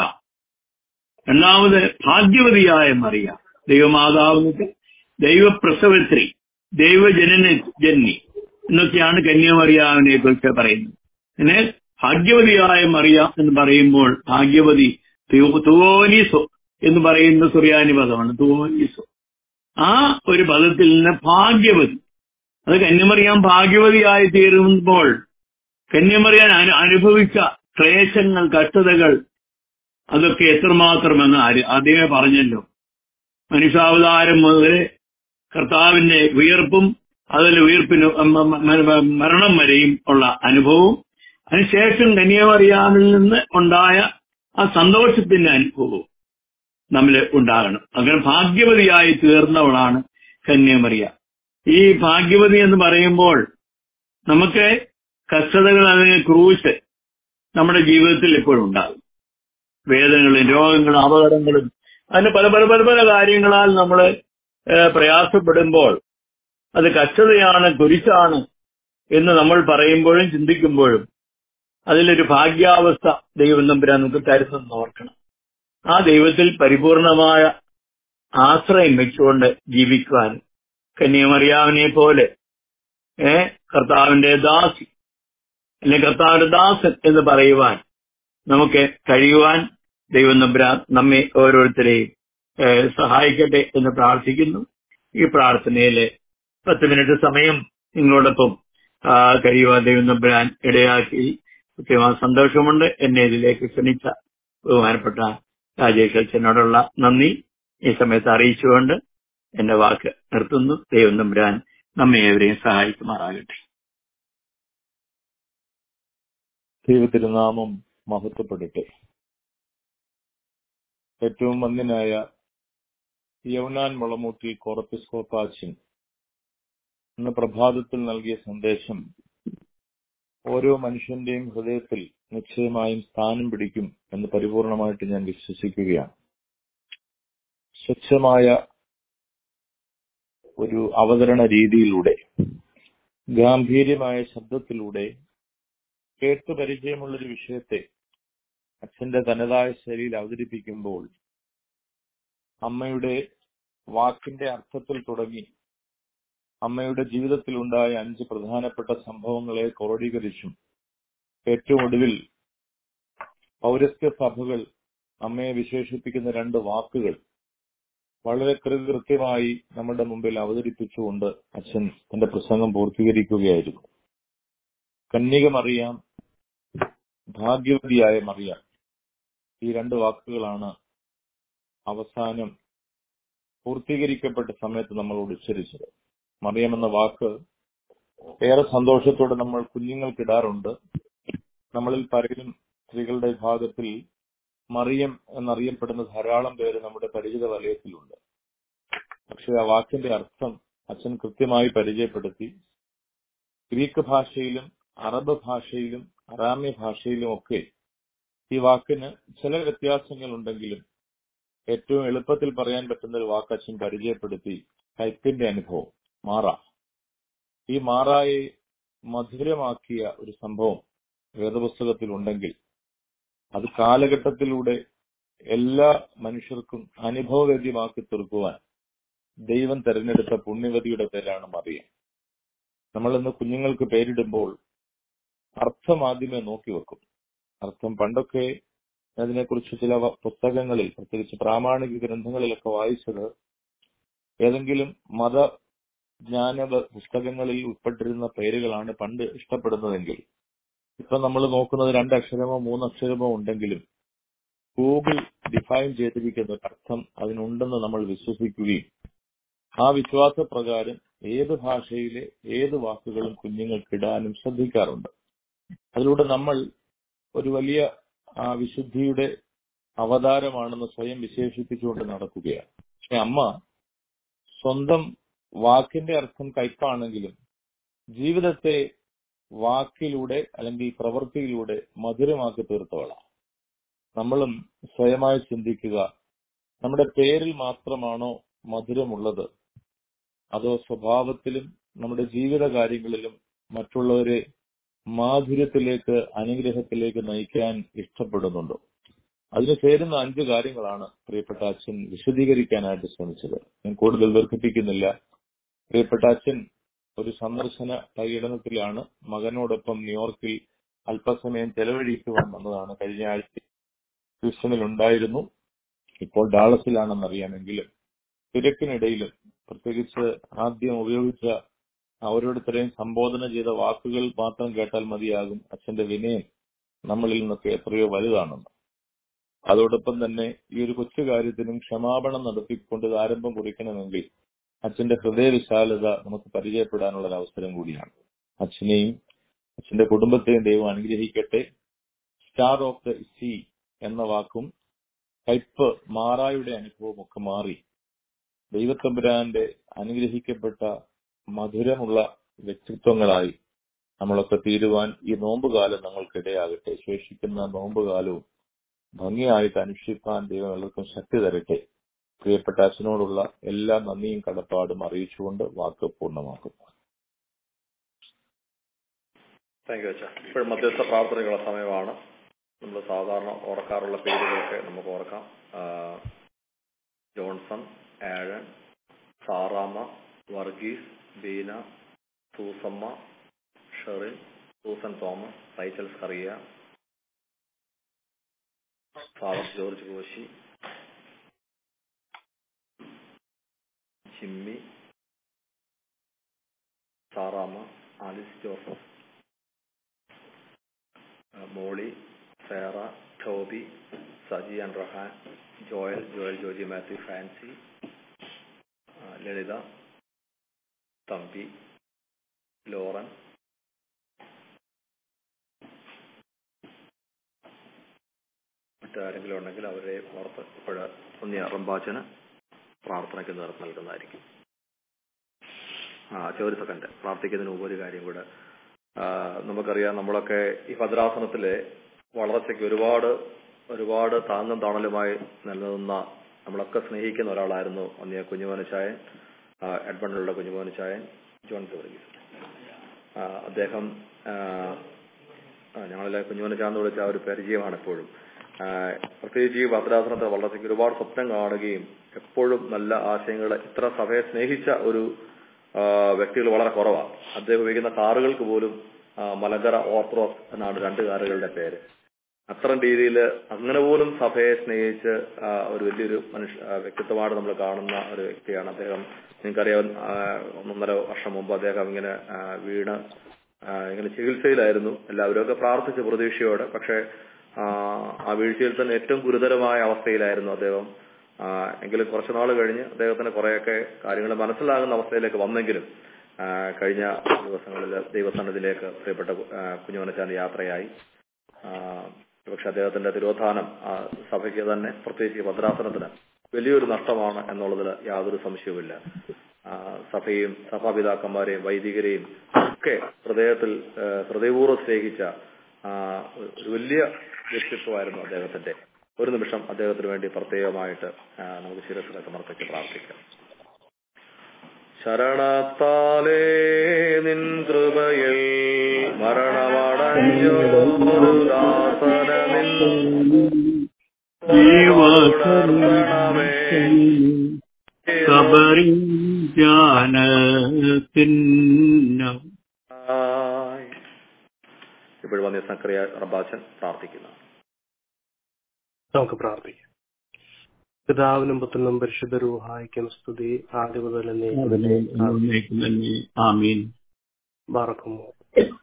രണ്ടാമത് ഭാഗ്യവതിയായ മറിയ ദൈവമാതാവ് ദൈവപ്രസവത്രി ദൈവജനന ജന്നി എന്നൊക്കെയാണ് കന്യാമറിയാവിനെ കുറിച്ച് പറയുന്നത് പിന്നെ ഭാഗ്യവതിയായ മറിയ എന്ന് പറയുമ്പോൾ ഭാഗ്യവതി തു- തുവോനീസോ എന്ന് പറയുന്ന സുറിയാനി പദമാണ് തുവോനീസോ ആ ഒരു പദത്തിൽ നിന്ന് ഭാഗ്യവതി അത് കന്യമറിയാൻ ഭാഗ്യവതിയായി തീരുമ്പോൾ കന്യമറിയാൻ അനു- അനുഭവിച്ച ക്ലേശങ്ങൾ കഷ്ടതകൾ അതൊക്കെ എത്രമാത്രമെന്ന് ആര് ആദ്യമേ പറഞ്ഞല്ലോ മനുഷ്യാവതാരം മുതൽ കർത്താവിന്റെ ഉയർപ്പും അതിൽ ഉയർപ്പിന് മ- മ- മ- മരണം വരെയും ഉള്ള അനുഭവവും അതിനുശേഷം കന്യാമറിയാമിൽ നിന്ന് ഉണ്ടായ ആ സന്തോഷത്തിന്റെ അനുഭവവും നമ്മൾ ഉണ്ടാകണം അങ്ങനെ ഭാഗ്യവതിയായി തീർന്നവളാണ് കന്യാമറിയ ഈ ഭാഗ്യവതി എന്ന് പറയുമ്പോൾ നമുക്ക് കഷ്ടതകൾ അതിന് ക്രൂശ് നമ്മുടെ ജീവിതത്തിൽ എപ്പോഴും ഉണ്ടാകും വേദനകളും രോഗങ്ങളും അപകടങ്ങളും അതിന് പല പല പല പല കാര്യങ്ങളാൽ നമ്മൾ പ്രയാസപ്പെടുമ്പോൾ അത് കഷ്ടതയാണ് കുരിശാണ് എന്ന് നമ്മൾ പറയുമ്പോഴും ചിന്തിക്കുമ്പോഴും അതിലൊരു ഭാഗ്യാവസ്ഥ ദൈവം നമ്പുരാൻ നമുക്ക് തരുന്നെന്ന് ഓർക്കണം ആ ദൈവത്തിൽ പരിപൂർണമായ ആശ്രയം വെച്ചുകൊണ്ട് ജീവിക്കുവാൻ കന്യാമറിയാവിനെ പോലെ ഏ കർത്താവിന്റെ ദാസി അല്ലെങ്കിൽ കർത്താവിന്റെ ദാസൻ എന്ന് പറയുവാൻ നമുക്ക് കഴിയുവാൻ ദൈവം നമ്പുരാൻ നമ്മെ ഓരോരുത്തരെയും ഏ, സഹായിക്കട്ടെ എന്ന് പ്രാർത്ഥിക്കുന്നു ഈ പ്രാർത്ഥനയിലെ പത്ത് മിനിറ്റ് സമയം നിങ്ങളോടൊപ്പം ആ, കഴിയുവാൻ ദൈവം നമ്പുരാൻ ഇടയാക്കി കൃത്യമായ സന്തോഷമുണ്ട് എന്നെ ഇതിലേക്ക് ക്ഷണിച്ച ബഹുമാനപ്പെട്ട രാജേഷ് അച്ഛനോടുള്ള നന്ദി ഈ സമയത്ത് അറിയിച്ചുകൊണ്ട് എന്റെ വാക്ക് നിർത്തുന്നു ദൈവം നമ്പുരാൻ നമ്മെ ഏവരെയും സഹായിക്കുമാറാകട്ടെ ദൈവത്തിരുനാമം മഹത്വപ്പെടട്ടെ ഏറ്റവും വന്യനായ യൗനാൻ മുളമൂട്ടിൽ കോറപ്പിസ്കോപ്പാച്ചൻ ഇന്ന് പ്രഭാതത്തിൽ നൽകിയ സന്ദേശം ഓരോ മനുഷ്യന്റെയും ഹൃദയത്തിൽ നിശ്ചയമായും സ്ഥാനം പിടിക്കും എന്ന് പരിപൂർണമായിട്ട് ഞാൻ വിശ്വസിക്കുകയാണ് സ്വച്ഛമായ ഒരു അവതരണ രീതിയിലൂടെ ഗാംഭീര്യമായ ശബ്ദത്തിലൂടെ കേട്ട് പരിചയമുള്ള ഒരു വിഷയത്തെ അച്ഛന്റെ തനതായ ശൈലിയിൽ അവതരിപ്പിക്കുമ്പോൾ അമ്മയുടെ വാക്കിന്റെ അർത്ഥത്തിൽ തുടങ്ങി അമ്മയുടെ ജീവിതത്തിൽ ഉണ്ടായ അഞ്ച് പ്രധാനപ്പെട്ട സംഭവങ്ങളെ ക്രോഡീകരിച്ചും ഏറ്റവും ഒടുവിൽ പൗരസ്ത്യ സഭകൾ അമ്മയെ വിശേഷിപ്പിക്കുന്ന രണ്ട് വാക്കുകൾ വളരെ കൃത്യമായി നമ്മുടെ മുമ്പിൽ അവതരിപ്പിച്ചുകൊണ്ട് അച്ഛൻ തന്റെ പ്രസംഗം പൂർത്തീകരിക്കുകയായിരുന്നു കന്യക മറിയാം ഭാഗ്യവതിയായ മറിയാം ഈ രണ്ട് വാക്കുകളാണ് അവസാനം പൂർത്തീകരിക്കപ്പെട്ട സമയത്ത് നമ്മളോട് ഉച്ചരിച്ചത് മറിയം എന്ന വാക്ക് ഏറെ സന്തോഷത്തോടെ നമ്മൾ കുഞ്ഞുങ്ങൾക്കിടാറുണ്ട് നമ്മളിൽ പലരും സ്ത്രീകളുടെ വിഭാഗത്തിൽ മറിയം എന്നറിയപ്പെടുന്ന ധാരാളം പേര് നമ്മുടെ പരിചിത വലയത്തിലുണ്ട് പക്ഷെ ആ വാക്കിന്റെ അർത്ഥം അച്ഛൻ കൃത്യമായി പരിചയപ്പെടുത്തി ഗ്രീക്ക് ഭാഷയിലും അറബ് ഭാഷയിലും അറാമ്യ ഭാഷയിലും ഒക്കെ ഈ വാക്കിന് ചില വ്യത്യാസങ്ങൾ ഉണ്ടെങ്കിലും ഏറ്റവും എളുപ്പത്തിൽ പറയാൻ പറ്റുന്ന ഒരു വാക്ക് അച്ഛൻ പരിചയപ്പെടുത്തി കൈപ്പിന്റെ അനുഭവം മാറ ഈ മാറായെ മധുരമാക്കിയ ഒരു സംഭവം വേദപുസ്തകത്തിൽ ഉണ്ടെങ്കിൽ അത് കാലഘട്ടത്തിലൂടെ എല്ലാ മനുഷ്യർക്കും അനുഭവവേദ്യമാക്കി തീർക്കുവാൻ ദൈവം തെരഞ്ഞെടുത്ത പുണ്യവതിയുടെ പേരാണ് മറിയം നമ്മൾ ഇന്ന് കുഞ്ഞുങ്ങൾക്ക് പേരിടുമ്പോൾ അർത്ഥം ആദ്യമേ നോക്കി വെക്കും അർത്ഥം പണ്ടൊക്കെ അതിനെക്കുറിച്ച് ചില വ- പുസ്തകങ്ങളിൽ പ്രത്യേകിച്ച് പ്രാമാണിക ഗ്രന്ഥങ്ങളിലൊക്കെ വായിച്ചത് ഏതെങ്കിലും മത ജ്ഞാന വ- പുസ്തകങ്ങളിൽ ഉൾപ്പെട്ടിരുന്ന പേരുകളാണ് പണ്ട് ഇഷ്ടപ്പെടുന്നതെങ്കിൽ ഇപ്പൊ നമ്മൾ നോക്കുന്നത് രണ്ടക്ഷരമോ മൂന്നക്ഷരമോ ഉണ്ടെങ്കിലും ഗൂഗിൾ ഡിഫൈൻ ചെയ്തിരിക്കുന്ന ഒരു അർത്ഥം അതിനുണ്ടെന്ന് നമ്മൾ വിശ്വസിക്കുകയും ആ വിശ്വാസപ്രകാരം ഏത് ഭാഷയിലെ ഏത് വാക്കുകളും കുഞ്ഞുങ്ങൾക്ക് ഇടാനും ശ്രദ്ധിക്കാറുണ്ട് അതിലൂടെ നമ്മൾ ഒരു വലിയ ആ വിശുദ്ധിയുടെ അവതാരമാണെന്ന് സ്വയം വിശേഷിപ്പിച്ചുകൊണ്ട് നടക്കുകയാണ് പക്ഷെ അമ്മ സ്വന്തം വാക്കിന്റെ അർത്ഥം കയ്പാണെങ്കിലും ജീവിതത്തെ വാക്കിലൂടെ അല്ലെങ്കിൽ പ്രവൃത്തിയിലൂടെ മധുരമാക്കി തീർത്തവളാണ് നമ്മളും സ്വയമായി ചിന്തിക്കുക നമ്മുടെ പേരിൽ മാത്രമാണോ മധുരമുള്ളത് അതോ സ്വഭാവത്തിലും നമ്മുടെ ജീവിത കാര്യങ്ങളിലും മറ്റുള്ളവരെ മാധുര്യത്തിലേക്ക് അനുഗ്രഹത്തിലേക്ക് നയിക്കാൻ ഇഷ്ടപ്പെടുന്നുണ്ടോ അതിന് ചേരുന്ന അഞ്ച് കാര്യങ്ങളാണ് പ്രിയപ്പെട്ട അച്ഛൻ വിശദീകരിക്കാനായിട്ട് ശ്രമിച്ചത് ഞാൻ കൂടുതൽ ദീർഘിപ്പിക്കുന്നില്ല പ്രിയപ്പെട്ട അച്ഛൻ ഒരു സന്ദർശന പര്യടനത്തിലാണ് മകനോടൊപ്പം ന്യൂയോർക്കിൽ അല്പസമയം ചെലവഴിക്കുവാൻ വന്നതാണ് കഴിഞ്ഞ ആഴ്ച ഹ്യൂസ്റ്റണിൽ ഉണ്ടായിരുന്നു ഇപ്പോൾ ഡാളസിലാണെന്നറിയാമെങ്കിലും തിരക്കിനിടയിലും പ്രത്യേകിച്ച് ആദ്യം ഉപയോഗിച്ച ഓരോരുത്തരെയും സംബോധന ചെയ്ത വാക്കുകൾ മാത്രം കേട്ടാൽ മതിയാകും അച്ഛന്റെ വിനയം നമ്മളിൽ നിന്നൊക്കെ എത്രയോ വലുതാണെന്ന് അതോടൊപ്പം തന്നെ ഈ ഒരു കൊച്ചു കാര്യത്തിനും ക്ഷമാപണം നടത്തിക്കൊണ്ട് ഇത് ആരംഭം കുറിക്കണമെങ്കിൽ അച്ഛന്റെ ഹൃദയവിശാലത നമുക്ക് പരിചയപ്പെടാനുള്ള ഒരു അവസരം കൂടിയാണ് അച്ഛനെയും അച്ഛന്റെ കുടുംബത്തെയും ദൈവം അനുഗ്രഹിക്കട്ടെ സ്റ്റാർ ഓഫ് ദ സീ എന്ന വാക്കും കയ്പ് മാറായുടെ അനുഭവം ഒക്കെ മാറി ദൈവത്തമ്പുരാന്റെ അനുഗ്രഹിക്കപ്പെട്ട മധുരമുള്ള വ്യക്തിത്വങ്ങളായി നമ്മളൊക്കെ തീരുവാൻ ഈ നോമ്പുകാലം നമ്മൾക്കിടയാകട്ടെ ശേഷിക്കുന്ന നോമ്പുകാലവും ഭംഗിയായിട്ട് അനുഷ്ഠിക്കാൻ ദൈവം എല്ലാവർക്കും ശക്തി തരട്ടെ പ്രിയപ്പെട്ട അച്ഛനോടുള്ള എല്ലാ നന്ദിയും കടപ്പാടും അറിയിച്ചുകൊണ്ട് വാക്ക് പൂർണ്ണമാക്കുന്നു താങ്ക് യു അച്ഛ ഇപ്പോഴും മധ്യസ്ഥ പ്രാർത്ഥനയ്ക്കുള്ള സമയമാണ് നമ്മൾ സാധാരണ ഓർക്കാറുള്ള പേരുകളൊക്കെ നമുക്ക് ഓർക്കാം ആ, ജോൺസൺ ആഴൻ സാറാമ്മ വർഗീസ് ബീന സൂസമ്മ ഷെറിൻ സൂസൻ തോമസ് റൈച്ചൽസ് Kariya father George Koshy Jimmy Saramma Alice Joseph ആ, Molly Sera Toby Saji and Rahan Joel Joel Joji Mathew Fancy ആ, ലളിത തമ്പി ലോറൻ മറ്റാരെങ്കിലും ഉണ്ടെങ്കിൽ അവരെ ഓർത്ത് ഇപ്പോഴ് ഒന്നി റംബാച്ചന് പ്രാർത്ഥനയ്ക്ക് നേതൃത്വം നൽകുന്നതായിരിക്കും ആ ചെ ഒരു സെക്കൻഡ് പ്രാർത്ഥിക്കുന്നതിന് മുമ്പ് ഒരു കാര്യം കൂടെ ആ, നമുക്കറിയാം നമ്മളൊക്കെ ഈ ഭദ്രാസനത്തിലെ വളർച്ചയ്ക്ക് ഒരുപാട് ഒരുപാട് താങ്ങും തണലുമായി നിലനിന്ന നമ്മളൊക്കെ സ്നേഹിക്കുന്ന ഒരാളായിരുന്നു ഒന്നിയ കുഞ്ഞുമോനച്ചായൻ എഡ്മണ്ടിലുള്ള കുഞ്ഞുമോനച്ചായൻ ജോൺ വർഗീസ് ആ, അദ്ദേഹം ആ, ആ, ഞങ്ങളെല്ലാം കുഞ്ഞുമോനച്ചാന്ന് വിളിച്ച ആ ഒരു പരിചയമാണ് എപ്പോഴും ആ, പ്രത്യേകിച്ച് ഈ ഭദ്രാസനത്തെ വളർച്ചയ്ക്ക് ഒരുപാട് സ്വപ്നം കാണുകയും എപ്പോഴും നല്ല ആശയങ്ങൾ ഇത്ര സഭയെ സ്നേഹിച്ച ഒരു ആ, വ്യക്തികൾ വളരെ കുറവാണ് അദ്ദേഹം ഉപയോഗിക്കുന്ന കാറുകൾക്ക് പോലും ആ, മലങ്കര ഓർത്തഡോക്സ് എന്നാണ് രണ്ട് കാറുകളുടെ പേര് അത്തരം രീതിയിൽ അങ്ങനെ പോലും സഭയെ സ്നേഹിച്ച് ആ, ഒരു വലിയൊരു മനുഷ്യ ആ, വ്യക്തിത്വമായിട്ട് നമ്മൾ കാണുന്ന ഒരു വ്യക്തിയാണ് അദ്ദേഹം നിങ്ങൾക്കറിയാം ആ, ഒന്നൊന്നര വർഷം മുമ്പ് അദ്ദേഹം ഇങ്ങനെ ആ, വീണ് ആ, ഇങ്ങനെ ചികിത്സയിലായിരുന്നു എല്ലാവരും ഒക്കെ പ്രാർത്ഥിച്ച് പ്രതീക്ഷയോടെ പക്ഷേ ആ, ആ വീഴ്ചയിൽ തന്നെ ഏറ്റവും ഗുരുതരമായ അവസ്ഥയിലായിരുന്നു അദ്ദേഹം ആ, എങ്കിലും കുറച്ചു നാൾ കഴിഞ്ഞ് അദ്ദേഹത്തിന് കുറെയൊക്കെ കാര്യങ്ങൾ മനസ്സിലാകുന്ന അവസ്ഥയിലേക്ക് വന്നെങ്കിലും ആ, കഴിഞ്ഞ ദിവസങ്ങളിൽ ദൈവസന്നതിലേക്ക് പ്രിയപ്പെട്ട ആ, കുഞ്ഞുമനച്ചാൻ യാത്രയായി ആ, പക്ഷെ അദ്ദേഹത്തിന്റെ തിരോധാനം ആ, സഭയ്ക്ക് തന്നെ പ്രത്യേകിച്ച് ഈ ഭദ്രാസനത്തിന് വലിയൊരു നഷ്ടമാണ് എന്നുള്ളതിൽ യാതൊരു സംശയവുമില്ല ആ, സഭയും സഭാപിതാക്കന്മാരെയും വൈദികരെയും ഒക്കെ ഹൃദയത്തിൽ ആ, ഹൃദയപൂർവ്വം സ്നേഹിച്ച ആ, ഒരു വലിയ വ്യക്തിത്വമായിരുന്നു അദ്ദേഹത്തിന്റെ ഒരു നിമിഷം അദ്ദേഹത്തിന് വേണ്ടി പ്രത്യേകമായിട്ട് ആ, നമുക്ക് ശിരസിനെ സമർപ്പിച്ച് പ്രാർത്ഥിക്കാം ശരണത്താലേ നിൻ കൃപയിൽ മരണമടഞ്ഞൊരു ദാസനമിൻ ജീവസർവണമേ കബറിൻ ജ്ഞാനത്തിന്നം ഇപ്പോൾ വന്നിയ സക്രിയ റബാച്ചൻ പ്രാർത്ഥിക്കുന്നു നമുക്ക് പ്രാർത്ഥിക്കാം പിതാവിനും പുത്രനും പരിശുദ്ധ രൂഹായിക്കും സ്തുതി ആദ്യ മുതൽ ആമീൻ ബാറക്കുമോ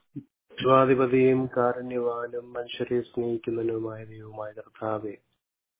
സ്വാധിപതിയും കാരുണ്യവാനും മനുഷ്യരെ സ്നേഹിക്കുന്നതിനുമായ ദൈവമായ കർത്താവെ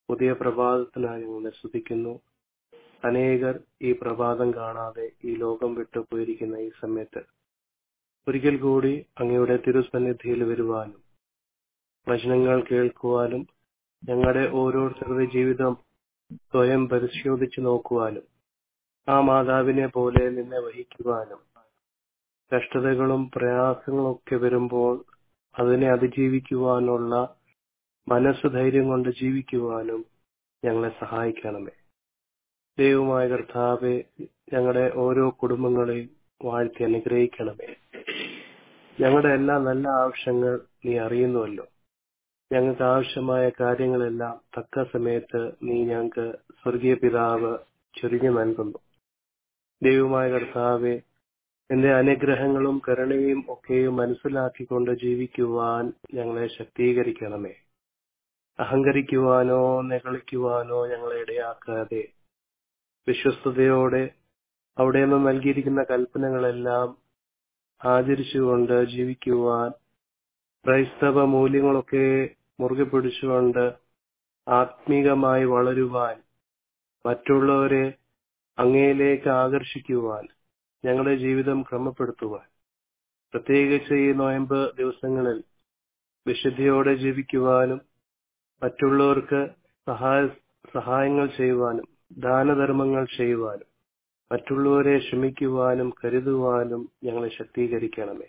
പുതിയ പ്രഭാതത്തിനായി ഞങ്ങൾ സ്തുതിക്കുന്നു അനേകർ ഈ പ്രഭാതം കാണാതെ ഈ ലോകം വിട്ടു പോയിരിക്കുന്ന ഈ സമയത്ത് ഒരിക്കൽ കൂടി അങ്ങയുടെ തിരുസന്നിധിയിൽ വരുവാനും വചനങ്ങൾ കേൾക്കുവാനും ഞങ്ങളുടെ ഓരോരുത്തരുടെ ജീവിതം സ്വയം പരിശോധിച്ചു നോക്കുവാനും ആ മാതാവിനെ പോലെ നിന്നെ വഹിക്കുവാനും കഷ്ടതകളും പ്രയാസങ്ങളും ഒക്കെ വരുമ്പോൾ അതിനെ അതിജീവിക്കുവാനുള്ള മനസ്സ് ധൈര്യം കൊണ്ട് ജീവിക്കുവാനും ഞങ്ങളെ സഹായിക്കണമേ ദൈവമായ കർത്താവെ ഞങ്ങളുടെ ഓരോ കുടുംബങ്ങളെയും വാഴ്ത്തി അനുഗ്രഹിക്കണമേ ഞങ്ങളുടെ എല്ലാ നല്ല ആവശ്യങ്ങൾ നീ അറിയുന്നുവല്ലോ ഞങ്ങൾക്ക് ആവശ്യമായ കാര്യങ്ങളെല്ലാം തക്ക സമയത്ത് നീ ഞങ്ങൾക്ക് സ്വർഗീയ പിതാവ് ചൊരിഞ്ഞു നൽകുന്നു ദൈവമായ കർത്താവെ എന്റെ അനുഗ്രഹങ്ങളും കരുണയും ഒക്കെയും മനസ്സിലാക്കിക്കൊണ്ട് ജീവിക്കുവാൻ ഞങ്ങളെ ശക്തീകരിക്കണമേ അഹങ്കരിക്കുവാനോ നെകളിക്കുവാനോ ഞങ്ങളെ ഇടയാക്കാതെ വിശ്വസ്തയോടെ അവിടെ നിന്ന് നൽകിയിരിക്കുന്ന കൽപ്പനകളെല്ലാം ആചരിച്ചുകൊണ്ട് ജീവിക്കുവാൻ ക്രൈസ്തവ മൂല്യങ്ങളൊക്കെ മുറുകെ പിടിച്ചുകൊണ്ട് ആത്മീകമായി വളരുവാൻ മറ്റുള്ളവരെ അങ്ങയിലേക്ക് ആകർഷിക്കുവാൻ ഞങ്ങളുടെ ജീവിതം ക്രമപ്പെടുത്തുവാൻ പ്രത്യേകിച്ച് ഈ നോയമ്പ് ദിവസങ്ങളിൽ വിശുദ്ധിയോടെ ജീവിക്കുവാനും മറ്റുള്ളവർക്ക് സഹായ സഹായങ്ങൾ ചെയ്യുവാനും ദാനധർമ്മങ്ങൾ ചെയ്യുവാനും മറ്റുള്ളവരെ ക്ഷമിക്കുവാനും കരുതുവാനും ഞങ്ങളെ ശക്തീകരിക്കണമേ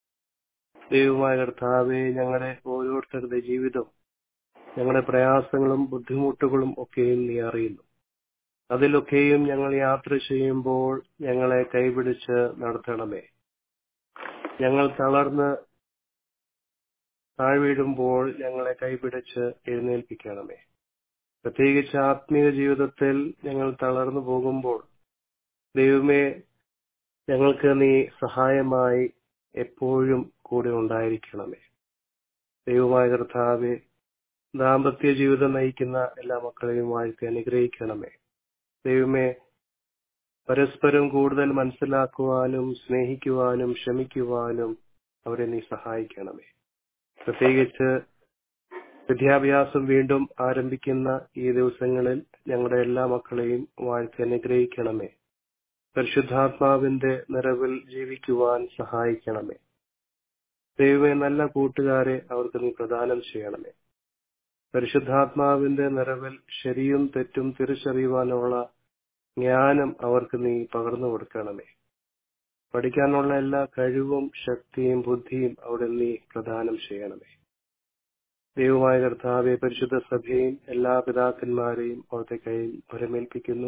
ദൈവമായ കർത്താവെ ഞങ്ങളുടെ ഓരോരുത്തരുടെ ജീവിതം ഞങ്ങളുടെ പ്രയാസങ്ങളും ബുദ്ധിമുട്ടുകളും ഒക്കെയും നീ അറിയുന്നു അതിലൊക്കെയും ഞങ്ങൾ യാത്ര ചെയ്യുമ്പോൾ ഞങ്ങളെ കൈപിടിച്ച് നടത്തണമേ ഞങ്ങൾ തളർന്ന് താഴ്വീഴുമ്പോൾ ഞങ്ങളെ കൈപിടിച്ച് എഴുന്നേൽപ്പിക്കണമേ പ്രത്യേകിച്ച് ആത്മീയ ജീവിതത്തിൽ ഞങ്ങൾ തളർന്നു പോകുമ്പോൾ ദൈവമേ ഞങ്ങൾക്ക് നീ സഹായമായി എപ്പോഴും കൂടെ ഉണ്ടായിരിക്കണമേ ദൈവമായ കർത്താവെ ദാമ്പത്യ ജീവിതം നയിക്കുന്ന എല്ലാ മക്കളെയും വാഴ്ത്തി അനുഗ്രഹിക്കണമേ ദൈവമേ പരസ്പരം കൂടുതൽ മനസ്സിലാക്കുവാനും സ്നേഹിക്കുവാനും ക്ഷമിക്കുവാനും അവരെ നീ സഹായിക്കണമേ പ്രത്യേകിച്ച് വിദ്യാഭ്യാസം വീണ്ടും ആരംഭിക്കുന്ന ഈ ദിവസങ്ങളിൽ ഞങ്ങളുടെ എല്ലാ മക്കളെയും വാഴ്ത്തി അനുഗ്രഹിക്കണമേ പരിശുദ്ധാത്മാവിന്റെ നിറവിൽ ജീവിക്കുവാൻ സഹായിക്കണമേ ദൈവമേ നല്ല കൂട്ടുകാരെ അവർക്ക് നീ പ്രദാനം ചെയ്യണമേ പരിശുദ്ധാത്മാവിന്റെ നിറവിൽ ശരിയും തെറ്റും തിരിച്ചറിയുവാനുള്ള ജ്ഞാനം അവർക്ക് നീ പകർന്നു കൊടുക്കണമേ പഠിക്കാനുള്ള എല്ലാ കഴിവും ശക്തിയും ബുദ്ധിയും അവിടെ നീ പ്രദാനം ചെയ്യണമേ ദൈവമായ കർത്താവെ പരിശുദ്ധ സഭയും എല്ലാ പിതാക്കന്മാരെയും അവിടുത്തെ കയ്യിൽ പരമേൽപ്പിക്കുന്നു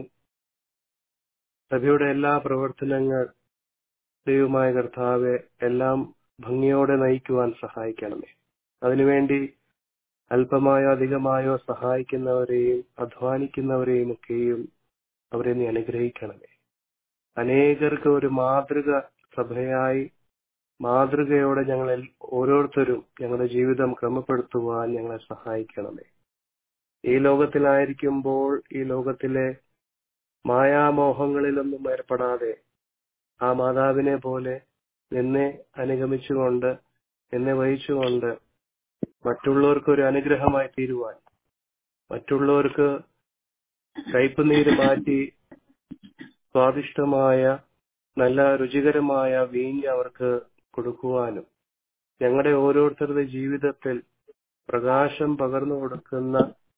സഭയുടെ എല്ലാ പ്രവർത്തനങ്ങൾ ദൈവമായ കർത്താവെ എല്ലാം ഭംഗിയോടെ നയിക്കുവാൻ സഹായിക്കണമേ അതിനുവേണ്ടി അല്പമായോ അധികമായോ സഹായിക്കുന്നവരെയും അധ്വാനിക്കുന്നവരെയും ഒക്കെയും അവരെ നീ അനുഗ്രഹിക്കണമേ അനേകർക്ക് ഒരു മാതൃക സഭയായി മാതൃകയോടെ ഞങ്ങൾ ഓരോരുത്തരും ഞങ്ങളുടെ ജീവിതം ക്രമപ്പെടുത്തുവാൻ ഞങ്ങളെ സഹായിക്കണമേ ഈ ലോകത്തിലായിരിക്കുമ്പോൾ ഈ ലോകത്തിലെ മായാമോഹങ്ങളിലൊന്നും ഏർപ്പെടാതെ ആ മാതാവിനെ പോലെ നിന്നെ അനുഗമിച്ചുകൊണ്ട് എന്നെ വഹിച്ചുകൊണ്ട് മറ്റുള്ളവർക്ക് ഒരു അനുഗ്രഹമായി തീരുവാൻ മറ്റുള്ളവർക്ക് കയ്പുനീര് മാറ്റി സ്വാദിഷ്ടമായ നല്ല രുചികരമായ വീഞ്ഞ് അവർക്ക് കൊടുക്കുവാനും ഞങ്ങളുടെ ഓരോരുത്തരുടെ ജീവിതത്തിൽ പ്രകാശം പകർന്നു കൊടുക്കുന്ന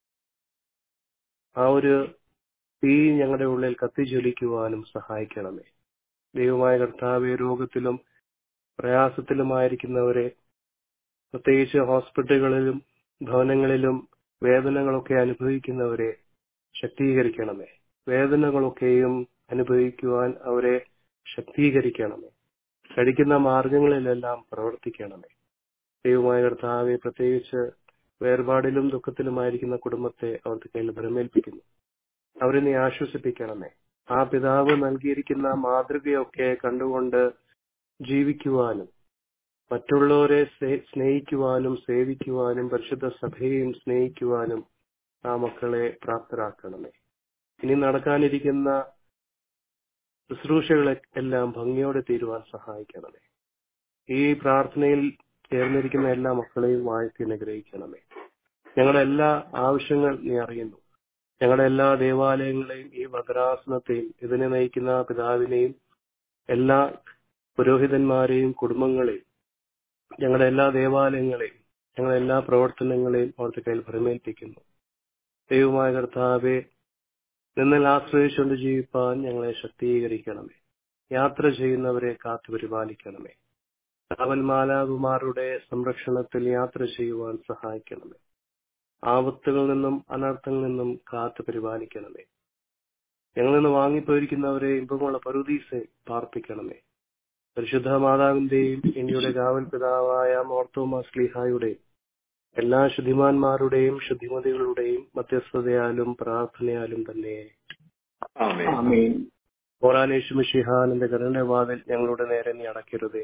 ആ ഒരു തീ ഞങ്ങളുടെ ഉള്ളിൽ കത്തിജ്വലിക്കുവാനും സഹായിക്കണമേ ദൈവമായ കർത്താവെ രോഗത്തിലും പ്രയാസത്തിലുമായിരിക്കുന്നവരെ പ്രത്യേകിച്ച് ഹോസ്പിറ്റലുകളിലും ഭവനങ്ങളിലും വേദനകളൊക്കെ അനുഭവിക്കുന്നവരെ ശക്തീകരിക്കണമേ വേദനകളൊക്കെയും അനുഭവിക്കുവാൻ അവരെ ശക്തീകരിക്കണമേ കഴിക്കുന്ന മാർഗങ്ങളിലെല്ലാം പ്രവർത്തിക്കണമേ ദൈവമായ കർത്താവെ പ്രത്യേകിച്ച് വേർപാടിലും ദുഃഖത്തിലുമായിരിക്കുന്ന കുടുംബത്തെ അവർക്ക് കയ്യിൽ ഭരമേൽപ്പിക്കുന്നു അവരെ നീ ആശ്വസിപ്പിക്കണമേ ആ പിതാവ് നൽകിയിരിക്കുന്ന മാതൃകയൊക്കെ കണ്ടുകൊണ്ട് ജീവിക്കുവാനും മറ്റുള്ളവരെ സ്നേഹിക്കുവാനും സേവിക്കുവാനും പരിശുദ്ധ സഭയെയും സ്നേഹിക്കുവാനും ആ മക്കളെ പ്രാപ്തരാക്കണമേ ഇനി നടക്കാനിരിക്കുന്ന ശുശ്രൂഷകളെ എല്ലാം ഭംഗിയോടെ തീരുവാൻ സഹായിക്കണമേ ഈ പ്രാർത്ഥനയിൽ ചേർന്നിരിക്കുന്ന എല്ലാ മക്കളെയും വാഴ്ത്തി അനുഗ്രഹിക്കണമേ ഞങ്ങളുടെ എല്ലാ ആവശ്യങ്ങൾ നീ അറിയുന്നു ഞങ്ങളുടെ എല്ലാ ദേവാലയങ്ങളെയും ഈ ഭദ്രാസനത്തെയും ഇതിനെ നയിക്കുന്ന പിതാവിനെയും എല്ലാ പുരോഹിതന്മാരെയും കുടുംബങ്ങളെയും ഞങ്ങളുടെ എല്ലാ ദേവാലയങ്ങളെയും ഞങ്ങളുടെ എല്ലാ പ്രവർത്തനങ്ങളെയും അവിടുത്തെ കയ്യിൽ ഭരമേൽപ്പിക്കുന്നു ദൈവമായ കർത്താവെ നിന്നിൽ ആശ്രയിച്ചുകൊണ്ട് ജീവിപ്പാൻ ഞങ്ങളെ ശക്തീകരിക്കണമേ യാത്ര ചെയ്യുന്നവരെ കാത്തു പരിപാലിക്കണമേ അവൻ മാലാകുമാരുടെ സംരക്ഷണത്തിൽ യാത്ര ചെയ്യുവാൻ സഹായിക്കണമേ ആപത്തുകളിൽ നിന്നും അനർത്ഥങ്ങളിൽ നിന്നും കാത്തു പരിപാലിക്കണമേ ഞങ്ങളിൽ നിന്ന് വാങ്ങിപ്പോയിരിക്കുന്നവരെ ഇമ്പമുള്ള പരുദീസെ പാർപ്പിക്കണമേ പരിശുദ്ധ മാതാവിന്റെയും ഇന്ത്യയുടെ കാവൽ പിതാവായ മോർത്തോമ സ്ലിഹായുടെയും എല്ലാ ശുദ്ധിമാന്മാരുടെയും ശുദ്ധിമതികളുടെയും മധ്യസ്ഥതയാലും പ്രാർത്ഥനയാലും തന്നെ ആമേൻ ആമേൻ പോറാനേശു മിഷിഹാനന്റെ കരുണ വാതിൽ ഞങ്ങളുടെ നേരെ നീ അടയ്ക്കരുതേ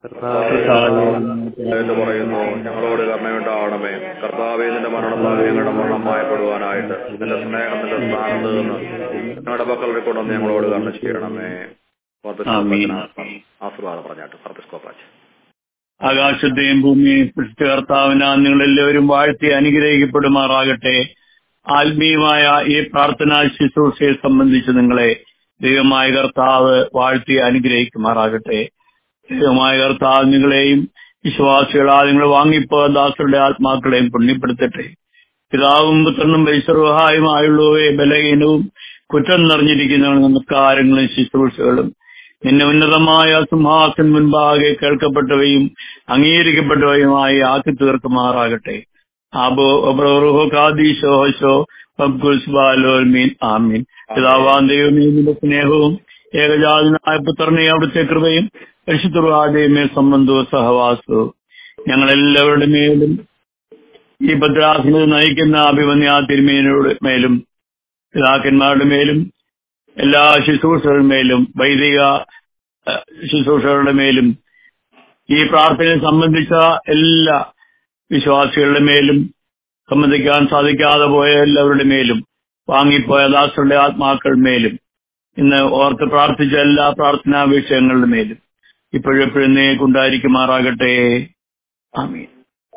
എന്ന് പറയുന്നു ഞങ്ങളോട് കരുണയുണ്ടാവണമേ കർത്താവെ നിന്റെ മരണത്താൽ ഞങ്ങളുടെ മരണം മായപ്പെടുവാനായിട്ട് നിന്റെ സ്നേഹത്തിന്റെ സ്ഥാനത്ത് നിന്ന് ഞങ്ങളുടെ മക്കളുടെ കൊണ്ടുവന്ന് ഞങ്ങളോട് കരുണ ചെയ്യണമേ ആമീൻ. ആശീർവാദം പറഞ്ഞാട്ട് സർപ്പിസ്കോപ്പാച്ച് ആകാശത്തെയും ഭൂമിയെയും സൃഷ്ടിച്ച കർത്താവിനാ നിങ്ങളെല്ലാവരും വാഴ്ത്തി അനുഗ്രഹിക്കപ്പെടുമാറാകട്ടെ ആത്മീയമായ ഈ പ്രാർത്ഥനാ ശുശ്രൂഷയെ സംബന്ധിച്ച് നിങ്ങളെ ദൈവമായ കർത്താവ് വാഴ്ത്തി അനുഗ്രഹിക്കുമാറാകട്ടെ ദൈവമായ കർത്താവ് നിങ്ങളെയും വിശ്വാസികളാ നിങ്ങൾ വാങ്ങിപ്പോ ദാസരുടെ ആത്മാക്കളെയും പുണ്യപ്പെടുത്തട്ടെ പിതാവും പുത്രനും പരിസർവഹായുമായുള്ളവയെ ബലഹീനവും കുറ്റം നിറഞ്ഞിരിക്കുന്ന നമസ്കാരങ്ങളും ശുശ്രൂഷകളും നിന്നെ ഉന്നതമായ സിംഹാസൻ മുൻപാകെ കേൾക്കപ്പെട്ടവയും അംഗീകരിക്കപ്പെട്ടവയുമായി ആക്കി തീർക്കുമാറാകട്ടെ ആബോ അബ്രോഹോ കാദീശോ ഹോശോ മീൻ ആമീൻ പിതാവാൻ ദൈവമേ നിന്റെ സ്നേഹവും ഏകജാതനായ പുത്രനെ അവിടുത്തെ കൃപയും പരിശുദ്ധവാദയമേ സംബന്ധവും സഹവാസവും ഞങ്ങളെല്ലാവരുടെ മേലും ഈ ഭദ്രാസനത്തെ നയിക്കുന്ന അഭിമന്യ തിരുമേനയുടെ മേലും പിതാക്കന്മാരുടെ മേലും എല്ലാ ശുശ്രൂഷകളുടെ മേലും വൈദിക അഹ്, ശുശ്രൂഷകളുടെ മേലും ഈ പ്രാർത്ഥനയെ സംബന്ധിച്ച എല്ലാ വിശ്വാസികളുടെ മേലും സംബന്ധിക്കാൻ സാധിക്കാതെ പോയ എല്ലാവരുടെ മേലും വാങ്ങിപ്പോയ ദാസരുടെ ആത്മാക്കളുടെ മേലും ഇന്ന് ഓർത്ത് പ്രാർത്ഥിച്ച എല്ലാ പ്രാർത്ഥനാ വിഷയങ്ങളുടെ മേലും ഇപ്പോഴെപ്പോഴും കൊണ്ടായിരിക്കുമാറാകട്ടെ ആമീൻ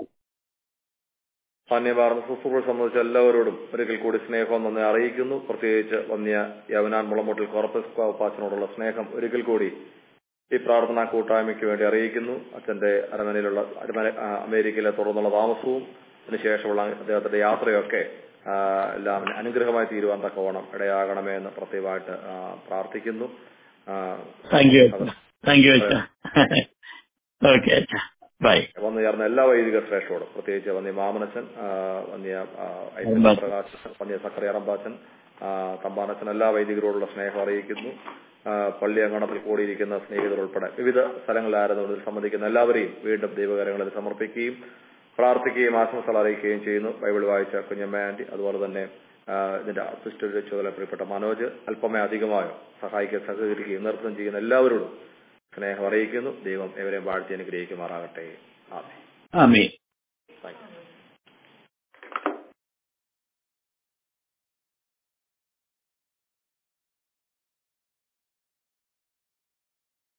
ധന്യവാർന്ന ശുശ്രൂഷ സംബന്ധിച്ച എല്ലാവരോടും ഒരിക്കൽ കൂടി സ്നേഹം നന്ദി അറിയിക്കുന്നു പ്രത്യേകിച്ച് വന്യ യവനാൻ മുളമുട്ടിൽ കോർപ്പസ് പാച്ചനോടുള്ള സ്നേഹം ഒരിക്കൽ കൂടി ഈ പ്രാർത്ഥനാ കൂട്ടായ്മയ്ക്ക് വേണ്ടി അറിയിക്കുന്നു അച്ഛന്റെ അരമനയിലുള്ള അരമന ആ, അമേരിക്കയിലെ തുടർന്നുള്ള താമസവും അതിനുശേഷമുള്ള അദ്ദേഹത്തിന്റെ യാത്രയൊക്കെ ആ, എല്ലാം അനുഗ്രഹമായി തീരുവാൻ തക്കവണ്ണം ഇടയാകണമേ എന്ന് പ്രത്യേകമായിട്ട് ആ, പ്രാർത്ഥിക്കുന്നു ആ, താങ്ക് യു താങ്ക് യു അച്ഛ ഓക്കെ അച്ഛ ബൈ വന്നു ചേർന്ന എല്ലാ വൈദിക ശ്രേഷ്ഠോടും പ്രത്യേകിച്ച് വന്യ മാമനച്ചൻ ആ, വന്യ ആ, ഐസക് അറമ്പാച്ചൻ. പ്രകാശൻ വന്യ സക്കറി അറമ്പാച്ചൻ ആ, തമ്പാനച്ചൻ എല്ലാ വൈദികരോടുള്ള സ്നേഹം അറിയിക്കുന്നു ആ, പള്ളി അങ്കണത്തിൽ കൂടിയിരിക്കുന്ന സ്നേഹിതർ ഉൾപ്പെടെ വിവിധ സ്ഥലങ്ങളിലായിരുന്നു ഇതിൽ സംബന്ധിക്കുന്ന എല്ലാവരെയും വീണ്ടും ദൈവകരങ്ങളിൽ സമർപ്പിക്കുകയും പ്രാർത്ഥിക്കുകയും ആശംസകൾ അറിയിക്കുകയും ചെയ്യുന്നു ബൈബിൾ വായിച്ച കുഞ്ഞമ്മ ആന്റി അതുപോലെ തന്നെ ആ, ഇതിന്റെ അസിസ്റ്റന്റ് ചുമതലപ്പെട്ട മനോജ് അല്പമേ അധികമായോ സഹായിക്കാൻ സഹകരിക്കുകയും നേതൃത്വം ചെയ്യുന്ന എല്ലാവരോടും സ്നേഹം അറിയിക്കുന്നു ദൈവം എവരെയും വാഴ്ത്തി അനുഗ്രഹിക്കുമാറാകട്ടെ ആമേ ആമീൻ